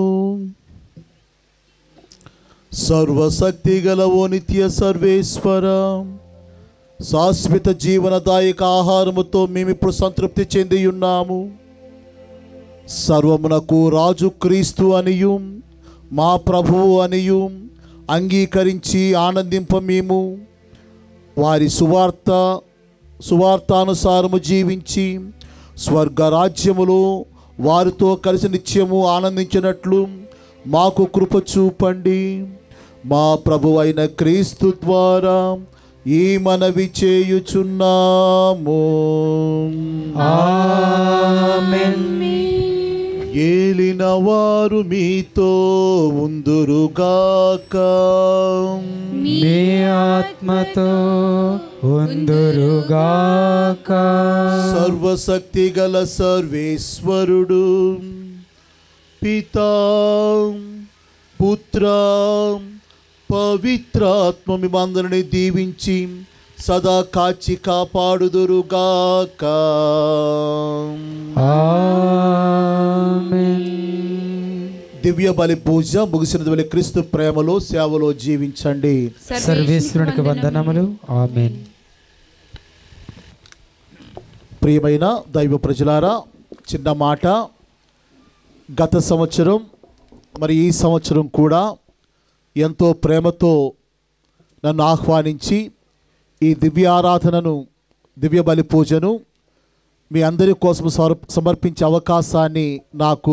సర్వశక్తి గల ఓ నిత్య సర్వేశ్వర శాశ్వత జీవనదాయక ఆహారముతో మేమిప్పుడు సంతృప్తి చెంది ఉన్నాము సర్వమునకు రాజు క్రీస్తు అనియు మా ప్రభువు అనియు అంగీకరించి ఆనందింప మేము వారి సువార్త సువార్తానుసారము జీవించి స్వర్గరాజ్యములో వారితో కలిసి నిత్యము ఆనందించినట్లు మాకు కృప చూపండి మా ప్రభు అయిన క్రీస్తు ద్వారా ఈ మనవి చేయుచున్నాము ఏలిన వారు మీతో ఉందురుగాక మీ ఆత్మతో ఉందురుగాక సర్వశక్తి గల సర్వేశ్వరుడు పితా పుత్ర పవిత్రాత్మ మిమందరిని దీవించి సదా కాచి కాపాడుదురుగాక దివ్య బలి పూజ ముగిసిన బలి క్రీస్తు ప్రేమలో సేవలో జీవించండి సర్వేశ్వరునికి వందనములు ఆమెన్ ప్రియమైన దైవ ప్రజలారా చిన్న మాట గత సంవత్సరం మరి ఈ సంవత్సరం కూడా ఎంతో ప్రేమతో నన్ను ఆహ్వానించి ఈ దివ్య ఆరాధనను దివ్య బలి పూజను మీ అందరి కోసం సమర్- సమర్పించే అవకాశాన్ని నాకు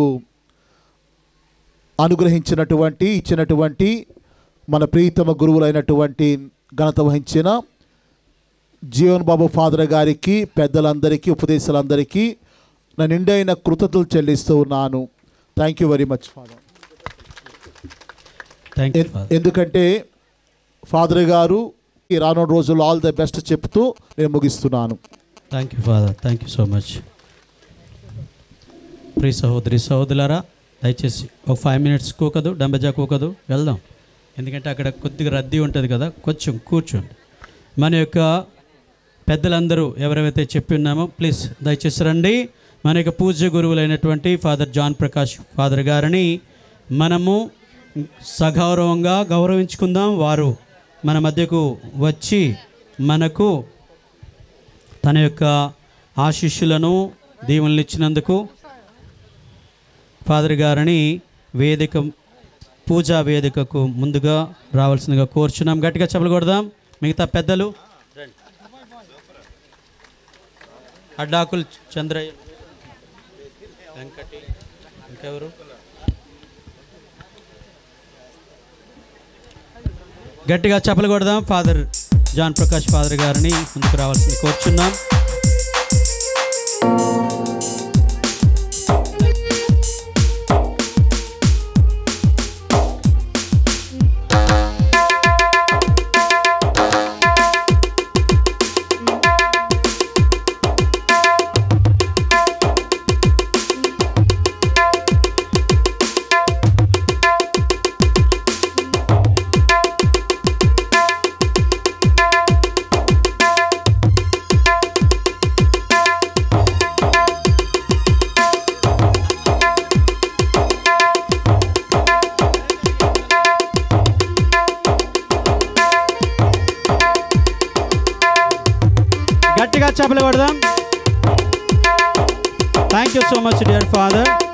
అనుగ్రహించినటువంటి ఇచ్చినటువంటి మన ప్రీతమ గురువులైనటువంటి ఘనత వహించిన జీవన్ బాబు ఫాదర్ గారికి పెద్దలందరికీ ఉపదేశాలందరికీ నా నిండైన కృతజ్ఞతలు చెల్లిస్తూ ఉన్నాను thank you very much father thank you ఎన్- ఎందుకంటే ఫాదర్ గారు ఈ రానున్న రోజుల్లో ఆల్ ద బెస్ట్ చెప్తూ నేను ముగిస్తున్నాను thank you father thank you so much ప్రియ సహోదరి సహోదరులారా దయచేసి ఒక ఫైవ్ మినిట్స్ కూకదు డంబజా కూకదు వెళ్దాం ఎందుకంటే అక్కడ కొద్దిగా రద్దీ ఉంటుంది కదా కొంచెం కూర్చోండి మన యొక్క పెద్దలందరూ ఎవరెవరైతే చెప్పి ఉన్నామో ప్లీజ్ దయచేసి రండి మన యొక్క పూజ్య గురువులైనటువంటి ఫాదర్ జాన్ ప్రకాష్ ఫాదర్ గారిని మనము సగౌరవంగా గౌరవించుకుందాం వారు మన మధ్యకు వచ్చి మనకు తన యొక్క ఆశీస్సులను దీవెనలు ఇచ్చినందుకు ఫాదర్ గారిని వేదిక పూజా వేదికకు ముందుగా రావాల్సిందిగా కోరుచున్నాం గట్టిగా చెప్పలు కొడదాం మిగతా పెద్దలు అడ్డాకుల్ చంద్రయ్య వెంకటి ఇంకెవరు గట్టిగా చెప్పలు కొడదాం ఫాదర్ జాన్ ప్రకాష్ ఫాదర్ గారిని ముందుకు రావాల్సింది కోరుచున్నాం గట్టిగా చెప్పలు కొడదాం thank you so much dear father